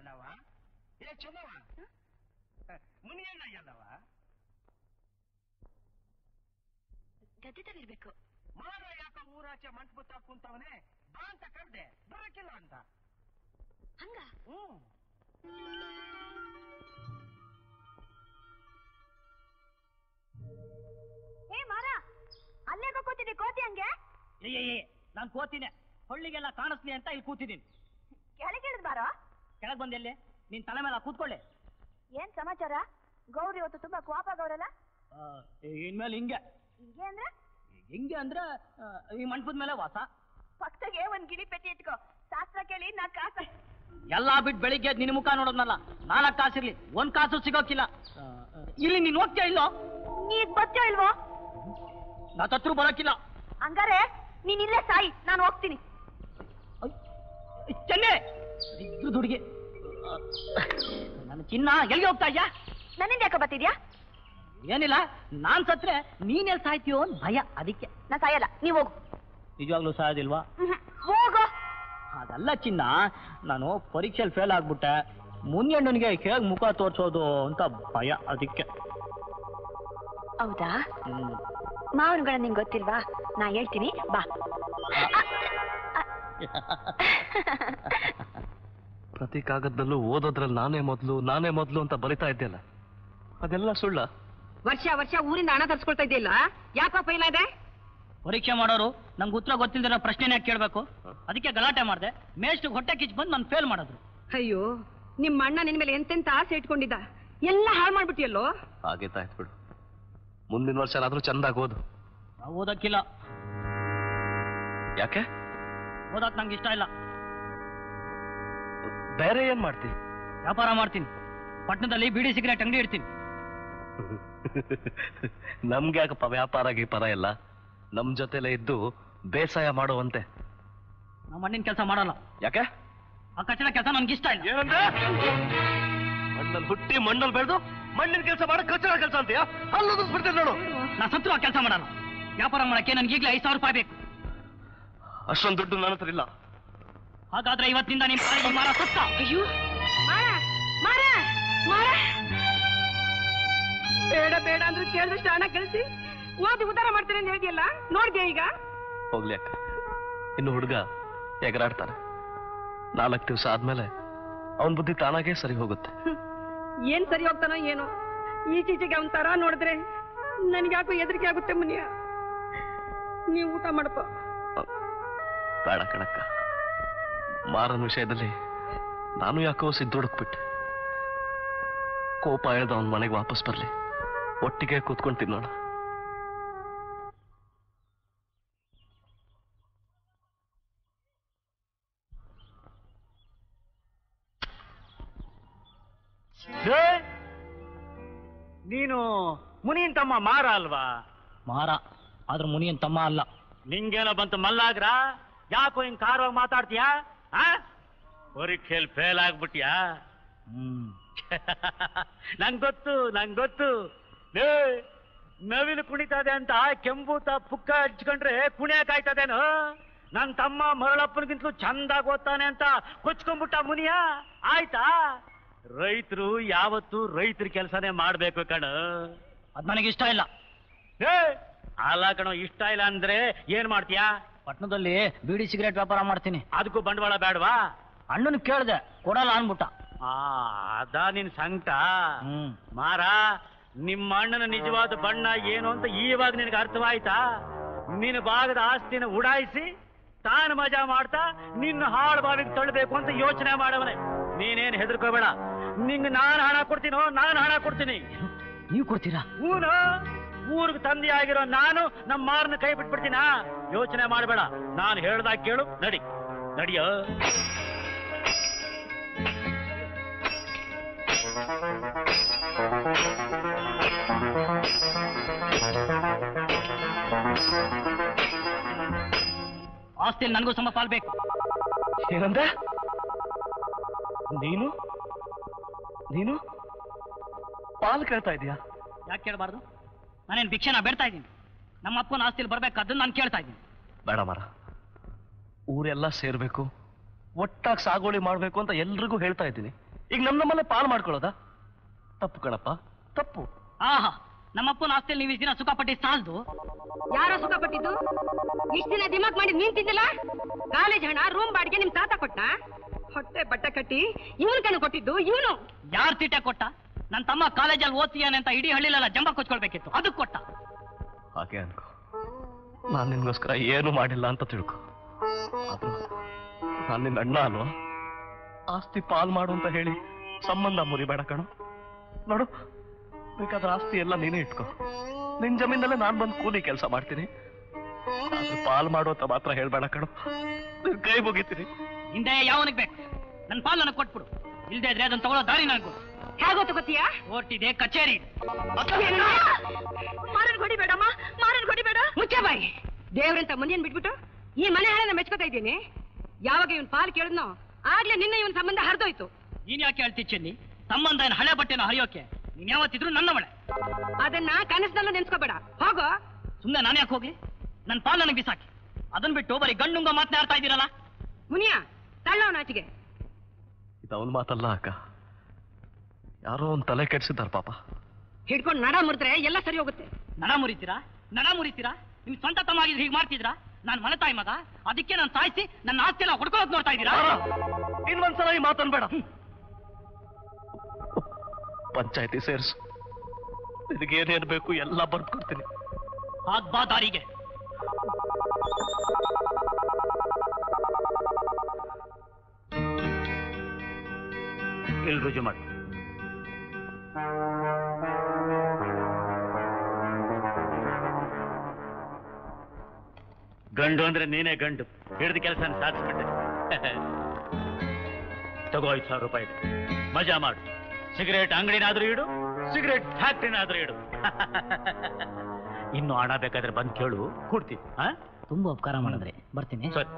ಎಲ್ಲವ ಏ ಚೆನ್ನವ ಮುನಿಯಣ್ಣ ಎಲ್ಲವ ಗದ್ದೆದಲ್ಲಿರ್ಬೇಕು ಮಾರ ಯಾಕ ಊರಾಚೆ ಮಂಟಪ ಕುಂತವನೇ ಬಾ ಅಂತ ಕರ್ದೆ ಬರಕ್ಕಿಲ್ಲ ಅಂತ ಹಂಗ ಹ್ಮ್ ಏ ಮಾರ ಅಲ್ಲೇ ಕೂತಿದ್ದೆ ಕೋತಿ ಹಂಗೆ ಏ ನಾನು ಕೋತಿನೇ ಹೊಳ್ಳಿಗೆಲ್ಲ ಕಾಣಿಸ್ಲಿ ಅಂತ ಇಲ್ಲಿ ಕೂತಿದ್ದೀನಿ ಕೆಳಗೆ ಇಳಿದ್ ಬಾರೋ ಕೆಳಗ್ ಬಂದೆಲ್ಲಿ ನಿನ್ ತಲೆ ಮೇಲೆ ಕೂತ್ಕೊಳ್ಳಿ ಏನ್ ಸಮಾಚಾರ ಗೌರಿ ಇವತ್ತು ತುಂಬಾ ಕೋಪ ಗೌರಲ್ಲ ಆ, ಇನ್ಮೇಲೆ ಹಿಂಗೆ ಹಿಂಗೆ ಅಂದ್ರೆ ಹಿಂಗೆ ಅಂದ್ರೆ ಆ, ಈ ಮಂಟಪದ ಮೇಲೆ ವಾಸ ಪಕ್ಕದಾಗೆ ಒಂದ್ ಗಿಳಿ ಪೆಟ್ಟಿ ಇಟ್ಕೋ ಶಾಸ್ತ್ರ ಕೇಳಿ ನಾ ಕಾಸ ಎಲ್ಲಾ ಬಿಟ್ಟು ಬೆಳಿಗ್ಗೆ ನಿನ್ ಮುಖ ನೋಡೋದ್ನಲ್ಲ ನಾಲ್ಕು ಕಾಸಿರ್ಲಿ ಒಂದ್ ಕಾಸು ಸಿಗೋಕಿಲ್ಲ ಆ, ಆ, ಇಲ್ಲಿ ನೀನ್ ಹೋಗ್ತೀಯ ಇಲ್ಲೋ ನೀಗ್ ಬಚ್ಚೋ ಇಲ್ವೋ ನಾ ತತ್ರು ಬರೋಕಿಲ್ಲ ಹಂಗಾರೆ ನೀನ್ ಇಲ್ಲೇ ಸಾಯಿ ನಾನು ಹೋಗ್ತೀನಿ ಚೆನ್ನೆ ಇದ್ದು ದುಡ್ಗೆ ನನ್ನ ಚಿನ್ನ ಎಲ್ಲಿಗೆ ಹೋಗ್ತಾ ಇದ್ಯಾ ನನ್ನಿಂದ ಯಾಕೆ ಬರ್ತಿದ್ಯಾ ಏನಿಲ್ಲ ನಾನ್ ಸತ್ರೆ ನೀನ್ ಎಲ್ಲಿ ಸಾಯ್ತೀಯೋ ಅಂತ ಭಯ ಅದಕ್ಕೆ ನಾ ಸಾಯಲ್ಲ ನೀವ್ ಹೋಗು ನಿಜವಾಗ್ಲೂ ಸಾಯೋದಿಲ್ವಾ ಮ್ಹೂ. ಹೋಗು ಅದಲ್ಲ ಚಿನ್ನ ನಾನು ಪರೀಕ್ಷೆಯಲ್ಲಿ ಫೇಲ್ ಆಗ್ಬಿಟ್ಟೆ ಮುಂದೆಣ್ಣನಿಗೆ ಹೇಗ್ ಮುಖ ತೋರ್ಸೋದು ಅಂತ ಭಯ ಅದಕ್ಕೆ ಹೌದಾ ಹ್ಮ್ ಮಾವನ್ಗಳ ನಿಂಗ್ ಗೊತ್ತಿಲ್ವಾ ನಾ ಹೇಳ್ತೀನಿ ಬಾ ಪ್ರತಿ ಕಾಗದದಲ್ಲೂ ಓದೋದ್ರಲ್ಲಿ ನಾನೇ ಮೊದಲು ನಾನೇ ಮೊದಲು ಅಂತ ಬರಿತಾ ಇದ್ದೆಲ್ಲ ಅದೆಲ್ಲ ಸುಳ್ಳ ವರ್ಷ ವರ್ಷ ಊರಿಂದ ಹಣ ತರ್ಸ್ಕೊಳ್ತಾ ಇದೆಯಲ್ಲ ಯಾಕೋ ಫೈಲ್ ಇದೆ ಪರೀಕ್ಷೆ ಮಾಡೋರು ನಂಗೆ ಉತ್ತರ ಗೊತ್ತಿಲ್ದಿರೋ ಪ್ರಶ್ನೆನೇ ಕೇಳಬೇಕು ಅದಕ್ಕೆ ಗಲಾಟೆ ಮಾಡಿದೆ ಮೇಷ್ಟು ಹೊಟ್ಟೆ ಕಿಚ್ ಬಂದು ನಾನು ಫೇಲ್ ಮಾಡಿದ್ರು ಅಯ್ಯೋ ನಿಮ್ಮ ಅಣ್ಣ ನಿನ್ ಮೇಲೆ ಎಂತೆಂತ ಆಸೆ ಇಟ್ಕೊಂಡಿದ್ದ ಎಲ್ಲ ಹಾಳು ಮಾಡ್ಬಿಟ್ಟಿಯಲ್ಲೋ ಆಗೇತಾಯ್ತು ಬಿಡು ಮುಂದಿನ ವರ್ಷ ಆದ್ರೂ ಚಂದಾಗಿ ಓದು ನಾವು ಓದಕ್ಕಿಲ್ಲ ಯಾಕೆ ಓದಕ್ ನಂಗೆ ಇಷ್ಟ ಇಲ್ಲ ಬೇರೆ ಏನ್ ಮಾಡ್ತಿ ವ್ಯಾಪಾರ ಮಾಡ್ತೀನಿ ಪಟ್ಟಣದಲ್ಲಿ ಬಿಡಿ ಸಿಗರೇಟ್ ಅಂಗಡಿ ಇಡ್ತೀನಿ ನಮ್ಗೆ ಯಾಕಪ್ಪ ವ್ಯಾಪಾರ ಗೀಪಾರ ಎಲ್ಲ ನಮ್ ಜೊತೆಲೆ ಇದ್ದು ಬೇಸಾಯ ಮಾಡುವಂತೆ ನಮ್ಮ ಮಣ್ಣಿನ ಕೆಲಸ ಮಾಡಲ್ಲ ಯಾಕೆ ಆ ಕಚಡ ಕೆಲಸ ನನ್ಗೆ ಇಷ್ಟ ಇಲ್ಲ ಏನಂದ್ರೆ ಮಣ್ಣಲ್ಲಿ ಹುಟ್ಟಿ ಮಣ್ಣಲ್ಲಿ ಬೆಳೆದು ಮಣ್ಣಿನ ಕೆಲಸ ಮಾಡಕ್ ಕಚ್ಚಡ ಕೆಲಸ ಅಂತೀಯ ಅಲ್ಲದು ಬಿಡ್ತೇನೆ ನೋಡು ನಾ ಸತ್ರು ಆ ಕೆಲಸ ಮಾಡಲ್ಲ ವ್ಯಾಪಾರ ಮಾಡಕ್ಕೆ ನನ್ಗೆ ಈಗಲೇ ಐದು ಸಾವಿರ ರೂಪಾಯಿ ಬೇಕು ಅಷ್ಟೊಂದು ದುಡ್ಡು ನನ್ನ ಹತ್ರ ಇಲ್ಲ ಹಾಗಾದ್ರೆ ಇವತ್ತಿನಿಂದ ನಿಮ್ ತಾಯಿಗೆ ಮಾರ ಸತ್ತ ಅಯ್ಯೋ ಮಾರ ಮಾರ ಮಾರ ಬೇಡ ಬೇಡ ಅಂದ್ರೆ ಕೇಳಿದಷ್ಟು ಹಣ ಕಳಿಸಿ ಓದಿ ಉದ್ಧಾರ ಮಾಡ್ತೇನೆ ಅಂತ ಹೇಳಿದ್ಯಲ್ಲ ನೋಡ್ದ್ಯಾ ಈಗ ಹೋಗ್ಲಿ ಅಕ್ಕ ಇನ್ನು ಹುಡುಗ ಎಗರಾಡ್ತಾನೆ ನಾಲ್ಕು ದಿವಸ ಆದ್ಮೇಲೆ ಅವನ್ ಬುದ್ಧಿ ತಾನಾಗೇ ಸರಿ ಹೋಗುತ್ತೆ ಏನ್ ಸರಿ ಹೋಗ್ತಾನೋ ಏನೋ ಈಚೀಚೆಗೆ ಅವನ್ ತರ ನೋಡಿದ್ರೆ ನನ್ಗ್ಯಾಕೋ ಹೆದರಿಕೆ ಆಗುತ್ತೆ ಮುನಿಯ ನೀವು ಊಟ ಮಾಡಪ್ಪ ಬೇಡ ಕಣಕ್ಕ ಮಾರನ ವಿಷಯದಲ್ಲಿ ನಾನು ಯಾಕೋ ಸಿದ್ದೊಡಕ್ಬಿಟ್ಟೆ ಕೋಪ ಎಳ್ದ ಅವನ್ ಮನೆಗೆ ವಾಪಸ್ ಬರ್ಲಿ ಒಟ್ಟಿಗೆ ಕೂತ್ಕೊಂಡು ತಿನ್ನೋಣ ನೀನು ಮುನಿನ್ ತಮ್ಮ ಮಾರ ಅಲ್ವಾ ಮಾರ ಆದ್ರೆ ಮುನಿಯನ್ ತಮ್ಮ ಅಲ್ಲ ನಿಂಗೇನೋ ಬಂತು ಮಲ್ಲಾಗ್ರ ಯಾಕೋ ಹಿಂಗ್ ಕಾರವಾಗಿ ಮಾತಾಡ್ತೀಯಾ ಆ ಪರೀಕ್ಷೆಯಲ್ಲಿ ಫೇಲ್ ಆಗ್ಬಿಟ್ಯಾ ಹ್ಮ್ ನಂಗ್ ಗೊತ್ತು ನಂಗ್ ಗೊತ್ತು ಲೇ, ನವಿಲು ಕುಣಿತದೆ ಅಂತ ಕೆಂಬೂತ ಪುಕ್ಕ ಹಚ್ಕೊಂಡ್ರೆ ಕುಣಿಯಕ್ ಆಯ್ತದೇನು ನನ್ ತಮ್ಮ ಮರಳಪ್ಪನಿಗಿಂತಲೂ ಚಂದಾಗ್ ಓದ್ತಾನೆ ಅಂತ ಕೊಚ್ಕೊಂಡ್ಬಿಟ್ಟ ಮುನಿಯ ಆಯ್ತಾ ರೈತರು ಯಾವತ್ತು ರೈತರ ಕೆಲಸನೇ ಮಾಡ್ಬೇಕು ಕಣ ಅದ್ ನನಗೆ ಇಷ್ಟ ಇಲ್ಲ ಏ ಅಲ್ಲ ಕಣೋ ಇಷ್ಟ ಇಲ್ಲ ಅಂದ್ರೆ ಏನ್ ಮಾಡ್ತೀಯಾ ಪಟ್ಟಣದಲ್ಲಿ ಬೀಡಿ ಸಿಗರೇಟ್ ವ್ಯಾಪಾರ ಮಾಡ್ತೀನಿ ಅದಕ್ಕೂ ಬಂಡವಾಳ ಬೇಡವಾ ಅಣ್ಣನ್ ಕೇಳ್ದೆ ಕೊಡಲ್ಲ ಅನ್ಬಿಟ್ಟ ಆ ಅದ ನಿನ್ ಸಂಕಟ ಹ್ಮ್ ಮಾರ ನಿಮ್ಮ ಅಣ್ಣನ ನಿಜವಾದ ಬಣ್ಣ ಏನು ಅಂತ ಈವಾಗ ನಿನಗೆ ಅರ್ಥವಾಯ್ತಾ ನಿನ್ನ ಭಾಗದ ಆಸ್ತಿನ ಉಡಾಯಿಸಿ ತಾನು ಮಜಾ ಮಾಡ್ತಾ ನಿನ್ನ ಹಾಳು ಬಾವಿಗೆ ತಳ್ಳಬೇಕು ಅಂತ ಯೋಚನೆ ಮಾಡವನೆ ನೀನೇನ್ ಹೆದರ್ಕೋಬೇಡ ನಿಂಗೆ ನಾನು ಹಣ ಕೊಡ್ತೀನೋ ನಾನು ಹಣ ಕೊಡ್ತೀನಿ ನೀವು ಕೊಡ್ತೀರಾ ಊನು ಊರಿಗೆ ತಂದೆ ಆಗಿರೋ ನಾನು ನಮ್ಮ ಮಾರನ ಕೈ ಬಿಟ್ಬಿಡ್ತೀನಾ ಯೋಚನೆ ಮಾಡಬೇಡ ನಾನು ಹೇಳ್ದಾಗ ಕೇಳು ನಡಿ ನಡಿಯೋ ಆಸ್ತಿಯಲ್ಲಿ ನನಗೂ ಸಮ ಪಾಲ್ ಬೇಕು ಏನಂದೆ ನೀನು ನೀನು ಪಾಲು ಕೇಳ್ತಾ ಇದೀಯಾ ಯಾಕೆ ಕೇಳಬಾರ್ದು ನಾನೇನ್ ಭಿಕ್ಷೆನ ಬೇಡ್ತಾ ಇದ್ದೀನಿ ನಮ್ಮ ಅಪ್ಪನ ಆಸ್ತಿಯಲ್ಲಿ ಬರ್ಬೇಕಾದ್ದನ್ನು ನಾನು ಕೇಳ್ತಾ ಇದ್ದೀನಿ ಬೇಡ ಮರ ಊರೆಲ್ಲ ಸೇರ್ಬೇಕು ಒಟ್ಟಾಗಿ ಸಾಗುವಳಿ ಮಾಡ್ಬೇಕು ಅಂತ ಎಲ್ರಿಗೂ ಹೇಳ್ತಾ ಇದ್ದೀನಿ ಈಗ ನಮ್ ನಮ್ಮಲ್ಲೇ ಪಾಲ್ ಮಾಡ್ಕೊಳ್ಳೋದಾ ತಪ್ಪು ಕಣಪ್ಪ ತಪ್ಪು ಆಹಾ ನಮ್ಮಪ್ಪನ ಆಸ್ತಿಯಲ್ಲಿ ನೀವು ಇಷ್ಟ್ ದಿನ ಸುಖ ಪಟ್ಟಿ ಸಾಲ್ದು ಯಾರೋ ಸುಖ ಪಟ್ಟಿದ್ದು ಇಷ್ಟ ದಿನ ದಿಮಾಕ್ ಮಾಡಿ ನೀನ್ ತಿಂದಿಲ್ಲ ಕಾಲೇಜ್ ಹಣ ರೂಮ್ ಬಾಡಿಗೆ ನಿಮ್ ತಾತ ಕೊಟ್ಟ ಹೊಟ್ಟೆ ಬಟ್ಟೆ ಕಟ್ಟಿ ಇವನ್ ಕಣ್ ಕೊಟ್ಟಿದ್ದು ಇವನು ಯಾರ್ ತೀಟೆ ಕೊಟ್ಟ ನನ್ನ ತಮ್ಮ ಕಾಲೇಜಲ್ಲಿ ಓದ್ತೀಯಾನೆ ಅಂತ ಇಡೀ ಹಳ್ಳಿಲೆಲ್ಲ ಜಂಬ ಕೊಚ್ಕೊಳ್ಬೇಕಿತ್ತು ಅದಕ್ಕೆ ಕೊಟ್ಟ ಹಾಗೆ ಅನ್ಕೋ ನಾನ್ ನಿನ್ಗೋಸ್ಕರ ಏನು ಮಾಡಿಲ್ಲ ಅಂತ ತಿಳ್ಕೊ ಆದ್ರೂ ನಾನ್ ನಿನ್ನ ಅಣ್ಣ ಅಲ್ವಾ ಆಸ್ತಿ ಪಾಲ್ ಮಾಡು ಅಂತ ಹೇಳಿ ಸಂಬಂಧ ಮುರಿಬೇಡ ಕಣೋ ನೋಡು ಬೇಕಾದ್ರೆ ಆಸ್ತಿ ಎಲ್ಲ ನೀನೇ ಇಟ್ಕೋ ನಿನ್ ಜಮೀನಲ್ಲೇ ನಾನ್ ಬಂದು ಕೂಲಿ ಕೆಲಸ ಮಾಡ್ತೀನಿ ಆದ್ರೆ ಪಾಲ್ ಮಾಡು ಅಂತ ಮಾತ್ರ ಹೇಳ್ಬೇಡ ಕಣೋ ನಿನ್ ಕೈ ಮುಗಿತೀನಿ ಹಿಂದೆ ಯಾವನಿಗೆ ಬೇಕು ನನ್ನ ಪಾಲ್ ನನಗೆ ಕೊಟ್ಬಿಡು ಇಲ್ದೇ ಇದ್ರೆ ಅದನ್ನ ತಗೊಳ್ಳೋ ದಾರಿ ನನಗೂ ಹೇಗೋ ತಗೋತೀಯ ಓಟಿದೆ ಕಚೇರಿ ಮಾರನ್ ಹೊಡಿಬೇಡಮ್ಮ ಮಾರನ್ ಹೊಡಿಬೇಡ ಮುಚ್ಚ ಬಾಯಿ ದೇವ್ರಂತ ಮುಂದೇನ್ ಬಿಟ್ಬಿಟ್ಟು ಈ ಮನೆ ಹಣ ಮೆಚ್ಕೋತಾ ಇದ್ದೀನಿ ಯಾವಾಗ ಇವನ್ ಪಾಲ್ ಕೇಳಿದ್ನೋ ಆಗ್ಲೇ ನಿನ್ನ ಇವನ್ ಸಂಬಂಧ ಹರಿದೋಯ್ತು ನೀನ್ ಯಾಕೆ ಹೇಳ್ತಿ ಚೆನ್ನಿ ಸಂಬಂಧ ಏನ್ ಹಳೆ ಬಟ್ಟೆನ ಹರಿಯೋಕೆ ನೀನ್ ಯಾವತ್ತಿದ್ರು ನನ್ನ ಮಳೆ ಅದನ್ನ ಕನಸಿನಲ್ಲೂ ನೆನ್ಸ್ಕೋಬೇಡ ಹೋಗೋ ಸುಮ್ನೆ ನಾನು ಯಾಕೆ ಹೋಗ್ಲಿ ನನ್ನ ಪಾಲ್ ನನಗೆ ಬಿಸಾಕಿ ಅದನ್ ಬಿಟ್ಟು ಬರೀ ಗಂಡುಂಗ ಮಾತನಾಡ್ತಾ ಇದ್ದೀರಲ್ಲ ಮುನಿಯ ತಳ್ಳವನ ಆಚೆಗೆ ಇದು ಅವನ್ ಮಾತಲ್ಲ ಅಕ್ಕ ಯಾರೋ ಒಂದ್ ತಲೆ ಕೆಡ್ಸಿದಾರ ಪಾಪ ಹಿಡ್ಕೊಂಡು ನಡ ಮುರಿದ್ರೆ ಎಲ್ಲ ಸರಿ ಹೋಗುತ್ತೆ ನಡ ಮುರಿತೀರಾ ನಡ ಮುರಿತೀರಾ ನಿಮ್ ಸ್ವಂತ ತಮ್ಮ ಆಗಿದ್ರೆ ಹೀಗೆ ಮಾಡ್ತಿದ್ರಾ ನಾನ್ ಮನೆ ತಾಯಿ ಮಗ ಅದಕ್ಕೆ ನಾನು ಸಾಯಿಸಿ ನನ್ನ ಆಸ್ತಿ ಎಲ್ಲ ಹೊಡ್ಕೊಳ್ಳೋಕ್ ನೋಡ್ತಾ ಇದ್ದೀರಾ ಇನ್ನೊಂದ್ಸಲ ಈ ಮಾತನ್ಬೇಡ ಪಂಚಾಯತಿ ಸೇರ್ಸು ನಿನಗೇನೇನ್ ಬೇಕು ಎಲ್ಲ ಬರ್ದು ಕೊಡ್ತೀನಿ ಹಾಗ್ ಬಾ ದಾರಿಗೆ ಇಲ್ಲಿ ರುಜು ಮಾಡು ಗಂಡು ಅಂದ್ರೆ ನೀನೇ ಗಂಡು ಹಿಡಿದ ಕೆಲಸ ಸಾಧಿಸ್ಬಿಟ್ಟೆ ತಗೋ ಐದು ಸಾವಿರ ರೂಪಾಯಿ ಇದೆ. ಮಜಾ ಮಾಡು ಸಿಗರೇಟ್ ಅಂಗಡಿನಾದ್ರೂ ಇಡು ಸಿಗರೇಟ್ ಫ್ಯಾಕ್ಟ್ರಿನಾದ್ರೂ ಇಡು ಇನ್ನು ಹಣ ಬೇಕಾದ್ರೆ ಬಂದು ಕೇಳು ಕೊಡ್ತೀನಿ ಹಾ ತುಂಬಾ ಉಪಕಾರ ಮಾಡಿದ್ರೆ ಬರ್ತೀನಿ ಸರಿ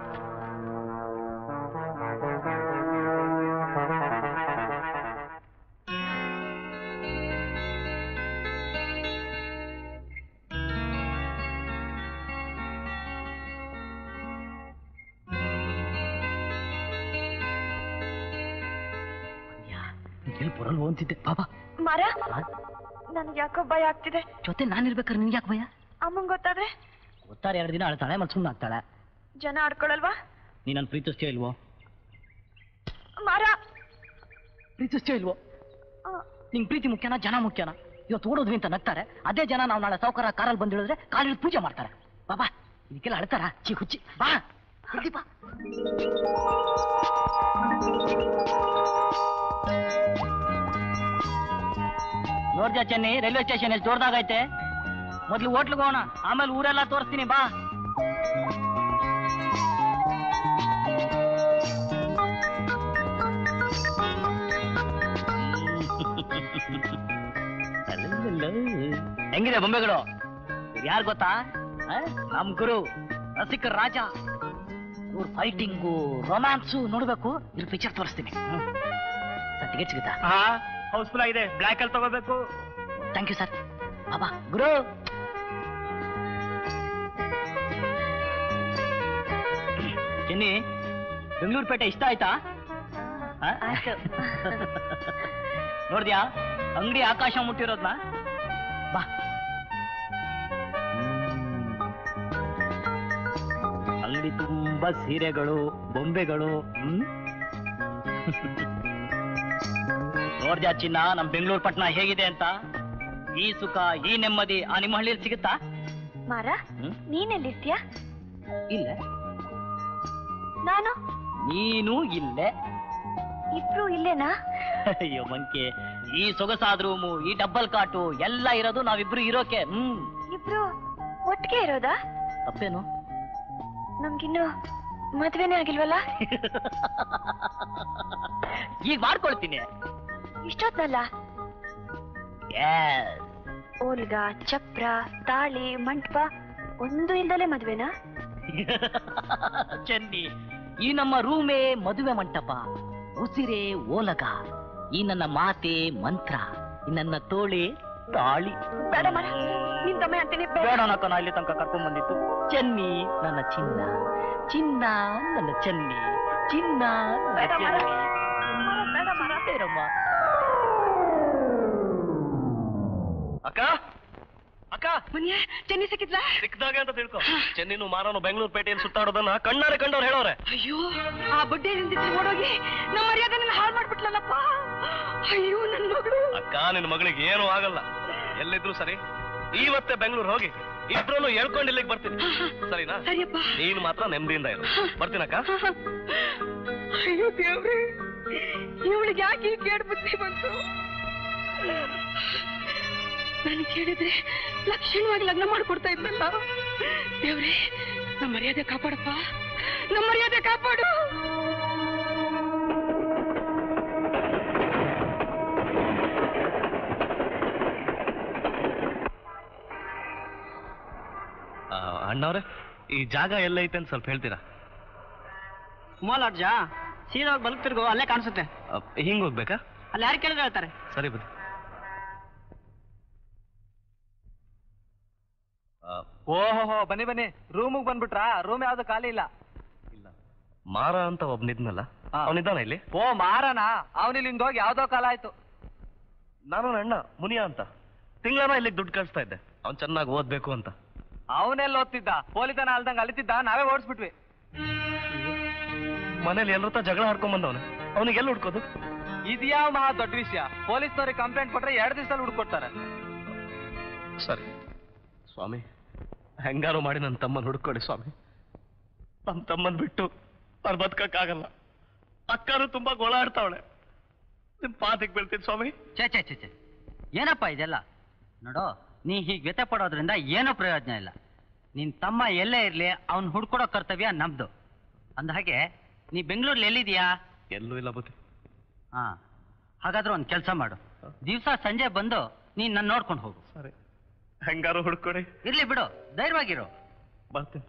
ಎಲ್ಲಿ ಬರಲ್ವೋ ಅಂತಿದ್ದೆ ಬಾಬಾ ಮರ ನನ್ಗೆ ಯಾಕೋ ಭಯ ಆಗ್ತಿದೆ ಜೊತೆ ನಾನಿರ್ಬೇಕಾದ್ರೆ ನಿನ್ಗೆ ಯಾಕೆ ಭಯ ಅಮ್ಮಂಗ್ ಗೊತ್ತಾದ್ರೆ ಗೊತ್ತಾರೆ ಎರಡು ದಿನ ಅಳ್ತಾಳೆ ಮತ್ತೆ ಸುಮ್ಮನೆ ಆಗ್ತಾಳೆ ಜನ ಆಡ್ಕೊಳಲ್ವಾ ನೀ ನನ್ನ ಪ್ರೀತಿಸ್ತೀಯ ಇಲ್ವೋ ಮರ ಪ್ರೀತಿಸ್ತೀಯ ಇಲ್ವೋ ಆ, ನಿಂಗ್ ಪ್ರೀತಿ ಮುಖ್ಯನಾ ಜನ ಮುಖ್ಯನಾ ಇವತ್ತು ಓಡೋದ್ವಿ ಅಂತ ನಗ್ತಾರೆ ಅದೇ ಜನ ನಾವು ನಾಳೆ ಸಾವುಕಾರ ಕಾರಲ್ಲಿ ಬಂದಿಳಿದ್ರೆ ಕಾಲಿಗೆ ಪೂಜೆ ಮಾಡ್ತಾರೆ ಬಾಬಾ ಇದಕ್ಕೆಲ್ಲ ಅಳ್ತಾರ ಚಿ ಹುಚ್ಚಿ ಬಾ ಜಲ್ದಿ ಬಾ ನೋಡ್ಜಾ ಚೆನ್ನೈ ರೈಲ್ವೆ ಸ್ಟೇಷನ್ ಎಷ್ಟು ದೊಡ್ಡದಾಗೈತೆ ಮೊದ್ಲು ಹೋಟ್ಲಿಗೆ ಹೋಗೋಣ ಆಮೇಲೆ ಊರೆಲ್ಲ ತೋರಿಸ್ತೀನಿ ಬಾ ಹೆಂಗಿದೆ ಬೊಂಬೆಗಳು ಯಾರು ಗೊತ್ತಾ ಆ? ನಮ್ ಗುರು ರಸಿಕ ರಾಜ ಇವ್ರ ಫೈಟಿಂಗು ರೊಮ್ಯಾನ್ಸು ನೋಡ್ಬೇಕು ಇವ್ರ ಪಿಕ್ಚರ್ ತೋರಿಸ್ತೀನಿ ಟಿಕೆಟ್ ಸಿಗುತ್ತಾ ಹೌಸ್ಫುಲ್ ಆಗಿದೆ ಬ್ಲ್ಯಾಕ್ ಅಲ್ಲಿ ತಗೋಬೇಕು ಥ್ಯಾಂಕ್ ಯು ಸರ್ ಬಾಬಾ ಗುರು ಚೆನ್ನಿ ಬೆಂಗಳೂರು ಪೇಟೆ ಇಷ್ಟ ಆಯ್ತಾ ಆ? ನೋಡ್ದ್ಯಾ ಅಂಗಡಿ ಆಕಾಶ ಮುಟ್ಟಿರೋದ್ನ ಬಾ ಅಂಗಡಿ ತುಂಬಾ ಸೀರೆಗಳು ಬೊಂಬೆಗಳು ಹ್ಮ್ ನೋಡ್ದ್ಯಾ ಚಿನ್ನ ನಮ್ ಬೆಂಗಳೂರು ಪಟ್ಟಣ ಹೇಗಿದೆ ಅಂತ ಈ ಸುಖ ಈ ನೆಮ್ಮದಿ ಆ ನಿಮ್ಮ ಹಳ್ಳಿಯಲ್ಲಿ ಸಿಗುತ್ತಾ ಮರ ಹ್ಮ್? ನೀನೆಲ್ಲಿರ್ತೀಯ ಇಲ್ಲ ನಾನು ನೀನು ಇಲ್ಲೇ ಇಬ್ರು ಇಲ್ಲೇನಾ ಅಯ್ಯೋ ಮಂಕೆ ಈ ಸೊಗಸಾದ ರೂಮು ಈ ಡಬ್ಬಲ್ ಕಾಟು ಎಲ್ಲ ಇರೋದು ನಾವಿಬ್ರು ಇರೋಕೆ ಹ್ಮ್ ಇಬ್ರು ಒಟ್ಟಿಗೆ ಇರೋದಾ ತಪ್ಪೇನು ನಮ್ಗಿನ್ನು ಮದ್ವೆನೇ ಆಗಿಲ್ವಲ್ಲ ಈಗ ಮಾಡ್ಕೊಳ್ತೀನಿ ಇಷ್ಟೊತ್ನಲ್ಲ Yes. ಓಲ್ಗ ಚಪ್ರ ತಾಳಿ ಮಂಟಪ ಒಂದು ಇಲ್ದಲೆ ಮದ್ವೆನಾ ಚೆನ್ನಿ ಈ ನಮ್ಮ ರೂಮೇ ಮದುವೆ ಮಂಟಪ ಉಸಿರೇ ಓಲಗ ಈ ನನ್ನ ಮಾತೆ ಮಂತ್ರ ಈ ನನ್ನ ತೋಳೆ ತಾಳಿ ಬೇಡ ಮರ ನಿನ್ ತಮ್ಮ ಅಂತೀನಿ ಬೇಡ ನಕ್ಕ ನಾ ಇಲ್ಲಿ ತನಕ ಕರ್ಕೊಂಡ್ ಬಂದಿತ್ತು ಚೆನ್ನಿ ನನ್ನ ಚಿನ್ನ ಚಿನ್ನ ನನ್ನ ಚೆನ್ನಿ ಚಿನ್ನ ನನ್ನ ಬೇಡ ಮರ ಚೆನ್ನಿ ಮರ, ಬೇಡ ಸೇರಮ್ಮ ಅಕ್ಕ ಅಕ್ಕ ಮುನಿಯ ಚೆನ್ನಿ ಸಿಕ್ಕಿದ್ಲಾ ಸಿಕ್ಕದಾಗ ಅಂತ ತಿಳ್ಕೊ ಚೆನ್ನಿನು ಮಾರನು ಬೆಂಗಳೂರು ಪೇಟೆಯಲ್ಲಿ ಸುತ್ತಾಡೋದನ್ನ ಕಣ್ಣಾರೆ ಕಂಡವ್ರು ಹೇಳೋರೆ ಅಯ್ಯೋ ಆ ಬಡ್ಡೆ ನಿಂದಿಸಿ ಓಡೋಗಿ ನಮ್ಮ ಮರ್ಯಾದೆನೆಲ್ಲ ಹಾಳು ಮಾಡ್ಬಿಟ್ಲಲ್ಲಪ್ಪ ಅಯ್ಯೋ ನನ್ ಮಗಳು ಅಕ್ಕ ನಿನ್ ಮಗಳಿಗೆ ಏನೂ ಆಗಲ್ಲ ಎಲ್ಲಿದ್ರು ಸರಿ ಇವತ್ತೇ ಬೆಂಗಳೂರು ಹೋಗಿ ಇಬ್ರನ್ನು ಹೇಳ್ಕೊಂಡು ಇಲ್ಲಿಗೆ ಬರ್ತೀನಿ ಸರಿನಾ ಸರಿಯಪ್ಪ ನೀನು ಮಾತ್ರ ನೆಮ್ಮದಿಯಿಂದ ಇರು ಬರ್ತೀನಕ್ಕ ಅಯ್ಯೋ ದೇವ್ರೆ ಇವಳಿಗೆ ಯಾಕೆ ಈ ಕೇಡ್ ಬುದ್ಧಿ ಬಂತು ನಾನು ಕೇಳಿದ್ರೆ ಲಕ್ಷಣವಾಗಿ ಲಗ್ನ ಮಾಡ್ಕೊಡ್ತಾ ಇದ್ನಲ್ಲ ದೇವ್ರೆ ನಮ್ಮ ಮರ್ಯಾದೆ ಕಾಪಾಡಪ್ಪ ನಮ್ಮ ಮರ್ಯಾದೆ ಕಾಪಾಡು ಆ, ಅಣ್ಣವ್ರೆ ಈ ಜಾಗ ಎಲ್ಲೈತೆ ಅಂತ ಸ್ವಲ್ಪ ಹೇಳ್ತೀರಾ ಮೋಲಾಡ್ಜ ಸೀದಾ ಹೋಗಿ ಬಲ್ಕ್ ತಿರ್ಗು ಅಲ್ಲೇ ಕಾಣಿಸುತ್ತೆ ಆ, ಹಿಂಗ್ ಹೋಗ್ಬೇಕಾ ಅಲ್ಲಿ ಯಾರು ಕೇಳಿದ್ರೆ ಹೇಳ್ತಾರೆ ಸರಿ ಬನ್ನಿ ಆ, ಓಹೋ ಬನ್ನಿ ಬನ್ನಿ ರೂಮಿಗೆ ಬಂದ್ಬಿಟ್ರಾ ರೂಮ್ ಯಾವ್ದು ಖಾಲಿ ಇಲ್ಲ ಇಲ್ಲ ಮಾರ ಅಂತ ಒಬ್ನಿದ್ನಲ್ಲ ಹಾ. ಅವನಿದ್ದಾನ ಇಲ್ಲಿ ಓ ಮಾರನ ಅವನಿಲ್ಲಿಂದ ಹೋಗಿ ಯಾವ್ದೋ ಕಾಲ ಆಯ್ತು ನಾನು ನನ್ನ ಅಣ್ಣ ಮುನಿಯ ಅಂತ ತಿಂಗಳನ ಇಲ್ಲಿಗೆ ದುಡ್ಡು ಕಳಿಸ್ತಾ ಇದ್ದೆ ಅವ್ನು ಚೆನ್ನಾಗಿ ಓದ್ಬೇಕು ಅಂತ ಅವನೆಲ್ಲ ಓದ್ತಿದ್ದ ಪೊಲೀತನ ಅಲ್ದಂಗ ಅಲಿತಿದ್ದ ನಾವೇ ಓಡಿಸ್ಬಿಟ್ವಿ ಮನೇಲಿ ಎಲ್ಲರ ಹತ್ರ ಜಗಳ ಹಾಡ್ಕೊಂಡ್ ಬಂದವನು ಅವನಿಗೆ ಎಲ್ಲಿ ಹುಡ್ಕೋದು ಇದ್ಯಾವ ಮಹಾ ದೊಡ್ಡ ವಿಷಯ ಪೊಲೀಸ್ನವ್ರಿಗೆ ಕಂಪ್ಲೇಂಟ್ ಕೊಟ್ರೆ ಎರಡು ದಿವಸದಲ್ಲಿ ಹುಡ್ಕೊಡ್ತಾರೆ ಸರಿ ಸ್ವಾಮಿ ಹೆಂಗಾರು ಮಾಡಿ ನನ್ನ ತಮ್ಮನ ಹುಡ್ಕೊಡಿ ಸ್ವಾಮಿ ನಮ್ಮ ತಮ್ಮನ್ ಬಿಟ್ಟು ನಾನು ಬದುಕಕ್ಕಾಗಲ್ಲ ಅಕ್ಕನು ತುಂಬಾ ಗೋಳಾಡ್ತಾವಳೆ ನಿಮ್ ಪಾದಕ್ಕೆ ಬೀಳ್ತೀನಿ ಸ್ವಾಮಿ ಛೇ ಛೇ ಛೇ ಛೇ ಏನಪ್ಪ ಇದೆಲ್ಲ ನೋಡು ನೀ ಹೀಗೆ ವ್ಯತೆ ಪಡೋದ್ರಿಂದ ಏನೂ ಪ್ರಯೋಜನ ಇಲ್ಲ ನಿನ್ ತಮ್ಮ ಎಲ್ಲೇ ಇರ್ಲಿ ಅವ್ನ್ ಹುಡ್ಕೊಡೋ ಕರ್ತವ್ಯ ನಮ್ದು ಅಂದ ಹಾಗೆ ನೀ ಬೆಂಗಳೂರಲ್ಲಿ ಎಲ್ಲಿದೀಯಾ ಎಲ್ಲೂ ಇಲ್ಲ ಬುದ್ಧಿ ಹಾ ಹಾಗಾದ್ರೆ ಒಂದ್ ಕೆಲಸ ಮಾಡು ದಿವ್ಸ ಸಂಜೆ ಬಂದು ನೀನ್ ನನ್ನ ನೋಡ್ಕೊಂಡು ಹೋಗು ಸರಿ ಹೆಂಗಾರು ಹುಡ್ಕೊಡಿ ಇರ್ಲಿ ಬಿಡು ಧೈರ್ಯವಾಗಿರು ಬರ್ತೀನಿ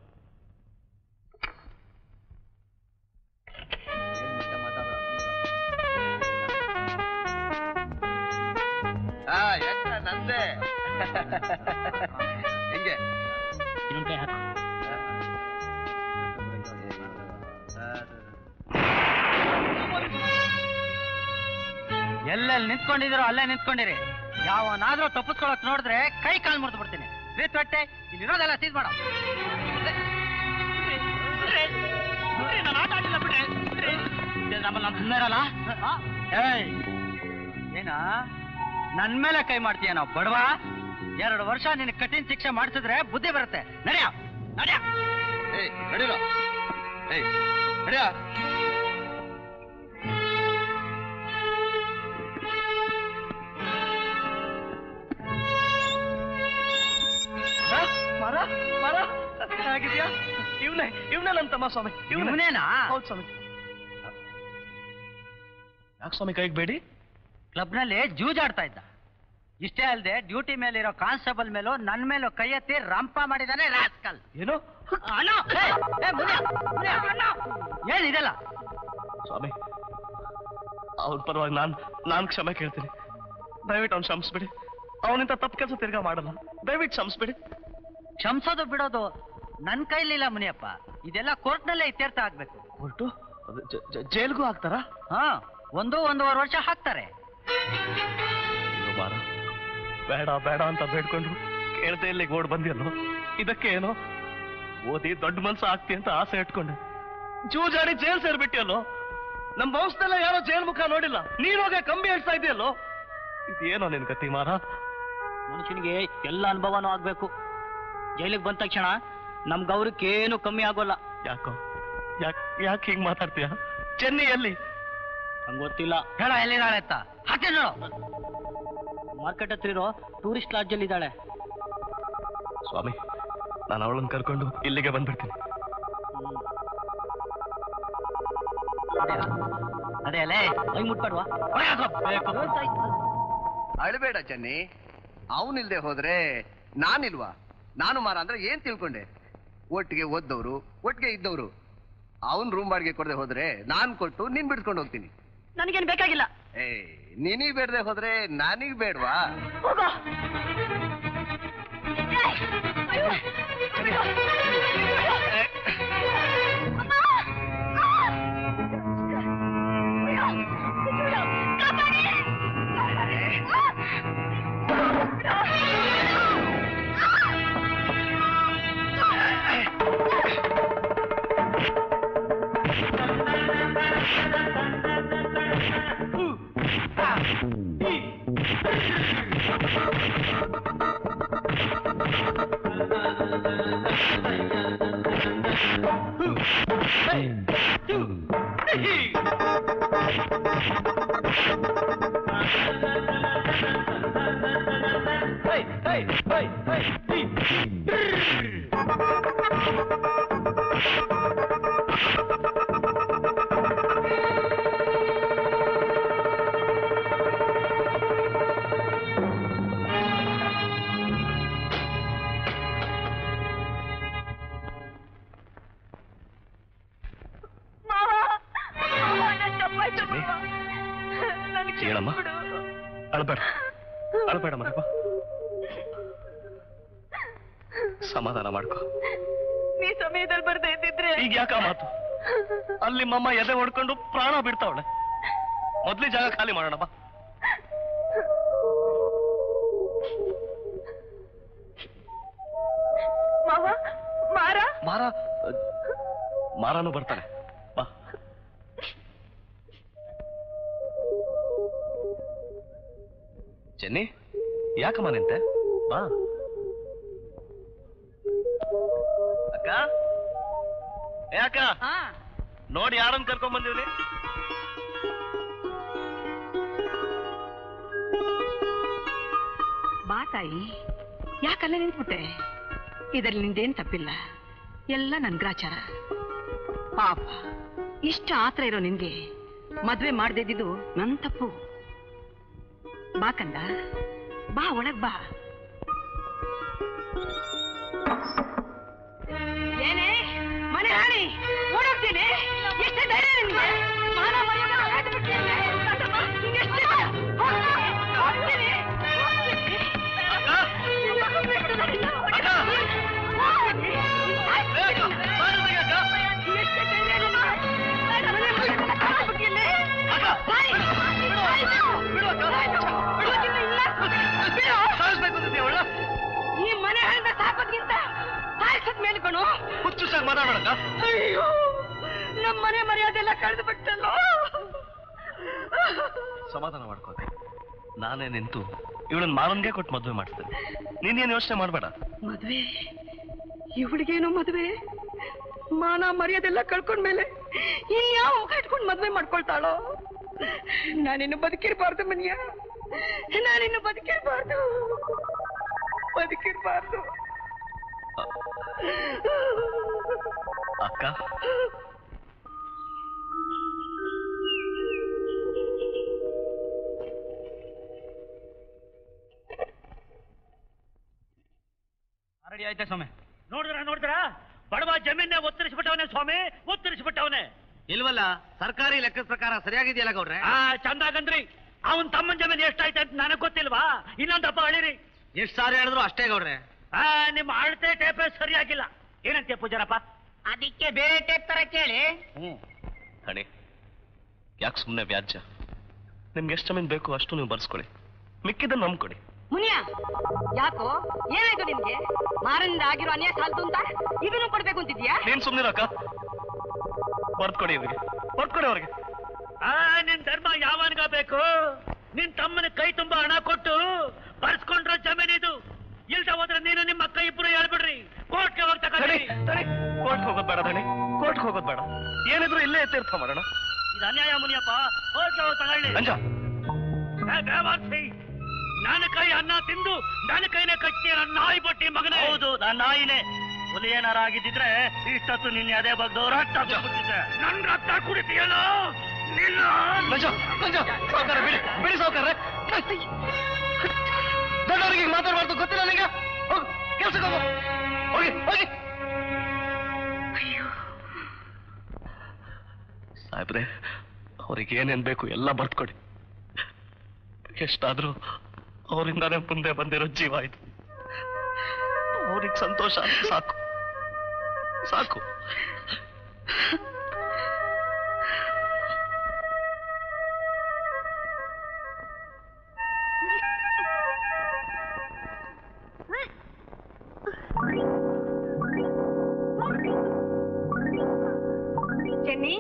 ನಂದೆ ಹೆಂಗೆ ಎಲ್ಲೆಲ್ಲಿ ನಿಂತ್ಕೊಂಡಿದಿರೋ ಅಲ್ಲೇ ನಿಂತ್ಕೊಂಡಿರಿ ಯಾವನಾದ್ರೂ ತಪ್ಪಿಸ್ಕೊಳಕ್ ನೋಡಿದ್ರೆ ಕೈ ಕಾಲು ಮುರಿದು ಬಿಡ್ತೀನಿ ರೀತ್ ಹೊಟ್ಟೆ ಇಲ್ಲಿರೋದೆಲ್ಲ ಸೀಸ್ ಮಾಡೋ ಏಯ್ ಏನ ನನ್ ಮೇಲೆ ಕೈ ಮಾಡ್ತೀಯ ನಾವು ಬಡವ ಎರಡು ವರ್ಷ ನಿನ್ ಕಠಿಣ ಶಿಕ್ಷೆ ಮಾಡಿಸಿದ್ರೆ ಬುದ್ಧಿ ಬರುತ್ತೆ ನಡ್ಯ ನಡ್ಯ ಏಯ್ ನಡೀರೋ ಏಯ್ ನಡಿಯ ಮರ ಮರ ಆಗಿದ್ಯಾ ಇವನೇ ಇವನೇ ನನ್ನ ತಮ್ಮ ಸ್ವಾಮಿ ಇವ್ನೇನಾ? ಹೌದು ಸ್ವಾಮಿ ಯಾಕೆ ಸ್ವಾಮಿ ಕೈಗೆ ಬೇಡಿ ಕ್ಲಬ್ನಲ್ಲಿ ಜೂಜಾಡ್ತಾ ಇದ್ದ ಇಷ್ಟೇ ಅಲ್ಲದೆ ಡ್ಯೂಟಿ ಮೇಲಿರೋ ಕಾನ್ಸ್ಟೇಬಲ್ ಮೇಲೂ ನನ್ ಮೇಲೂ ಕೈ ಎತ್ತಿ ರಂಪ ಮಾಡಿದಾನೆ ರಾಸ್ಕಲ್ ಏನು ಅಣ್ಣ ಏ, ಏ, ಮುನ್ಯ, ಮುನ್ಯ, ಅಣ್ಣ. ಏನಿದೆಲ್ಲ ಸ್ವಾಮಿ ಅವನ ಪರವಾಗಿ ನಾನ್ ನಾನ್ ಕ್ಷಮೆ ಕೇಳ್ತೀನಿ ದಯವಿಟ್ಟು ಅವ್ನು ಕ್ಷಮಿಸ್ಬಿಡಿ ಅವನಿಂದ ತಪ್ಪು ಕೆಲಸ ತಿರ್ಗಾ ಮಾಡಲ್ಲ ದಯವಿಟ್ಟು ಕ್ಷಮಿಸ್ಬಿಡಿ ಕ್ಷಮಿಸೋದು ಬಿಡೋದು ನನ್ ಕೈಲಿಲ್ಲ ಮುನಿಯಪ್ಪ ಇದೆಲ್ಲ ಕೋರ್ಟ್ನಲ್ಲೇ ಇತ್ಯರ್ಥ ಆಗ್ಬೇಕು ಹೊರಟು ಜೈಲ್ಗೂ ಹಾಕ್ತಾರಾ ಹಾ ಒಂದು ಒಂದೂವರೆ ವರ್ಷ ಹಾಕ್ತಾರೆ ಅಯ್ಯೋ ಮಾರ ಬೇಡ ಬೇಡ ಅಂತ ಬೇಡ್ಕೊಂಡು ಕೇಳ್ದೆ ಇಲ್ಲಿಗೆ ಓಡ್ ಬಂದಿಯಲ್ಲೋ ಇದಕ್ಕೆ ಏನೋ ಓದಿ ದೊಡ್ಡ ಮನ್ಸ ಆಗ್ತಿ ಅಂತ ಆಸೆ ಇಟ್ಕೊಂಡೆ ಜೂಜಾಡಿ ಜೈಲ್ ಸೇರ್ಬಿಟ್ಟಿಯಲ್ಲೋ ನಮ್ ವಂಶದಲ್ಲ ಯಾರೋ ಜೈಲ್ ಮುಖ ನೋಡಿಲ್ಲ ನೀನ್ ಹೋಗಿ ಕಂಬಿ ಹೇಳ್ತಾ ಇದೆಯಲ್ಲೋ ಇದೇನೋ ನಿನ್ ಗತಿ ಮಾರ ಮನುಷ್ಯನಿಗೆ ಎಲ್ಲ ಅನುಭವನೂ ಆಗ್ಬೇಕು ಜೈಲಿಗೆ ಬಂದ ತಕ್ಷಣ ನಮ್ ಗೌರವಕ್ಕೆ ಏನು ಕಮ್ಮಿ ಆಗೋಲ್ಲ ಯಾಕೋ ಯಾಕ್ ಯಾಕೆ ಹಿಂಗ್ ಮಾತಾಡ್ತೀಯ ಚೆನ್ನಿ ಎಲ್ಲಿ ಹಂಗ್ ಗೊತ್ತಿಲ್ಲ ಹೇಳ ಎಲ್ಲಿದ್ದಾಳೆ ಅಂತ ಹಾಕಿ ನೋಡು ಮಾರ್ಕೆಟ್ ಹತ್ರ ಇರೋ ಟೂರಿಸ್ಟ್ ಲಾಡ್ಜ್ ಅಲ್ಲಿ ಇದ್ದಾಳೆ ಸ್ವಾಮಿ ನಾನು ಅವಳನ್ನ ಕರ್ಕೊಂಡು ಇಲ್ಲಿಗೆ ಬಂದ್ಬಿಡ್ತೀನಿ ಅದೇ ಅಲ್ಲೇ ಕೈ ಮುಟ್ಬೇಡ್ವಾ ಅಳಬೇಡ ಚೆನ್ನಿ ಅವನಿಲ್ದೆ ಹೋದ್ರೆ ನಾನಿಲ್ವಾ ನಾನು ಮಾರ ಅಂದ್ರೆ ಏನ್ ತಿಳ್ಕೊಂಡೆ ಒಟ್ಟಿಗೆ ಓದ್ದವ್ರು ಒಟ್ಟಿಗೆ ಇದ್ದವ್ರು ಅವನ್ ರೂಮ್ ಬಾಡಿಗೆ ಕೊಡದೆ ಹೋದ್ರೆ ನಾನ್ ಕೊಟ್ಟು ನೀನ್ ಬಿಡ್ಸ್ಕೊಂಡು ಹೋಗ್ತೀನಿ ನನಗೇನು ಬೇಕಾಗಿಲ್ಲ ಏ ನಿನಗ್ ಬೇಡದೆ ಹೋದ್ರೆ ನನಗ್ ಬೇಡ್ವಾ ಹೋಗೋ ಹೇಳಮ್ಮ ಅಳ್ಬೇಡ ಅಳ್ಬೇಡ ಮರಪ್ಪ ಸಮಾಧಾನ ಮಾಡ್ಕೊ ನೀ ಸಮಯದಲ್ಲಿ ಬರ್ದೇ ಇದ್ದಿದ್ರೆ ಈಗ ಯಾಕ ಮಾತು ಅಲ್ಲಿ ಮಮ್ಮ ಎದೆ ಹೊಡ್ಕೊಂಡು ಪ್ರಾಣ ಬಿಡ್ತಾವಳೆ ಮೊದ್ಲೇ ಜಾಗ ಖಾಲಿ ಮಾಡೋಣ ಬಾ ಮಾವ ಮಾರ ಮಾರ ಮಾರಾನು ಬರ್ತಾನೆ ಬಾ ಚೆನ್ನಿ ಯಾಕಮ್ಮ ನಿಂತೆ ಬಾ ಅಕ್ಕ ಏ ಅಕ್ಕ ನೋಡಿ ಯಾರನ್ನ ಕರ್ಕೊಂಡ್ ಬಂದಿವ್ರಿ ಬಾ ತಾಯಿ ಯಾಕಲ್ಲ ನಿಂತ್ಬಿಟ್ಟೆ ಇದರಲ್ಲಿ ನಿಂದೇನ್ ತಪ್ಪಿಲ್ಲ ಎಲ್ಲ ನನ್ ಗ್ರಾಚಾರ ಪಾಪ ಇಷ್ಟ ಆತ್ರ ಇರೋ ನಿನ್ಗೆ ಮದ್ವೆ ಮಾಡದೇ ಇದ್ದಿದ್ದು ನನ್ ತಪ್ಪು ಬಾ ಕಂದ ಬಾ ಒಳಗ್ ಬಾ ಏನೇ ಮನೆ ರಾಣಿ ಓಡೋಗ್ತೀನಿ ಎಷ್ಟೇ ಧೈರ್ಯ ನಿನ್ಗೆ ಮಾನ ಮರ್ಯಾದೆ ಕಳ್ದು ಬಿಟ್ಟಿಯಲ್ಲ? ಕಸಮ್ಮ, ಎಷ್ಟೇ ಧೈರ್ಯ? ಹೋಗ್ತೀನಿ, ಹೋಗ್ತೀನಿ, ಹೋಗ್ತೀನಿ. ನಿನ್ನ ಬಿಟ್ಟು ನಾನಿಲ್ಲ ಹೋಗ್ತೀನಿ. ಹೋಗ್ತೀನಿ. ಎಷ್ಟೇ ಧೈರ್ಯ ನಿನ್ಗೆ? ಮನೆ ಮರ್ಯಾದೆ ಕಳ್ದು ಬಿಟ್ಟಿಯಲ್ಲ? ಬಾಯ್. ಬಾಯ್ ಬಿಡು. ಬಾಯ್ ಬಿಡು. ಹೋಗಿಲ್ಲ, ಇಲ್ಲ. ಬಿಡು. ಈ ಮನೆ ಹಳ್ದ ಸಾಕೋದ್ಗಿಂತ ಸಾಯಿಸದ್ ಮೇಲ್ಕೊಣು ಹುಚ್ಚು ಸಾಕ್ ಮಾತಾಡೋಣ ಅಯ್ಯೋ ನಮ್ಮ ಮನೆ ಮರ್ಯಾದೆಲ್ಲ ಕಳೆದು ಬಿಟ್ಟಲ್ಲೋ ಸಮಾಧಾನ ಮಾಡ್ಕೋತೆ ನಾನೇ ನಿಂತು ಇವಳನ್ನ ಮಾವನ್ಗೆ ಕೊಟ್ಟು ಮದುವೆ ಮಾಡ್ತೇನೆ ನೀನೇನು ಯೋಚನೆ ಮಾಡಬೇಡ ಮದ್ವೆ ಇವಳಿಗೇನೋ ಮದ್ವೆ ಮಾನ ಮರ್ಯಾದೆಲ್ಲ ಕಳ್ಕೊಂಡ್ಮೇಲೆ ಇನ್ಯಾವ ಮುಖ ಇಟ್ಕೊಂಡು ಮದ್ವೆ ಮಾಡ್ಕೊಳ್ತಾಳೋ ನಾನಿನ್ನು ಬದುಕಿರ್ಬಾರ್ದು ಮನಿಯ ನಾನಿನ್ನು ಬದುಕಿರ್ಬಾರ್ದು ಬದುಕಿರ್ಬಾರ್ದು ಅಕ್ಕ ರೆಡಿ ಆಯ್ತಾ ಸ್ವಾಮಿ ನೋಡಿದ್ರ ನೋಡಿದ್ರ ಬಡವ ಜಮೀನೇ ಒತ್ತರಿಸ್ಬಿಟ್ಟವನೆ ಸ್ವಾಮಿ ಒತ್ತರಿಸ್ಬಿಟ್ಟವನೆ ಇಲ್ವಲ್ಲ ಸರ್ಕಾರಿ ಲೆಕ್ಕದ ಪ್ರಕಾರ ಸರಿಯಾಗಿದೆಯಲ್ಲ ಗೌಡ್ರೆ ಆ ಚಂದಾಗಂದ್ರಿ ಅವನ್ ತಮ್ಮನ್ ಜಮೀನ್ ಎಷ್ಟಾಯ್ತು ಅಂತ ನನಗ್ ಗೊತ್ತಿಲ್ವಾ ಇನ್ನೊಂದಪ್ಪ ಅಳಿರಿ ಎಷ್ಟ್ ಸಾರಿ ಹೇಳಿದ್ರು ಅಷ್ಟೇ ಗೌಡ್ರೆ ಆ ನಿಮ್ಮ ಅಳತೆ ಟೇಪೆ ಸರಿಯಾಗಿಲ್ಲ ಏನಂತೆ ಪೂಜಾರಪ್ಪ ಅದಕ್ಕೆ ಬೇರೆ ಟೇಪ್ ತರ ಕೇಳಿ ಹಣಿ ಯಾಕೆ ಸುಮ್ಮನೆ ವ್ಯಾಜ್ಯ ನಿಮ್ಗೆ ಎಷ್ಟು ಜಮೀನು ಬೇಕು ಅಷ್ಟು ನೀವು ಬರ್ಸ್ಕೊಳ್ಳಿ ಮಿಕ್ಕಿದ್ದನ್ನು ನಂಬ್ಕೊಡಿ ಮುನಿಯ ಯಾಕೋ ಏನಾಯ್ತು ನಿನ್ಗೆ ಮಾರನಿಂದ ಆಗಿರೋ ಅನ್ಯಾಯ ಸಾಲ್ತು ಅಂತ ಇದನ್ನು ಕೊಡ್ಬೇಕು ಅಂತಿದ್ಯಾ ನೀನ್ ಸುಮ್ಮನಿರಕ್ಕ ಬರ್ದ್ಕೊಡಿ ಇವ್ರಿಗೆ ಬರ್ದ್ಕೊಡಿ ಅವ್ರಿಗೆ ಆ ನಿನ್ ಧರ್ಮ ಯಾವನ್ಗ ಬೇಕು ನಿನ್ ತಮ್ಮನ ಕೈ ತುಂಬಾ ಹಣ ಕೊಟ್ಟು ಬರ್ಸ್ಕೊಂಡ್ರ ಜಮೀನ್ ಇದು ಇಲ್ದ ಹೋದ್ರೆ ನೀನು ನಿಮ್ಮ ಅಕ್ಕ ಇಬ್ರು ಹೇಳ್ಬಿಡ್ರಿ ಕೋರ್ಟ್ಗೆ ಹೋಗಿ ತಡಿ ತಗೊಂಡ್ರಿ ತಡಿ ಕೋರ್ಟ್ಗೆ ಹೋಗೋದ್ ಬೇಡ ದಣಿ ಕೋರ್ಟ್ಗೆ ಹೋಗೋದ್ ಬೇಡ ಏನಿದ್ರು ಇಲ್ಲೇ ತೀರ್ಥ ಮಾಡೋಣ ಇದು ಅನ್ಯಾಯ ಮುನಿಯಪ್ಪ ಕೋರ್ಟ್ಗೆ ಹೋಗಿ ತಗೊಳ್ಳಿ ಅಂಜ ಏ, ಬೇವಾರ್ಸಿ, ನನ್ನ ಕೈ ಅನ್ನ ತಿಂದು ನನ್ನ ಕೈನೇ ಕಚ್ಚಿಯ ನಾಯಿ ಬಟ್ಟಿ ಮಗನೇ ಹೌದು ನನ್ನ ನಾಯಿನೇ ಹುಲಿ ಏನಾರ ಆಗಿದ್ದಿದ್ರೆ ಇಷ್ಟೊತ್ತು ನಿನ್ನೆ ಅದೇ ಬಗ್ಗೆ ರಕ್ತ ಕುಡ್ಬಿಟ್ಟಿದ್ದೆ. ನನ್ ರಕ್ತ ಕುಡಿತೀಯಲ್ಲ ನಿನ್ನ ಲಂಜ ಲಂಜ ಸಾವುಕಾರ ಬಿಡಿ ಬಿಡಿ ಸಾವುಕಾರ ದೊಡ್ಡವರಿಗೆ ಹೀಗೆ ಮಾತಾಡ್ಬಾರ್ದು ಗೊತ್ತಿಲ್ಲ ನಿಂಗೆ ಹೋಗು ಕೆಲ್ಸಕ್ಕೆ ಹೋಗು ಹೋಗಿ ಹೋಗಿ ಸಾಹೇಬ್ರೆ ಅವ್ರಿಗೆ ಏನೇನ್ ಬೇಕು ಎಲ್ಲ ಬರ್ತ್ಕೊಡಿ ಎಷ್ಟಾದ್ರೂ ಅವರಿಂದಾನೇ ಮುಂದೆ ಬಂದಿರೋ ಜೀವ ಇದು ಅವ್ರಿಗೆ ಸಂತೋಷ ಆದ್ರೆ ಸಾಕು ಸಾಕು ಚೆನ್ನಿ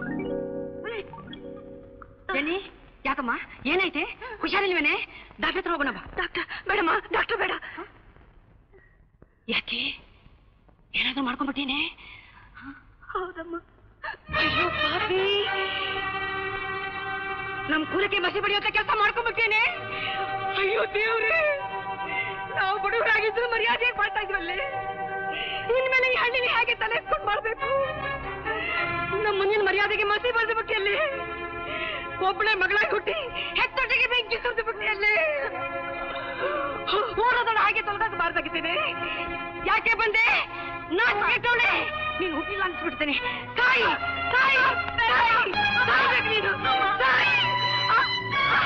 ಚೆನ್ನಿ ಯಾಕಮ್ಮ ಏನಾಯ್ತೆ ಹುಷಾರಿಲ್ವೇನೆ ಡಾಕ್ಟರ್ ಹತ್ರ ಹೋಗೋಣ ಬಾ ಡಾಕ್ಟರ್ ಬೇಡಮ್ಮ ಡಾಕ್ಟರ್ ಬೇಡ ಯಾಕೆ ಏನಾದ್ರೂ ಮಾಡ್ಕೊಂಡ್ಬಿಟ್ಟೀನಿ ಹೌದಮ್ಮ ಅಯ್ಯೋ ಪಾಪ ನಮ್ ಕುಲಕ್ಕೆ ಮಸಿ ಬಡಿಯೋತ ಕೆಲಸ ಮಾಡ್ಕೊಂಡ್ಬಿಟ್ಟೇನೆ ಅಯ್ಯೋ ದೇವ್ರೆ ನಾವು ಬಡವರಾಗಿದ್ರು ಮರ್ಯಾದೆ ಮಾಡ್ತಾ ಇದ್ವಲ್ಲೇ ಇನ್ಮೇಲೆ ಈ ಹಳ್ಳಿಲಿ ಹೇಗೆ ತಲೆ ಎತ್ಕೊಂಡು ಮಾಡ್ಬೇಕು ನಮ್ಮ ಮುಂದಿನ ಮರ್ಯಾದೆಗೆ ಮಸಿ ಬರೆದು ಬಿಟ್ಟಿಯಲ್ಲಿ ಒಬ್ಬಳೆ ಮಗಳಾಗಿ ಹುಟ್ಟಿ ಹೆತ್ತೊಟ್ಟಿಗೆ ಬೆಂಕಿ ಸುರಿದು ಬಿಟ್ಟಿಯಲ್ಲಿ ಊರದೊಳ ಹಾಗೆ ತೊಲಗದು ಬಾರ್ದಾಗಿದ್ದೇನೆ ಯಾಕೆ ಬಂದೆ ನಾನ್ ಕೆಟ್ಟವಳೆ ನೀನು ಹುಟ್ಟಿಲ್ಲ ಅನ್ಸ್ಬಿಡ್ತೇನೆ ತಾಯಿ ತಾಯಿ ತಾಯಿ ಸಾಯ್ಬೇಕು ನೀನು ತಾಯಿ ಆ, ಆ,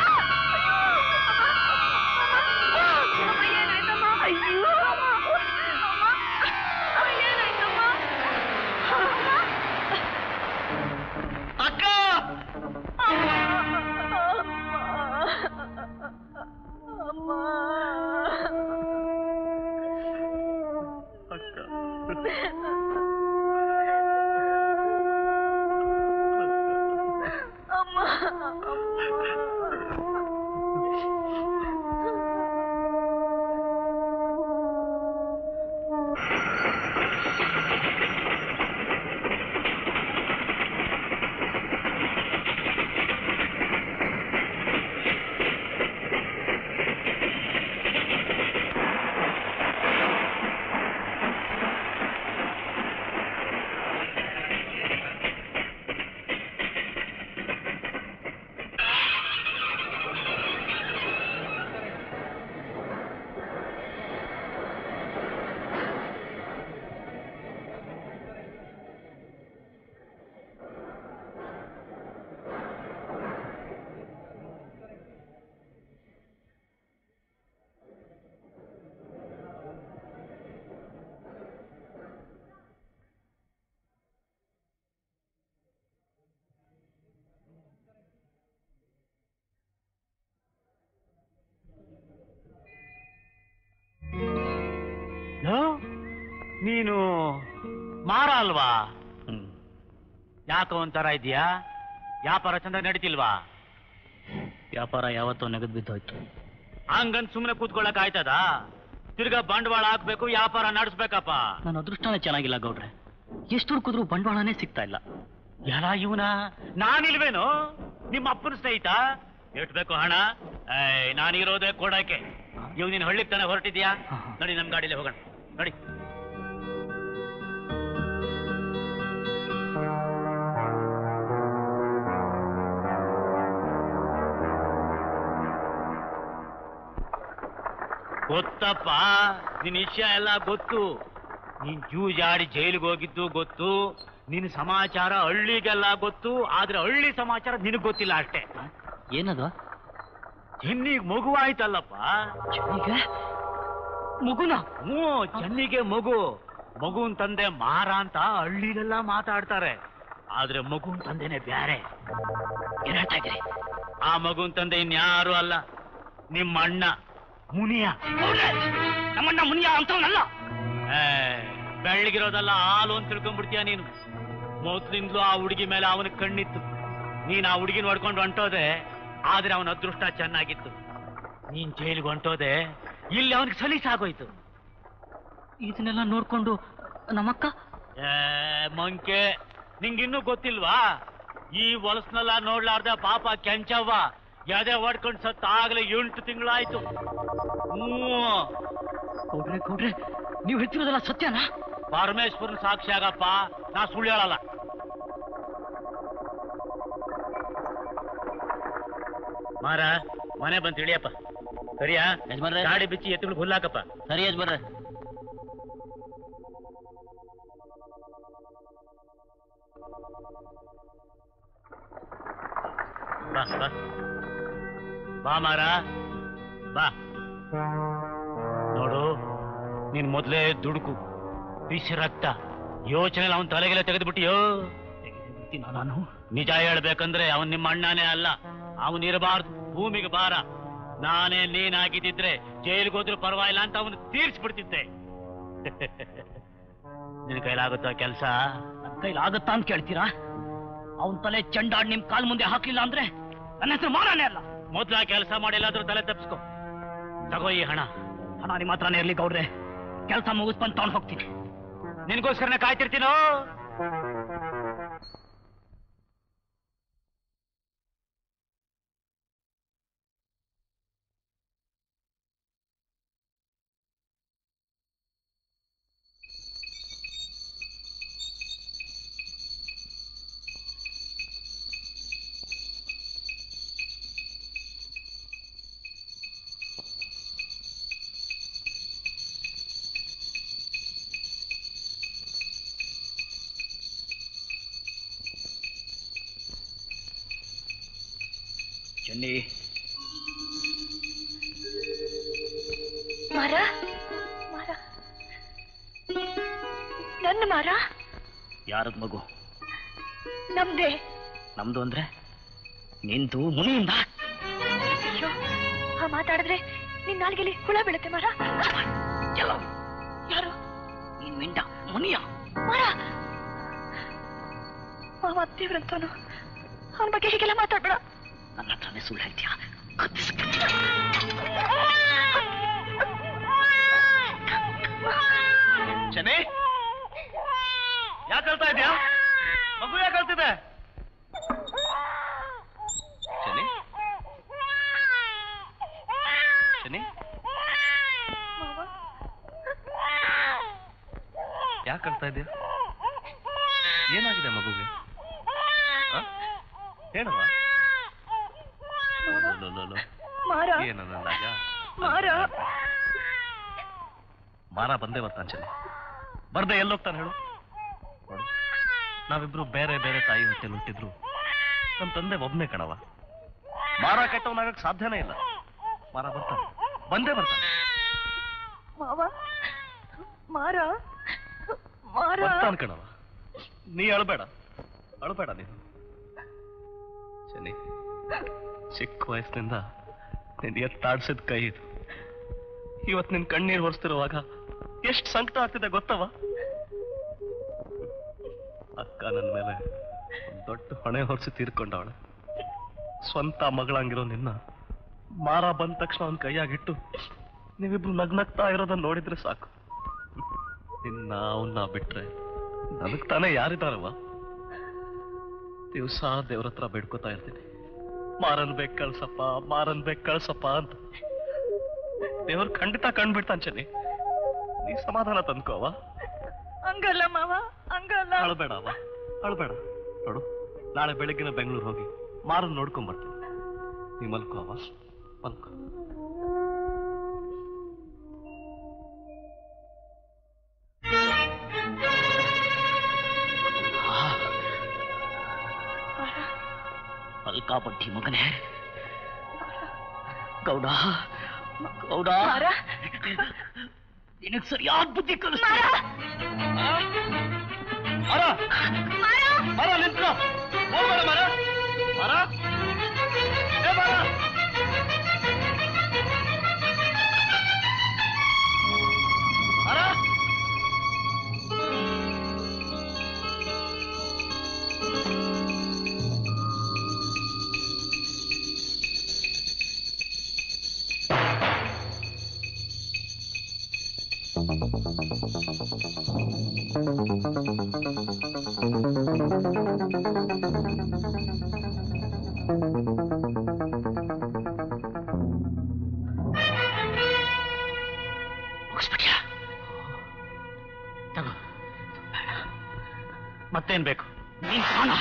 ಅಮ್ಮ, ಏನಾಯ್ತಮ್ಮ? ಅಯ್ಯೋ ಅಮ್ಮ, ಏನಾಯ್ತಮ್ಮ? ಅಕ್ಕ ನೀನು ಮಾರ ಅಲ್ವಾ ಯಾಕೋ ಒಂಥರ ಇದೆಯಾ ವ್ಯಾಪಾರ ಚಂದ ನಡೀತಿಲ್ವಾ ವ್ಯಾಪಾರ ಯಾವತ್ತೋ ನೆಗದ್ ಬಿದ್ದೋಯ್ತು ಹಂಗಂದ್ ಸುಮ್ಮನೆ ಕೂತ್ಕೊಳ್ಳಕ್ ಆಯ್ತದ ತಿರ್ಗಾ ಬಂಡವಾಳ ಹಾಕ್ಬೇಕು ವ್ಯಾಪಾರ ನಡೆಸ್ಬೇಕಪ್ಪ ನನ್ನ ಅದೃಷ್ಟನೇ ಚೆನ್ನಾಗಿಲ್ಲ ಗೌಡ್ರೆ ಎಷ್ಟು ಹುಡುಕಿದ್ರು ಬಂಡವಾಳನೇ ಸಿಗ್ತಾ ಇಲ್ಲ ಯಾರ ಇವನ ನಾನಿಲ್ವೇನು ನಿಮ್ಮ ಅಪ್ಪನ ಸ್ನೇಹಿತ ಎಷ್ಟು ಬೇಕು ಹಣ ಏಯ್ ನಾನಿರೋದೇ ಕೊಡಕ್ಕೆ ಇವ್ ನೀನ್ ಹಳ್ಳಿಗೆ ತಾನೆ ಹೊರಟಿದ್ಯಾ ನಡಿ ನಮ್ ಗಾಡಿಲಿ ಹೋಗೋಣ ನಡಿ ಗೊತ್ತಪ್ಪ ನಿನ್ ವಿಷಯ ಎಲ್ಲ ಗೊತ್ತು ನೀನ್ ಜೂಜಾಡಿ ಜೈಲಿಗೆ ಹೋಗಿದ್ದು ಗೊತ್ತು ನಿನ್ ಸಮಾಚಾರ ಹಳ್ಳಿಗೆಲ್ಲ ಗೊತ್ತು ಆದ್ರೆ ಹಳ್ಳಿ ಸಮಾಚಾರ ನಿನಗ್ ಗೊತ್ತಿಲ್ಲ ಅಷ್ಟೇ ಏನದು ಚೆನ್ನಿಗ್ ಮಗು ಆಯ್ತಲ್ಲಪ್ಪ ಮಗುನ ಹ್ಞೂ ಚೆನ್ನಿಗೆ ಮಗು ಮಗುನ್ ತಂದೆ ಮಾರ ಅಂತ ಹಳ್ಳಿಲೆಲ್ಲ ಮಾತಾಡ್ತಾರೆ ಆದ್ರೆ ಮಗುನ್ ತಂದೆನೆ ಬ್ಯಾರೆ ಏನ್ ಹೇಳ್ತಾ ಇದ್ದೀರಿ ಆ ಮಗುನ್ ತಂದೆ ಇನ್ಯಾರು ಅಲ್ಲ ನಿಮ್ಮ ಅಣ್ಣ ಮುನಿಯ ನಮ್ಮಣ್ಣ ಮುನಿಯ ಅಂತವನಲ್ಲ ಏ, ಬೆಳ್ಳಗಿರೋದಲ್ಲ ಹಾಲು ಅಂತ ತಿಳ್ಕೊಂಡ್ಬಿಡ್ತೀಯ ನೀನು ಮೊದ್ಲಿಂದಲೂ ಆ ಹುಡುಗಿ ಮೇಲೆ ಅವನ ಕಣ್ಣಿತ್ತು ನೀನ್ ಆ ಹುಡುಗಿನ ಹೊಡ್ಕೊಂಡು ಹೊಂಟೋದೆ ಆದ್ರೆ ಅವನ ಅದೃಷ್ಟ ಚೆನ್ನಾಗಿತ್ತು ನೀನ್ ಜೈಲಿಗೆ ಹೊಂಟೋದೆ ಇಲ್ಲಿ ಅವನಿಗೆ ಸಲೀಸಾಗೋಯ್ತು ಇದನ್ನೆಲ್ಲ ನೋಡ್ಕೊಂಡು ನಮ್ಮಕ್ಕ ಏ, ಮಂಕೆ ನಿಂಗಿನ್ನೂ ಗೊತ್ತಿಲ್ವಾ ಈ ಹೊಲಸ್ನೆಲ್ಲ ನೋಡ್ಲಾರ್ದ ಪಾಪ ಕೆಂಚವ್ವ ಎದೆ ಹೊಡ್ಕೊಂಡು ಸತ್ತ ಆಗ್ಲೇ ಎಂಟು ತಿಂಗಳಾಯ್ತು ಹ್ಞೂ ಗೌಡ್ರೆ ಗೌಡ್ರೆ ನೀವು ಹೇಳ್ತಿರೋದಲ್ಲ ಸತ್ಯನಾ ಪರಮೇಶ್ವರನ್ ಸಾಕ್ಷಿ ಆಗಪ್ಪ ನಾ ಸುಳ್ಳು ಹೇಳಲ್ಲ ಮಾರ ಮನೆ ಬಂತ ಇಳಿಯಪ್ಪ ಸರಿಯಾ ಯಜಮಾನ್ರೆ. ಗಾಡಿ ಬಿಚ್ಚಿ ಎತ್ತುಗಳು ಹುಲ್ಲಾಕಪ್ಪ ಸರಿ ಯಜಮಾನ್ರೆ ಬಾ ಬಾ ಬಾ ಮಾರ ಬಾ ನೋಡು ನೀನ್ ಮೊದ್ಲೇ ದುಡುಕು ಬಿಸಿ ರಕ್ತ ಯೋಚನೆ ಅವನ್ ತಲೆಗೆಲ್ಲ ತೆಗೆದ್ಬಿಟ್ಟಿಯೋ ನಾನು ನಿಜ ಹೇಳ್ಬೇಕಂದ್ರೆ ಅವನ್ ನಿಮ್ಮ ಅಣ್ಣನೇ ಅಲ್ಲ ಅವನ್ ಇರಬಾರ್ದು ಭೂಮಿಗೆ ಭಾರ ನಾನೇ ನೀನಾಗಿದ್ದಿದ್ರೆ ಜೈಲಿಗೆ ಹೋದ್ರು ಪರವಾಗಿಲ್ಲ ಅಂತ ಅವನು ತೀರ್ಸ್ಬಿಡ್ತಿದ್ದೆ ನಿನ್ ಕೈಲಾಗುತ್ತೋ ಕೆಲ್ಸ ನನ್ ಕೈಲಿ ಆಗತ್ತಾ ಅಂತ ಕೇಳ್ತೀರಾ ಅವನ್ ತಲೆ ಚಂಡಾಡ್ ನಿಮ್ ಕಾಲ್ ಮುಂದೆ ಹಾಕ್ಲಿಲ್ಲ ಅಂದ್ರೆ ನನ್ನ ಹೆಸರು ಮಾರಾನೇ ಅಲ್ಲ ಮೊದ್ಲ ಕೆಲಸ ಮಾಡಿಲ್ಲಾದ್ರೂ ತಲೆ ತಪ್ಪಿಸ್ಕೊ ತಗೋ ಈ ಹಣ ಹಣ ನಿಮ್ಮ ಹತ್ರನೇ ಇರ್ಲಿ ಗೌಡ್ರೆ ಕೆಲಸ ಮುಗಿಸ್ಬಂದು ತಗೊಂಡ್ ಹೋಗ್ತೀನಿ ನಿನ್ಗೋಸ್ಕರನೇ ಕಾಯ್ತಿರ್ತೀನೋ ಚೆನ್ನಿ ಮರ ಮರ ನನ್ನ ಮರ ಯಾರದ್ ಮಗು ನಮ್ದೇ ನಮ್ದು ಅಂದ್ರೆ ನಿಂತು ಮುನಿಯಿಂದ ಅಯ್ಯೋ ಆ ಮಾತಾಡಿದ್ರೆ ನಿನ್ ನಾಲ್ಗೆಲಿ ಹುಳ ಬೀಳುತ್ತೆ ಮರ ಎಲ್ಲ ಯಾರು ನೀನ್ ಮಿಂಡ ಮುನಿಯ ಮರ ಮಾವ ದೇವ್ರಂತವನು ಅವನ ಬಗ್ಗೆ ಹೀಗೆಲ್ಲ ಮಾತಾಡ್ಬೇಡ ನನ್ನ ಹತ್ರನೇ ಸುಳ್ಳು ಹೇಳ್ತೀಯ ಕತ್ತಿಸಿ ಚೆನ್ನಿ ಯಾಕೆ ಅಳ್ತಾ ಇದೆಯಾ ಮಗು ಯಾಕೆ ಅಳ್ತಿದೆ ಚೆನ್ನಿ ಚೆನ್ನಿ ಯಾಕೆ ಅಳ್ತಾ ಇದೆಯಾ ಏನಾಗಿದೆ ಮಗುಗೆ ಆ? ಹೇಳವ್ವ ಲೋ, ಲೋ, ಲೋ, ಲೋ. ಮಾರ ಏನು ನನ್ನ ರಾಜ ಮಾರ ಮಾರ ಬಂದೇ ಬರ್ತಾನೆ ಚೆನ್ನಿ ಬರ್ದೆ ಎಲ್ಲೋಗ್ತಾನೆ ಹೇಳು ನೋಡು ನಾವಿಬ್ರು ಬೇರೆ ಬೇರೆ ತಾಯಿ ಹೊಟ್ಟೆಲಿ ಹುಟ್ಟಿದ್ರು ನಮ್ಮ ತಂದೆ ಒಬ್ನೇ ಕಣವ ಮಾರ ಕೆಟ್ಟವನಾಗಕ್ ಸಾಧ್ಯನೇ ಇಲ್ಲ ಮಾರ ಬರ್ತಾನೆ ಬಂದೇ ಬರ್ತಾನೆ ಮಾವ ಮಾರ ಮಾರ ಬರ್ತಾನೆ ಕಣವ ನೀ ಅಳ್ಬೇಡ ಅಳ್ಬೇಡ ನೀನು ಚೆನ್ನಿ ಚಿಕ್ಕ ವಯಸ್ಸಿನಿಂದ ನೀನ್ ಎತ್ತಾಡ್ಸಿದ ಕೈ ಇದು ಇವತ್ ನಿನ್ ಕಣ್ಣೀರ್ ಹೊರಿಸ್ತಿರುವಾಗ ಎಷ್ಟ್ ಸಂಕಟ ಆಗ್ತಿದೆ ಗೊತ್ತವ ಅಕ್ಕ ನನ್ನ ಮೇಲೆ ಒಂದ್ ದೊಡ್ಡ ಹೊಣೆ ಹೊರಿಸಿ ತೀರ್ಕೊಂಡವಳೆ ಸ್ವಂತ ಮಗಳಂಗಿರೋ ನಿನ್ನ ಮಾರ ಬಂದ ತಕ್ಷಣ ಅವನ್ ಕೈಯಾಗಿಟ್ಟು ನೀವಿಬ್ರು ನಗ್ನಗ್ತಾ ಇರೋದನ್ನ ನೋಡಿದ್ರೆ ಸಾಕು ನಿನ್ನ ಅವನ್ನ ಬಿಟ್ರೆ ನನಗ್ ತಾನೇ ಯಾರಿದಾರವ ದಿವಸ ದೇವ್ರ ಹತ್ರ ಬೇಡ್ಕೋತಾ ಇರ್ತೀನಿ ಮಾರನ್ ಬೇಕ್ ಕಳ್ಸಪ್ಪ ಮಾರನ್ ಬೇಕ್ ಕಳ್ಸಪ್ಪ ಅಂತ ದೇವ್ರ ಖಂಡಿತ ಕಂಡ್ಬಿಡ್ತಾನೆ ಚೆನ್ನಿ ನೀ ಸಮಾಧಾನ ತಂದ್ಕೋವ ಹಂಗಲ್ಲ ಮಾವ ಹಂಗಲ್ಲ ಅಳ್ಬೇಡ ಅವ ಅಳ್ಬೇಡ ನೋಡು ನಾಳೆ ಬೆಳಗ್ಗಿನ ಬೆಂಗಳೂರು ಹೋಗಿ ಮಾರನ್ ನೋಡ್ಕೊಂಡ್ ಬರ್ತೀನಿ ನೀ ಮಲ್ಕೋ ಅವ ಮಲ್ಕೋ ಅಲ್ಕಾಪಟ್ಟಿ ಮಗನೇ ಗೌಡ ಗೌಡ ಮಾರ ನಿನಗ್ ಸರಿಯಾದ ಬುದ್ಧಿ ಕಲಿಸ್ ಮರ ಮರ ನಿಂತ್ಕೋ ಹೋಗ್ಬೇಡ ಮರ ಮರ ಏ ಮರ ಮರ ಮುಗಿಸ್ಬಿಟ್ಯಾ ತಗೋ ಮತ್ತೇನ್ ಬೇಕು ನೀನ್ ಪ್ರಾಣ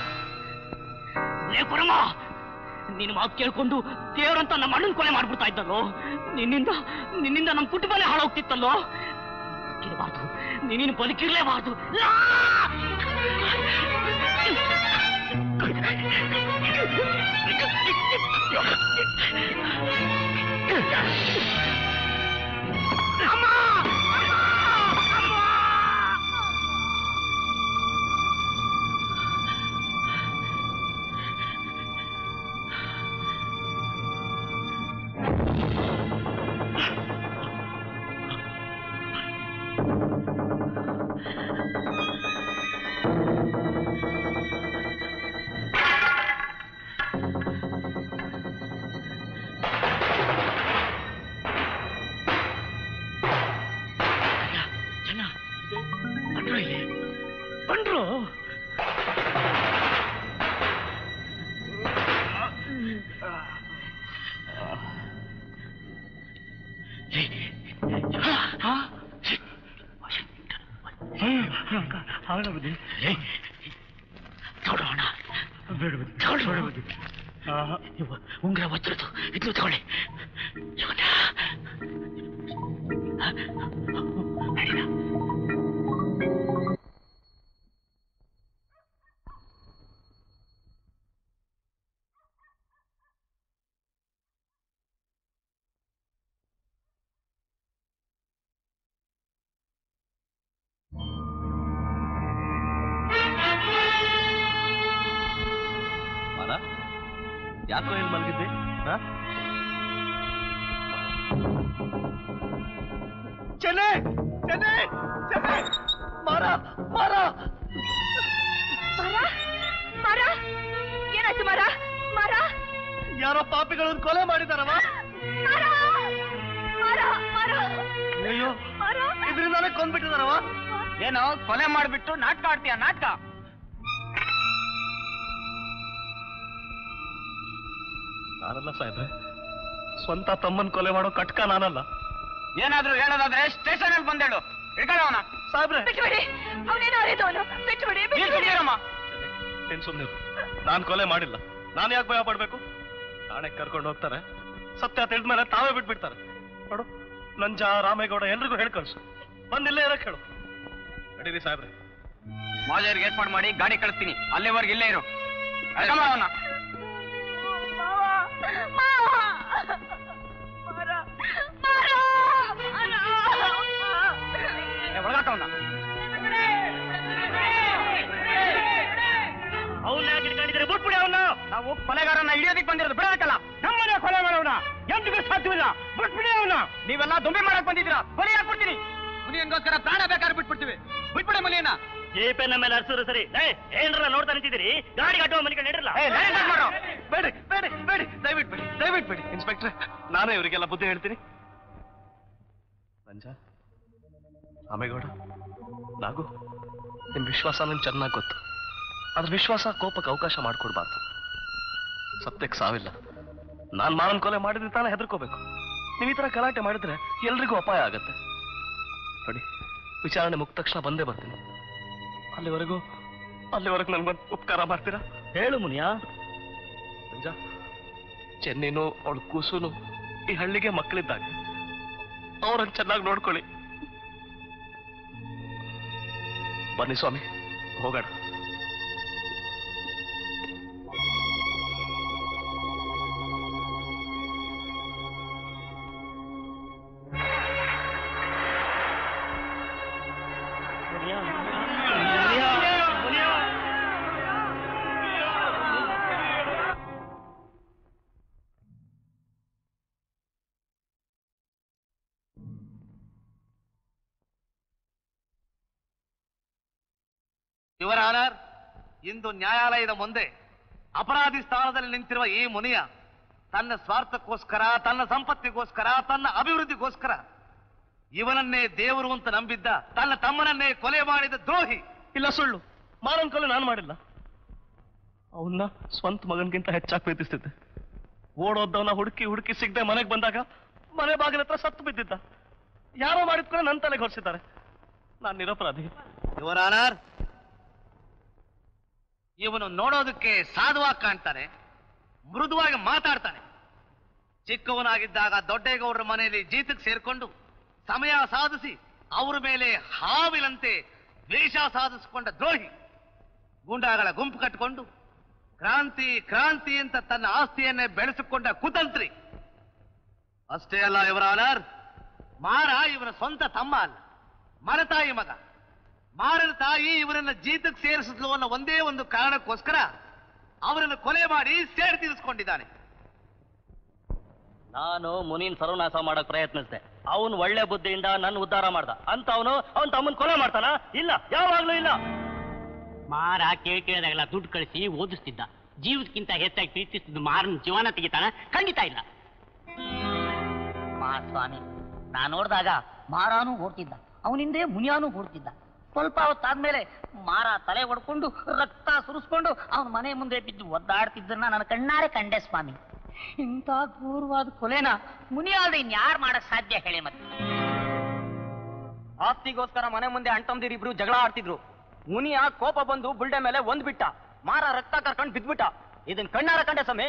ಲೇ ಪರಮ ನಿನ್ನ ಮಾತು ಕೇಳ್ಕೊಂಡು ದೇವ್ರಂತ ನಮ್ಮ ಅಣ್ಣನ ಕೊಲೆ ಮಾಡ್ಬಿಡ್ತಾ ಇದ್ದಲ್ಲೋ ನಿನ್ನಿಂದ ನಿನ್ನಿಂದ ನಮ್ಮ ಕುಟುಂಬನೇ ಹಾಳಾಗ್ತಿತ್ತಲ್ಲೋ ಬದುಕಿರಬಾರ್ದು ನೀನು ಬದುಕಿರ್ಲೇಬಾರ್ದು ಲಾ! ಚೆನ್ನ ಬಂದ್ರು ಇಲ್ಲಿ ಬಂದ್ರು ಉಂಗ್ರ ವಜ್ರದ್ದು ಇದು ತಗೊಳ್ಳಿ ಇವನ್ನ ಯಾಕೋ ಇಲ್ಲಿ ಮಲಗಿದ್ದೆ ಹಾ ಚೆನ್ನೆ ಚೆನ್ನೆ ಚೆನ್ನೆ ಮರ ಮರ ಮರ ಮರ ಏನಾಯ್ತು ಮರ ಮರ ಯಾರೋ ಪಾಪಿಗಳನ್ನು ಕೊಲೆ ಮಾಡಿದಾರವ ಮರ ಮರ ಮರ ಅಯ್ಯೋ ಮರ ಇದರಿಂದಾನೇ ಕೊಂದ್ಬಿಟ್ಟಿದಾರವ ಏನೋ ಕೊಲೆ ಮಾಡ್ಬಿಟ್ಟು ನಾಟಕ ಆಡ್ತೀಯ ನಾಟಕ ನಾನಲ್ಲ ಸಾಹೇಬ್ರೆ ಸ್ವಂತ ತಮ್ಮನ್ ಕೊಲೆ ಮಾಡೋ ಕಟ್ಕ ನಾನಲ್ಲ ಏನಾದ್ರೂ ಹೇಳೋದಾದ್ರೆ ಸ್ಟೇಷನ್ ಅಲ್ಲಿ ಬಂದೇಳು ಹಿಡ್ಕೊಳ್ಳೋಣ ಸಾಹೇಬ್ರೆ ಬಿಟ್ಬಿಡಿ ಅವನೇನೋ ಅರಿದವನು ಬಿಟ್ಬಿಡಿ ಬಿಟ್ಬಿಡಿ ಏನ್ ಸುಮ್ನೆ ನಾನ್ ಕೊಲೆ ಮಾಡಿಲ್ಲ ನಾನು ಯಾಕೆ ಭಯ ಪಡ್ಬೇಕು ನಾಳೆ ಕರ್ಕೊಂಡು ಹೋಗ್ತಾರೆ ಸತ್ಯ ತಿಳಿದ್ಮೇಲೆ ತಾವೇ ಬಿಟ್ಬಿಡ್ತಾರೆ ನೋಡು ನಂಜ ರಾಮೇಗೌಡ ಎಲ್ರಿಗೂ ಹೇಳ್ ಕಳ್ಸು ಬಂದಿಲ್ಲೇ ಇರಕ್ ಹೇಳು ನಡೀರಿ ಸಾಹೇಬ್ರೆ ಮಾಜರಿಗೆ ಏರ್ಪಾಡು ಮಾಡಿ ಗಾಡಿ ಕಳಿಸ್ತೀನಿ ಅಲ್ಲಿವರೆಗೆ ಇಲ್ಲೇ ಇರು ಅವನ ಒಳಗಾಟವನ್ನ ಅವನ್ನ ಯಾಕೆ ಇಟ್ಕೊಂಡಿದ್ರೆ ಬಿಟ್ಬಿಡಿ ಅವನ್ನ ನಾವು ಕೊಲೆಗಾರನ ಹಿಡಿಯೋದಕ್ಕೆ ಬಂದಿರೋದು ಬಿಡಬೇಕಲ್ಲ ನಮ್ಮನೆ ಕೊಲೆ ಮಾಡೋಣ ಎಂದಿಗೂ ಸಾಧ್ಯವಿಲ್ಲ ಬಿಟ್ಬಿಡಿ ಅವನ್ನ ನೀವೆಲ್ಲ ದೊಂಬಿ ಮಾಡಕ್ ಬಂದಿದ್ದೀರಾ ಕೊಲೆ ಹಾಕ್ಬಿಡ್ತೀನಿ ಮುನಿಯನ್ಗೋಸ್ಕರ ಪ್ರಾಣ ಬೇಕಾದ್ರೆ ಬಿಟ್ಬಿಡ್ತೀವಿ ಬಿಟ್ಬಿಡಿ ಮುನಿಯನ್ನ ಜೇಪೆನ ಮೇಲೆ ಹರ್ಸಿದ್ರು ಸರಿ ಏ ಏನ್ರ ನೋಡ್ತಾ ನಿಂತಿದ್ದೀರಿ ಗಾಡಿ ಕಟ್ಟುವ ಮನೆ ನಡಿರಲ್ಲ ಬೇಡಿ ಬೇಡಿ ಬೇಡಿ ದಯವಿಟ್ಟು ಬಿಡಿ ದಯವಿಟ್ಟು ಬಿಡಿ ಇನ್ಸ್ಪೆಕ್ಟ್ರೆ ನಾನೇ ಇವರಿಗೆಲ್ಲ ಬುದ್ಧಿ ಹೇಳ್ತೀನಿ ನಂಜ ರಾಮೇಗೌಡ ನಾಗು ನಿಮ್ ವಿಶ್ವಾಸ ನನ್ಗೆ ಚೆನ್ನಾಗಿ ಗೊತ್ತು ಅದ್ರ ವಿಶ್ವಾಸ ಕೋಪಕ್ಕೆ ಅವಕಾಶ ಮಾಡ್ಕೊಡ್ಬಾರ್ದು ಸತ್ಯಕ್ಕೆ ಸಾವಿಲ್ಲ ನಾನ್ ಮಾರನ್ ಕೊಲೆ ಮಾಡಿದ್ರೆ ತಾನೇ ಹೆದರ್ಕೋಬೇಕು ನೀವು ಈ ತರ ಗಲಾಟೆ ಮಾಡಿದ್ರೆ ಎಲ್ರಿಗೂ ಅಪಾಯ ಆಗತ್ತೆ ನೋಡಿ ವಿಚಾರಣೆ ಮುಗಿದ ತಕ್ಷಣ ಬಂದೇ ಬರ್ತೀನಿ ಅಲ್ಲಿವರೆಗೂ ಅಲ್ಲಿವರೆಗೂ ನನ್ಗೊಂದು ಉಪಕಾರ ಮಾಡ್ತೀರಾ ಹೇಳು ಮುನಿಯಾ ನಿಜ ಚೆನ್ನಿನು ಅವಳ ಕೂಸುನು ಈ ಹಳ್ಳಿಗೆ ಮಕ್ಕಳಿದ್ದಾಗ ಅವರನ್ನು ಚೆನ್ನಾಗಿ ನೋಡ್ಕೊಳ್ಳಿ ಬನ್ನಿ ಸ್ವಾಮಿ ಹೋಗೋಣ ಯುವರ್ ಆನರ್ ಇಂದು ನ್ಯಾಯಾಲಯದ ಮುಂದೆ ಅಪರಾಧಿ ಸ್ಥಾನದಲ್ಲಿ ನಿಂತಿರುವ ಈ ಮುನಿಯ ತನ್ನ ಸ್ವಾರ್ಥಕ್ಕೋಸ್ಕರ ತನ್ನ ಸಂಪತ್ತಿಗೋಸ್ಕರ ತನ್ನ ಅಭಿವೃದ್ಧಿಗೋಸ್ಕರ ಇವನನ್ನೇ ದೇವರು ಅಂತ ನಂಬಿದ್ದ ತನ್ನ ತಮ್ಮನನ್ನೇ ಕೊಲೆ ಮಾಡಿದ ದ್ರೋಹಿ ಇಲ್ಲ ಸುಳ್ಳು ಮಾರನ್ ಕೊಲೆ ನಾನು ಮಾಡಿಲ್ಲ ಅವನ್ನ ಸ್ವಂತ ಮಗನ್ಗಿಂತ ಹೆಚ್ಚಾಗಿ ಪ್ರೀತಿಸ್ತಿದ್ದೆ ಓಡೋದ್ದವನ ಹುಡುಕಿ ಹುಡುಕಿ ಸಿಗದೆ ಮನೆಗೆ ಬಂದಾಗ ಮನೆ ಬಾಗಿಲ ಹತ್ರ ಸತ್ತು ಬಿದ್ದಿದ್ದ ಯಾರೋ ಮಾಡಿದ ಕೊಲೆ ನನ್ನ ತಲೆಗೆ ಹೊರಿಸಿದ್ದಾರೆ ನಾನು ನಿರಪರಾಧಿ ಯುವರ್ ಆನರ್ ಇವನು ನೋಡೋದಕ್ಕೆ ಸಾಧುವಾಗಿ ಕಾಣ್ತಾನೆ ಮೃದುವಾಗಿ ಮಾತಾಡ್ತಾನೆ ಚಿಕ್ಕವನಾಗಿದ್ದಾಗ ದೊಡ್ಡೇಗೌಡರ ಮನೆಯಲ್ಲಿ ಜೀತಕ್ಕೆ ಸೇರ್ಕೊಂಡು ಸಮಯ ಸಾಧಿಸಿ ಅವರ ಮೇಲೆ ಹಾವಿನಂತೆ ದ್ವೇಷ ಸಾಧಿಸಿಕೊಂಡ ದ್ರೋಹಿ ಗೂಂಡಾಗಳ ಗುಂಪು ಕಟ್ಟಿಕೊಂಡು ಕ್ರಾಂತಿ ಕ್ರಾಂತಿ ಅಂತ ತನ್ನ ಆಸ್ತಿಯನ್ನೇ ಬೆಳೆಸಿಕೊಂಡ ಕುತಂತ್ರಿ ಅಷ್ಟೇ ಅಲ್ಲ ಇವರ ಆನರ್ ಮಾರ ಇವನ ಸ್ವಂತ ತಮ್ಮ ಅಲ್ಲ ಮರತಾಯಿ ಮಗ ಮಾರನ ತಾಯಿ ಇವರನ್ನ ಜೀತಕ್ಕೆ ಸೇರಿಸಿದ್ಲು ಅನ್ನೋ ಒಂದೇ ಒಂದು ಕಾರಣಕ್ಕೋಸ್ಕರ ಅವರನ್ನು ಕೊಲೆ ಮಾಡಿ ಸೇಡ್ ತೀರಿಸ್ಕೊಂಡಿದ್ದಾನೆ ನಾನು ಮುನಿನ್ ಸರ್ವನಾಶ ಮಾಡಕ್ ಪ್ರಯತ್ನಿಸಿದೆ ಅವನು ಒಳ್ಳೆ ಬುದ್ಧಿಯಿಂದ ನನ್ನ ಉದ್ಧಾರ ಮಾಡ್ದ ಅಂತ ಅವನು ಅವನ್ ತಮ್ಮನ್ ಕೊಲೆ ಮಾಡ್ತಾನ ಇಲ್ಲ ಯಾವಾಗ್ಲೂ ಇಲ್ಲ ಮಾರ ಕೇಳಿ ಕೇಳಿದಾಗೆಲ್ಲ ದುಡ್ಡು ಕಳಿಸಿ ಓದಿಸ್ತಿದ್ದ ಜೀವಕ್ಕಿಂತ ಹೆಚ್ಚಾಗಿ ಪ್ರೀತಿಸ್ತಿದ್ದ ಮಾರನ ಜೀವನ ತೆಗಿತಾನ ಖಂಡಿತ ಇಲ್ಲ ಸ್ವಾಮಿ ನಾ ನೋಡಿದಾಗ ಮಾರಾನು ಓಡ್ತಿದ್ದ ಅವನಿಂದೆ ಮುನಿಯಾನು ಓಡ್ತಿದ್ದ ಸ್ವಲ್ಪ ಹೊತ್ತಾದ್ಮೇಲೆ ಮಾರ ತಲೆ ಹೊಡ್ಕೊಂಡು ರಕ್ತ ಸುರಿಸ್ಕೊಂಡು ಅವನ ಮನೆ ಮುಂದೆ ಬಿದ್ದು ಒದ್ದಾಡ್ತಿದ್ದನ್ನ ನನ್ನ ಕಣ್ಣಾರೆ ಕಂಡೆ ಸ್ವಾಮಿ ಇಂಥ ಕ್ರೂರವಾದ ಕೊಲೆನ ಮುನಿಯಾಲ್ದೆ ಇನ್ಯಾರು ಮಾಡಕ್ ಸಾಧ್ಯ ಹೇಳಿ ಮತ್ತೆ ಆಸ್ತಿಗೋಸ್ಕರ ಮನೆ ಮುಂದೆ ಅಣ್ತಂದಿರ್ ಇಬ್ರು ಜಗಳ ಆಡ್ತಿದ್ರು ಮುನಿಯ ಕೋಪ ಬಂದು ಬುಲ್ಡೆ ಮೇಲೆ ಒಂದ್ ಬಿಟ್ಟ ಮಾರ ರಕ್ತ ಕರ್ಕೊಂಡ್ ಬಿದ್ಬಿಟ್ಟ ಇದನ್ ಕಣ್ಣಾರ ಕಂಡೆ ಸಮೇ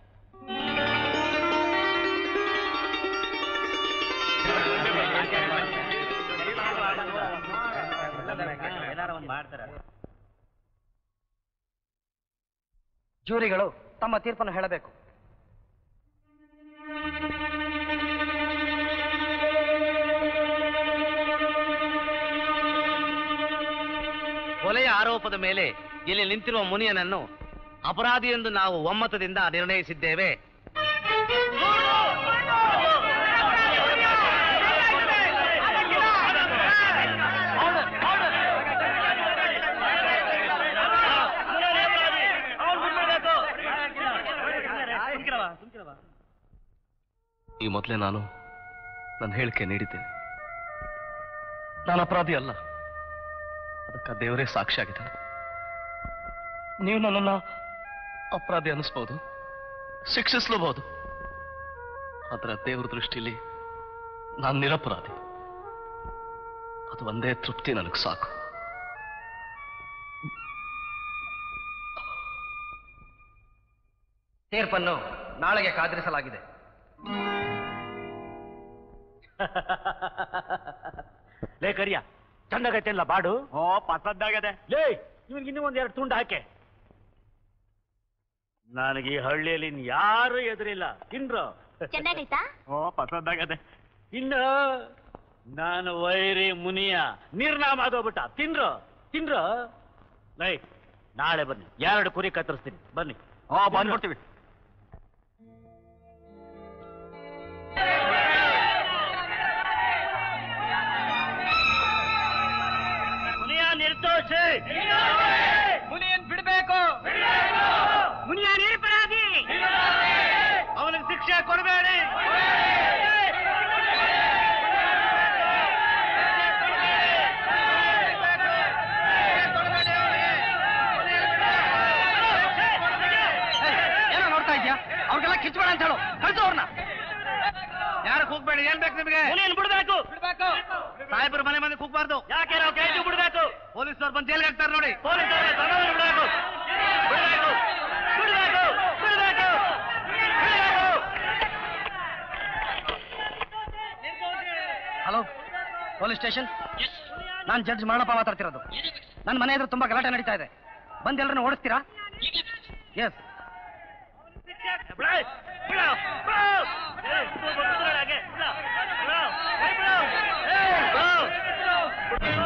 ಜೂರಿಗಳು ತಮ್ಮ ತೀರ್ಪನ್ನು ಹೇಳಬೇಕು ಕೊಲೆಯ ಆರೋಪದ ಮೇಲೆ ಇಲ್ಲಿ ನಿಂತಿರುವ ಮುನಿಯನನ್ನು ಅಪರಾಧಿ ಎಂದು ನಾವು ಒಮ್ಮತದಿಂದ ನಿರ್ಣಯಿಸಿದ್ದೇವೆ ಈ ಮೊದಲೇ ನಾನು ನನ್ನ ಹೇಳಿಕೆ ನೀಡಿದ್ದೇನೆ ನಾನು ಅಪರಾಧಿ ಅಲ್ಲ ಅದಕ್ಕೆ ಆ ದೇವರೇ ಸಾಕ್ಷಿಯಾಗಿದ್ದಾನೆ ನೀವು ನನ್ನನ್ನ ಅಪರಾಧಿ ಅನ್ನಿಸ್ಬೋದು ಶಿಕ್ಷಿಸ್ಲೂಬಹುದು ಆದ್ರೆ ದೇವ್ರ ದೃಷ್ಟಿಲಿ ನಾನು ನಿರಪರಾಧಿ ಅದು ಒಂದೇ ತೃಪ್ತಿ ನನಗೆ ಸಾಕು ತೀರ್ಪನ್ನು ನಾಳೆಗೆ ಕಾದಿರಿಸಲಾಗಿದೆ ಲೇ ಕರಿಯ ಚಂದಾಗೈತೆ ಇಲ್ಲ ಬಾಡು ಓ ಪಸದ್ದಾಗದೆ ಲೇ ಇವನ್ಗೆ ಇನ್ನೂ ಒಂದ್ ಎರಡು ತುಂಡು ಹಾಕೆ ನನಗೆ ಈ ಹಳ್ಳಿಯಲ್ಲಿ ಇನ್ ಯಾರು ಎದುರಿಲ್ಲ ತಿನ್ರು ಚೆನ್ನಾಗೈತಾ ಓ ಪಸದ್ದಾಗದೆ ಇನ್ನು ನಾನು ವೈರಿ ಮುನಿಯ ನಿರ್ನಾಮ ಆಗೋಗ್ಬಿಟ್ಟ ತಿನ್ರು ತಿನ್ರು ಲೈ ನಾಳೆ ಬನ್ನಿ ಎರಡು ಕುರಿ ಕತ್ತರಿಸ್ತೀನಿ ಬನ್ನಿ ಓ ಬಂದ್ಬಿಡ್ತೀವಿ ಮುನಿಯ ನಿರ್ದೋಷಿ ಮುನಿಯನ್ ಬಿಡ್ಬೇಕು ಮುನಿಯ ನಿರಪರಾಧಿ ಅವನಿಗೆ ಶಿಕ್ಷೆ ಕೊಡಬೇಡಿ ಏನೋ ನೋಡ್ತಾ ಇದ್ಯಾ ಅವ್ರಿಗೆಲ್ಲ ಕಿಚ್ಬೇಡ ಅಂತ ಹೇಳು ಕಳ್ಸು ಅವ್ರನ್ನ ಯಾರು ಕೂಗ್ಬೇಡಿ ಏನ್ ಬೇಕು ನಿಮಗೆ ಮುನಿಯನ್ ಬಿಡ್ಬೇಕು ಬಿಡ್ಬೇಕು ಸಾಹೇಬ್ರ ಮನೆ ಮಂದಿ ಕೂಗ್ಬಾರ್ದು ಯಾಕೆ ನಾವು ಕೈದು ಬಿಡ್ಬೇಕು ಪೊಲೀಸ್ನವ್ರು ಬಂದು ಜೈಲ್ಗೆ ಹಾಕ್ತಾರೆ ನೋಡಿ ಪೊಲೀಸ್ ಬಿಡ್ಬೇಕು ಬಿಡ್ಬೇಕು ಬಿಡ್ಬೇಕು ಬಿಡ್ಬೇಕು ಬಿಡ್ಬೇಕು ಹಲೋ ಪೊಲೀಸ್ ಸ್ಟೇಷನ್ ನಾನು ಜಡ್ಜ್ ಮರಣಪ್ಪ ಮಾತಾಡ್ತಿರೋದು ನನ್ನ ಮನೆ ಎದುರು ತುಂಬಾ ಗಲಾಟೆ ನಡೀತಾ ಇದೆ ಬಂದು ಎಲ್ಲರನ್ನ ಓಡಿಸ್ತೀರಾ ಎಸ್ ಬಿಡ ಬಿಡ ಬಿಡ ಏ, ಬಿಡು, ಹಾಗೆ, ಬಿಡ, ಬಿಡ, ಏ, ಬಿಡು, ಏ, ಬಿಡು.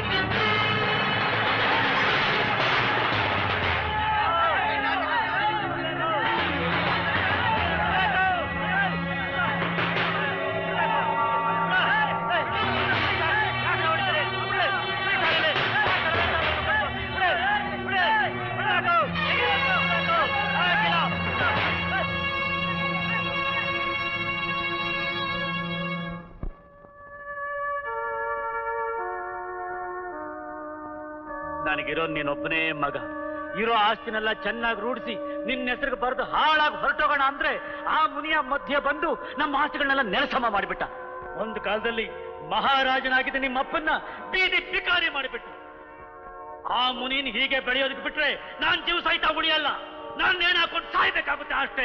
ನನಗಿರೋ ನೀನೊಬ್ಬನೇ ಮಗ ಇರೋ ಆಸ್ತಿನೆಲ್ಲ ಚೆನ್ನಾಗಿ ರೂಢಿಸಿ ನಿನ್ನ ಹೆಸರಿಗೆ ಬರೆದು ಹಾಳಾಗಿ ಹೊರಟೋಗೋಣ ಅಂದ್ರೆ ಆ ಮುನಿಯ ಮಧ್ಯೆ ಬಂದು ನಮ್ಮ ಆಸ್ತಿಗಳನ್ನೆಲ್ಲ ನೆಲಸಮ ಮಾಡಿಬಿಟ್ಟ ಒಂದು ಕಾಲದಲ್ಲಿ ಮಹಾರಾಜನಾಗಿದ್ದ ನಿಮ್ಮ ಅಪ್ಪನ್ನ ಬೀದಿ ಪಿಕಾರಿ ಮಾಡಿಬಿಟ್ಟು ಆ ಮುನಿನ್ ಹೀಗೆ ಬೆಳೆಯೋದಕ್ಕೆ ಬಿಟ್ರೆ ನಾನ್ ಜೀವ ಸಹಿತ ಉಳಿಯಲ್ಲ ನಾನ್ ನೇಣು ಹಾಕೊಂಡು ಸಾಯ್ಬೇಕಾಗುತ್ತೆ ಅಷ್ಟೇ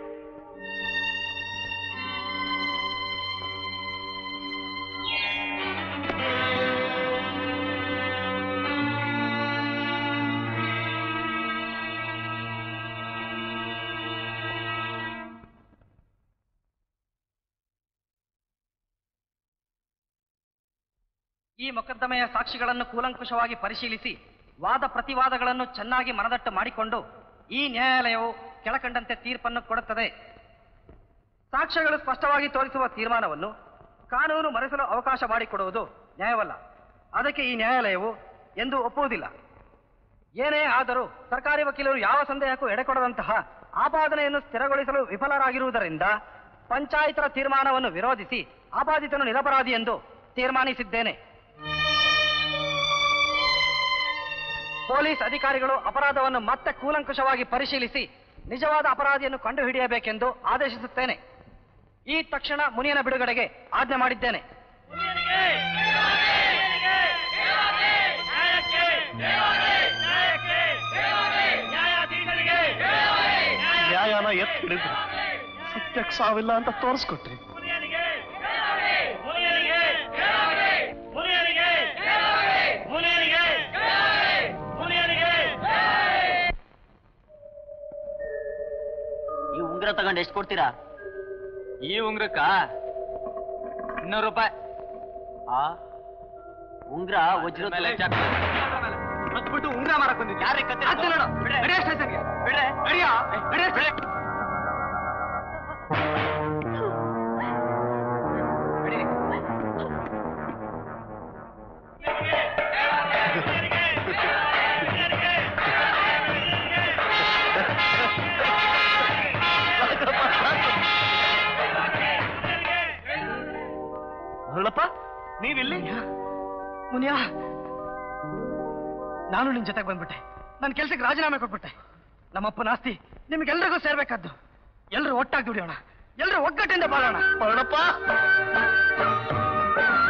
ಈ ಮೊಕದ್ದಮೆಯ ಸಾಕ್ಷಿಗಳನ್ನು ಕೂಲಂಕುಷವಾಗಿ ಪರಿಶೀಲಿಸಿ ವಾದ ಪ್ರತಿವಾದಗಳನ್ನು ಚೆನ್ನಾಗಿ ಮನದಟ್ಟು ಮಾಡಿಕೊಂಡು ಈ ನ್ಯಾಯಾಲಯವು ಕೆಳಕಂಡಂತೆ ತೀರ್ಪನ್ನು ಕೊಡುತ್ತದೆ ಸಾಕ್ಷ್ಯಗಳು ಸ್ಪಷ್ಟವಾಗಿ ತೋರಿಸುವ ತೀರ್ಮಾನವನ್ನು ಕಾನೂನು ಮರೆಸಲು ಅವಕಾಶ ಮಾಡಿಕೊಡುವುದು ನ್ಯಾಯವಲ್ಲ ಅದಕ್ಕೆ ಈ ನ್ಯಾಯಾಲಯವು ಎಂದು ಒಪ್ಪುವುದಿಲ್ಲ ಏನೇ ಆದರೂ ಸರ್ಕಾರಿ ವಕೀಲರು ಯಾವ ಸಂದೇಹಕ್ಕೂ ಎಡೆಕೊಡದಂತಹ ಆಪಾದನೆಯನ್ನು ಸ್ಥಿರಗೊಳಿಸಲು ವಿಫಲರಾಗಿರುವುದರಿಂದ ಪಂಚಾಯತರ ತೀರ್ಮಾನವನ್ನು ವಿರೋಧಿಸಿ ಆಪಾದಿತನು ನಿರಪರಾಧಿ ಎಂದು ತೀರ್ಮಾನಿಸಿದ್ದೇನೆ ಪೊಲೀಸ್ ಅಧಿಕಾರಿಗಳು ಅಪರಾಧವನ್ನು ಮತ್ತೆ ಕೂಲಂಕುಷವಾಗಿ ಪರಿಶೀಲಿಸಿ ನಿಜವಾದ ಅಪರಾಧಿಯನ್ನು ಕಂಡುಹಿಡಿಯಬೇಕೆಂದು ಆದೇಶಿಸುತ್ತೇನೆ ಈ ತಕ್ಷಣ ಮುನಿಯನ ಬಿಡುಗಡೆಗೆ ಆಜ್ಞೆ ಮಾಡಿದ್ದೇನೆ ನ್ಯಾಯನ ಎತ್ ಹಿಡಿದ್ರು ಸತ್ಯಕ್ಕೆ ಸಾವಿಲ್ಲ ಅಂತ ತೋರಿಸ್ಕೊಟ್ರಿ ಈ ಉಂಗ್ರ ತಗೊಂಡು ಎಷ್ಟು ಕೊಡ್ತೀರಾ ಈ ಉಂಗ್ರಕ್ಕ ಇನ್ನೂರು ರೂಪಾಯಿ ಆ ಉಂಗ್ರ ವಜ್ರದ ಮೇಲೆ ಚಕ್. ಮತ್ಬಿಟ್ಟು ಉಂಗ್ರ ಮಾರಕ್ ಬಂದಿದ್ದೆ ಯಾರೇ ಕತ್ತೆ ನೋಡು ಬಿಡ್ರೆ ಹೊರಳಪ್ಪ ನೀವಿಲ್ಲಿ ಮುನಿಯಾ ನಾನು ನಿನ್ ಜೊತೆಗೆ ಬಂದ್ಬಿಟ್ಟೆ ನನ್ನ ಕೆಲ್ಸಕ್ಕೆ ರಾಜೀನಾಮೆ ಕೊಟ್ಬಿಟ್ಟೆ ನಮ್ಮಪ್ಪನ ಆಸ್ತಿ ನಿಮ್ಗೆಲ್ರಿಗೂ ಸೇರ್ಬೇಕಾದ್ದು ಎಲ್ರು ಒಟ್ಟಾಗಿ ದುಡಿಯೋಣ ಎಲ್ರು ಒಗ್ಗಟ್ಟಿಂದ ಬಾಳೋಣ ಹೊರಳಪ್ಪ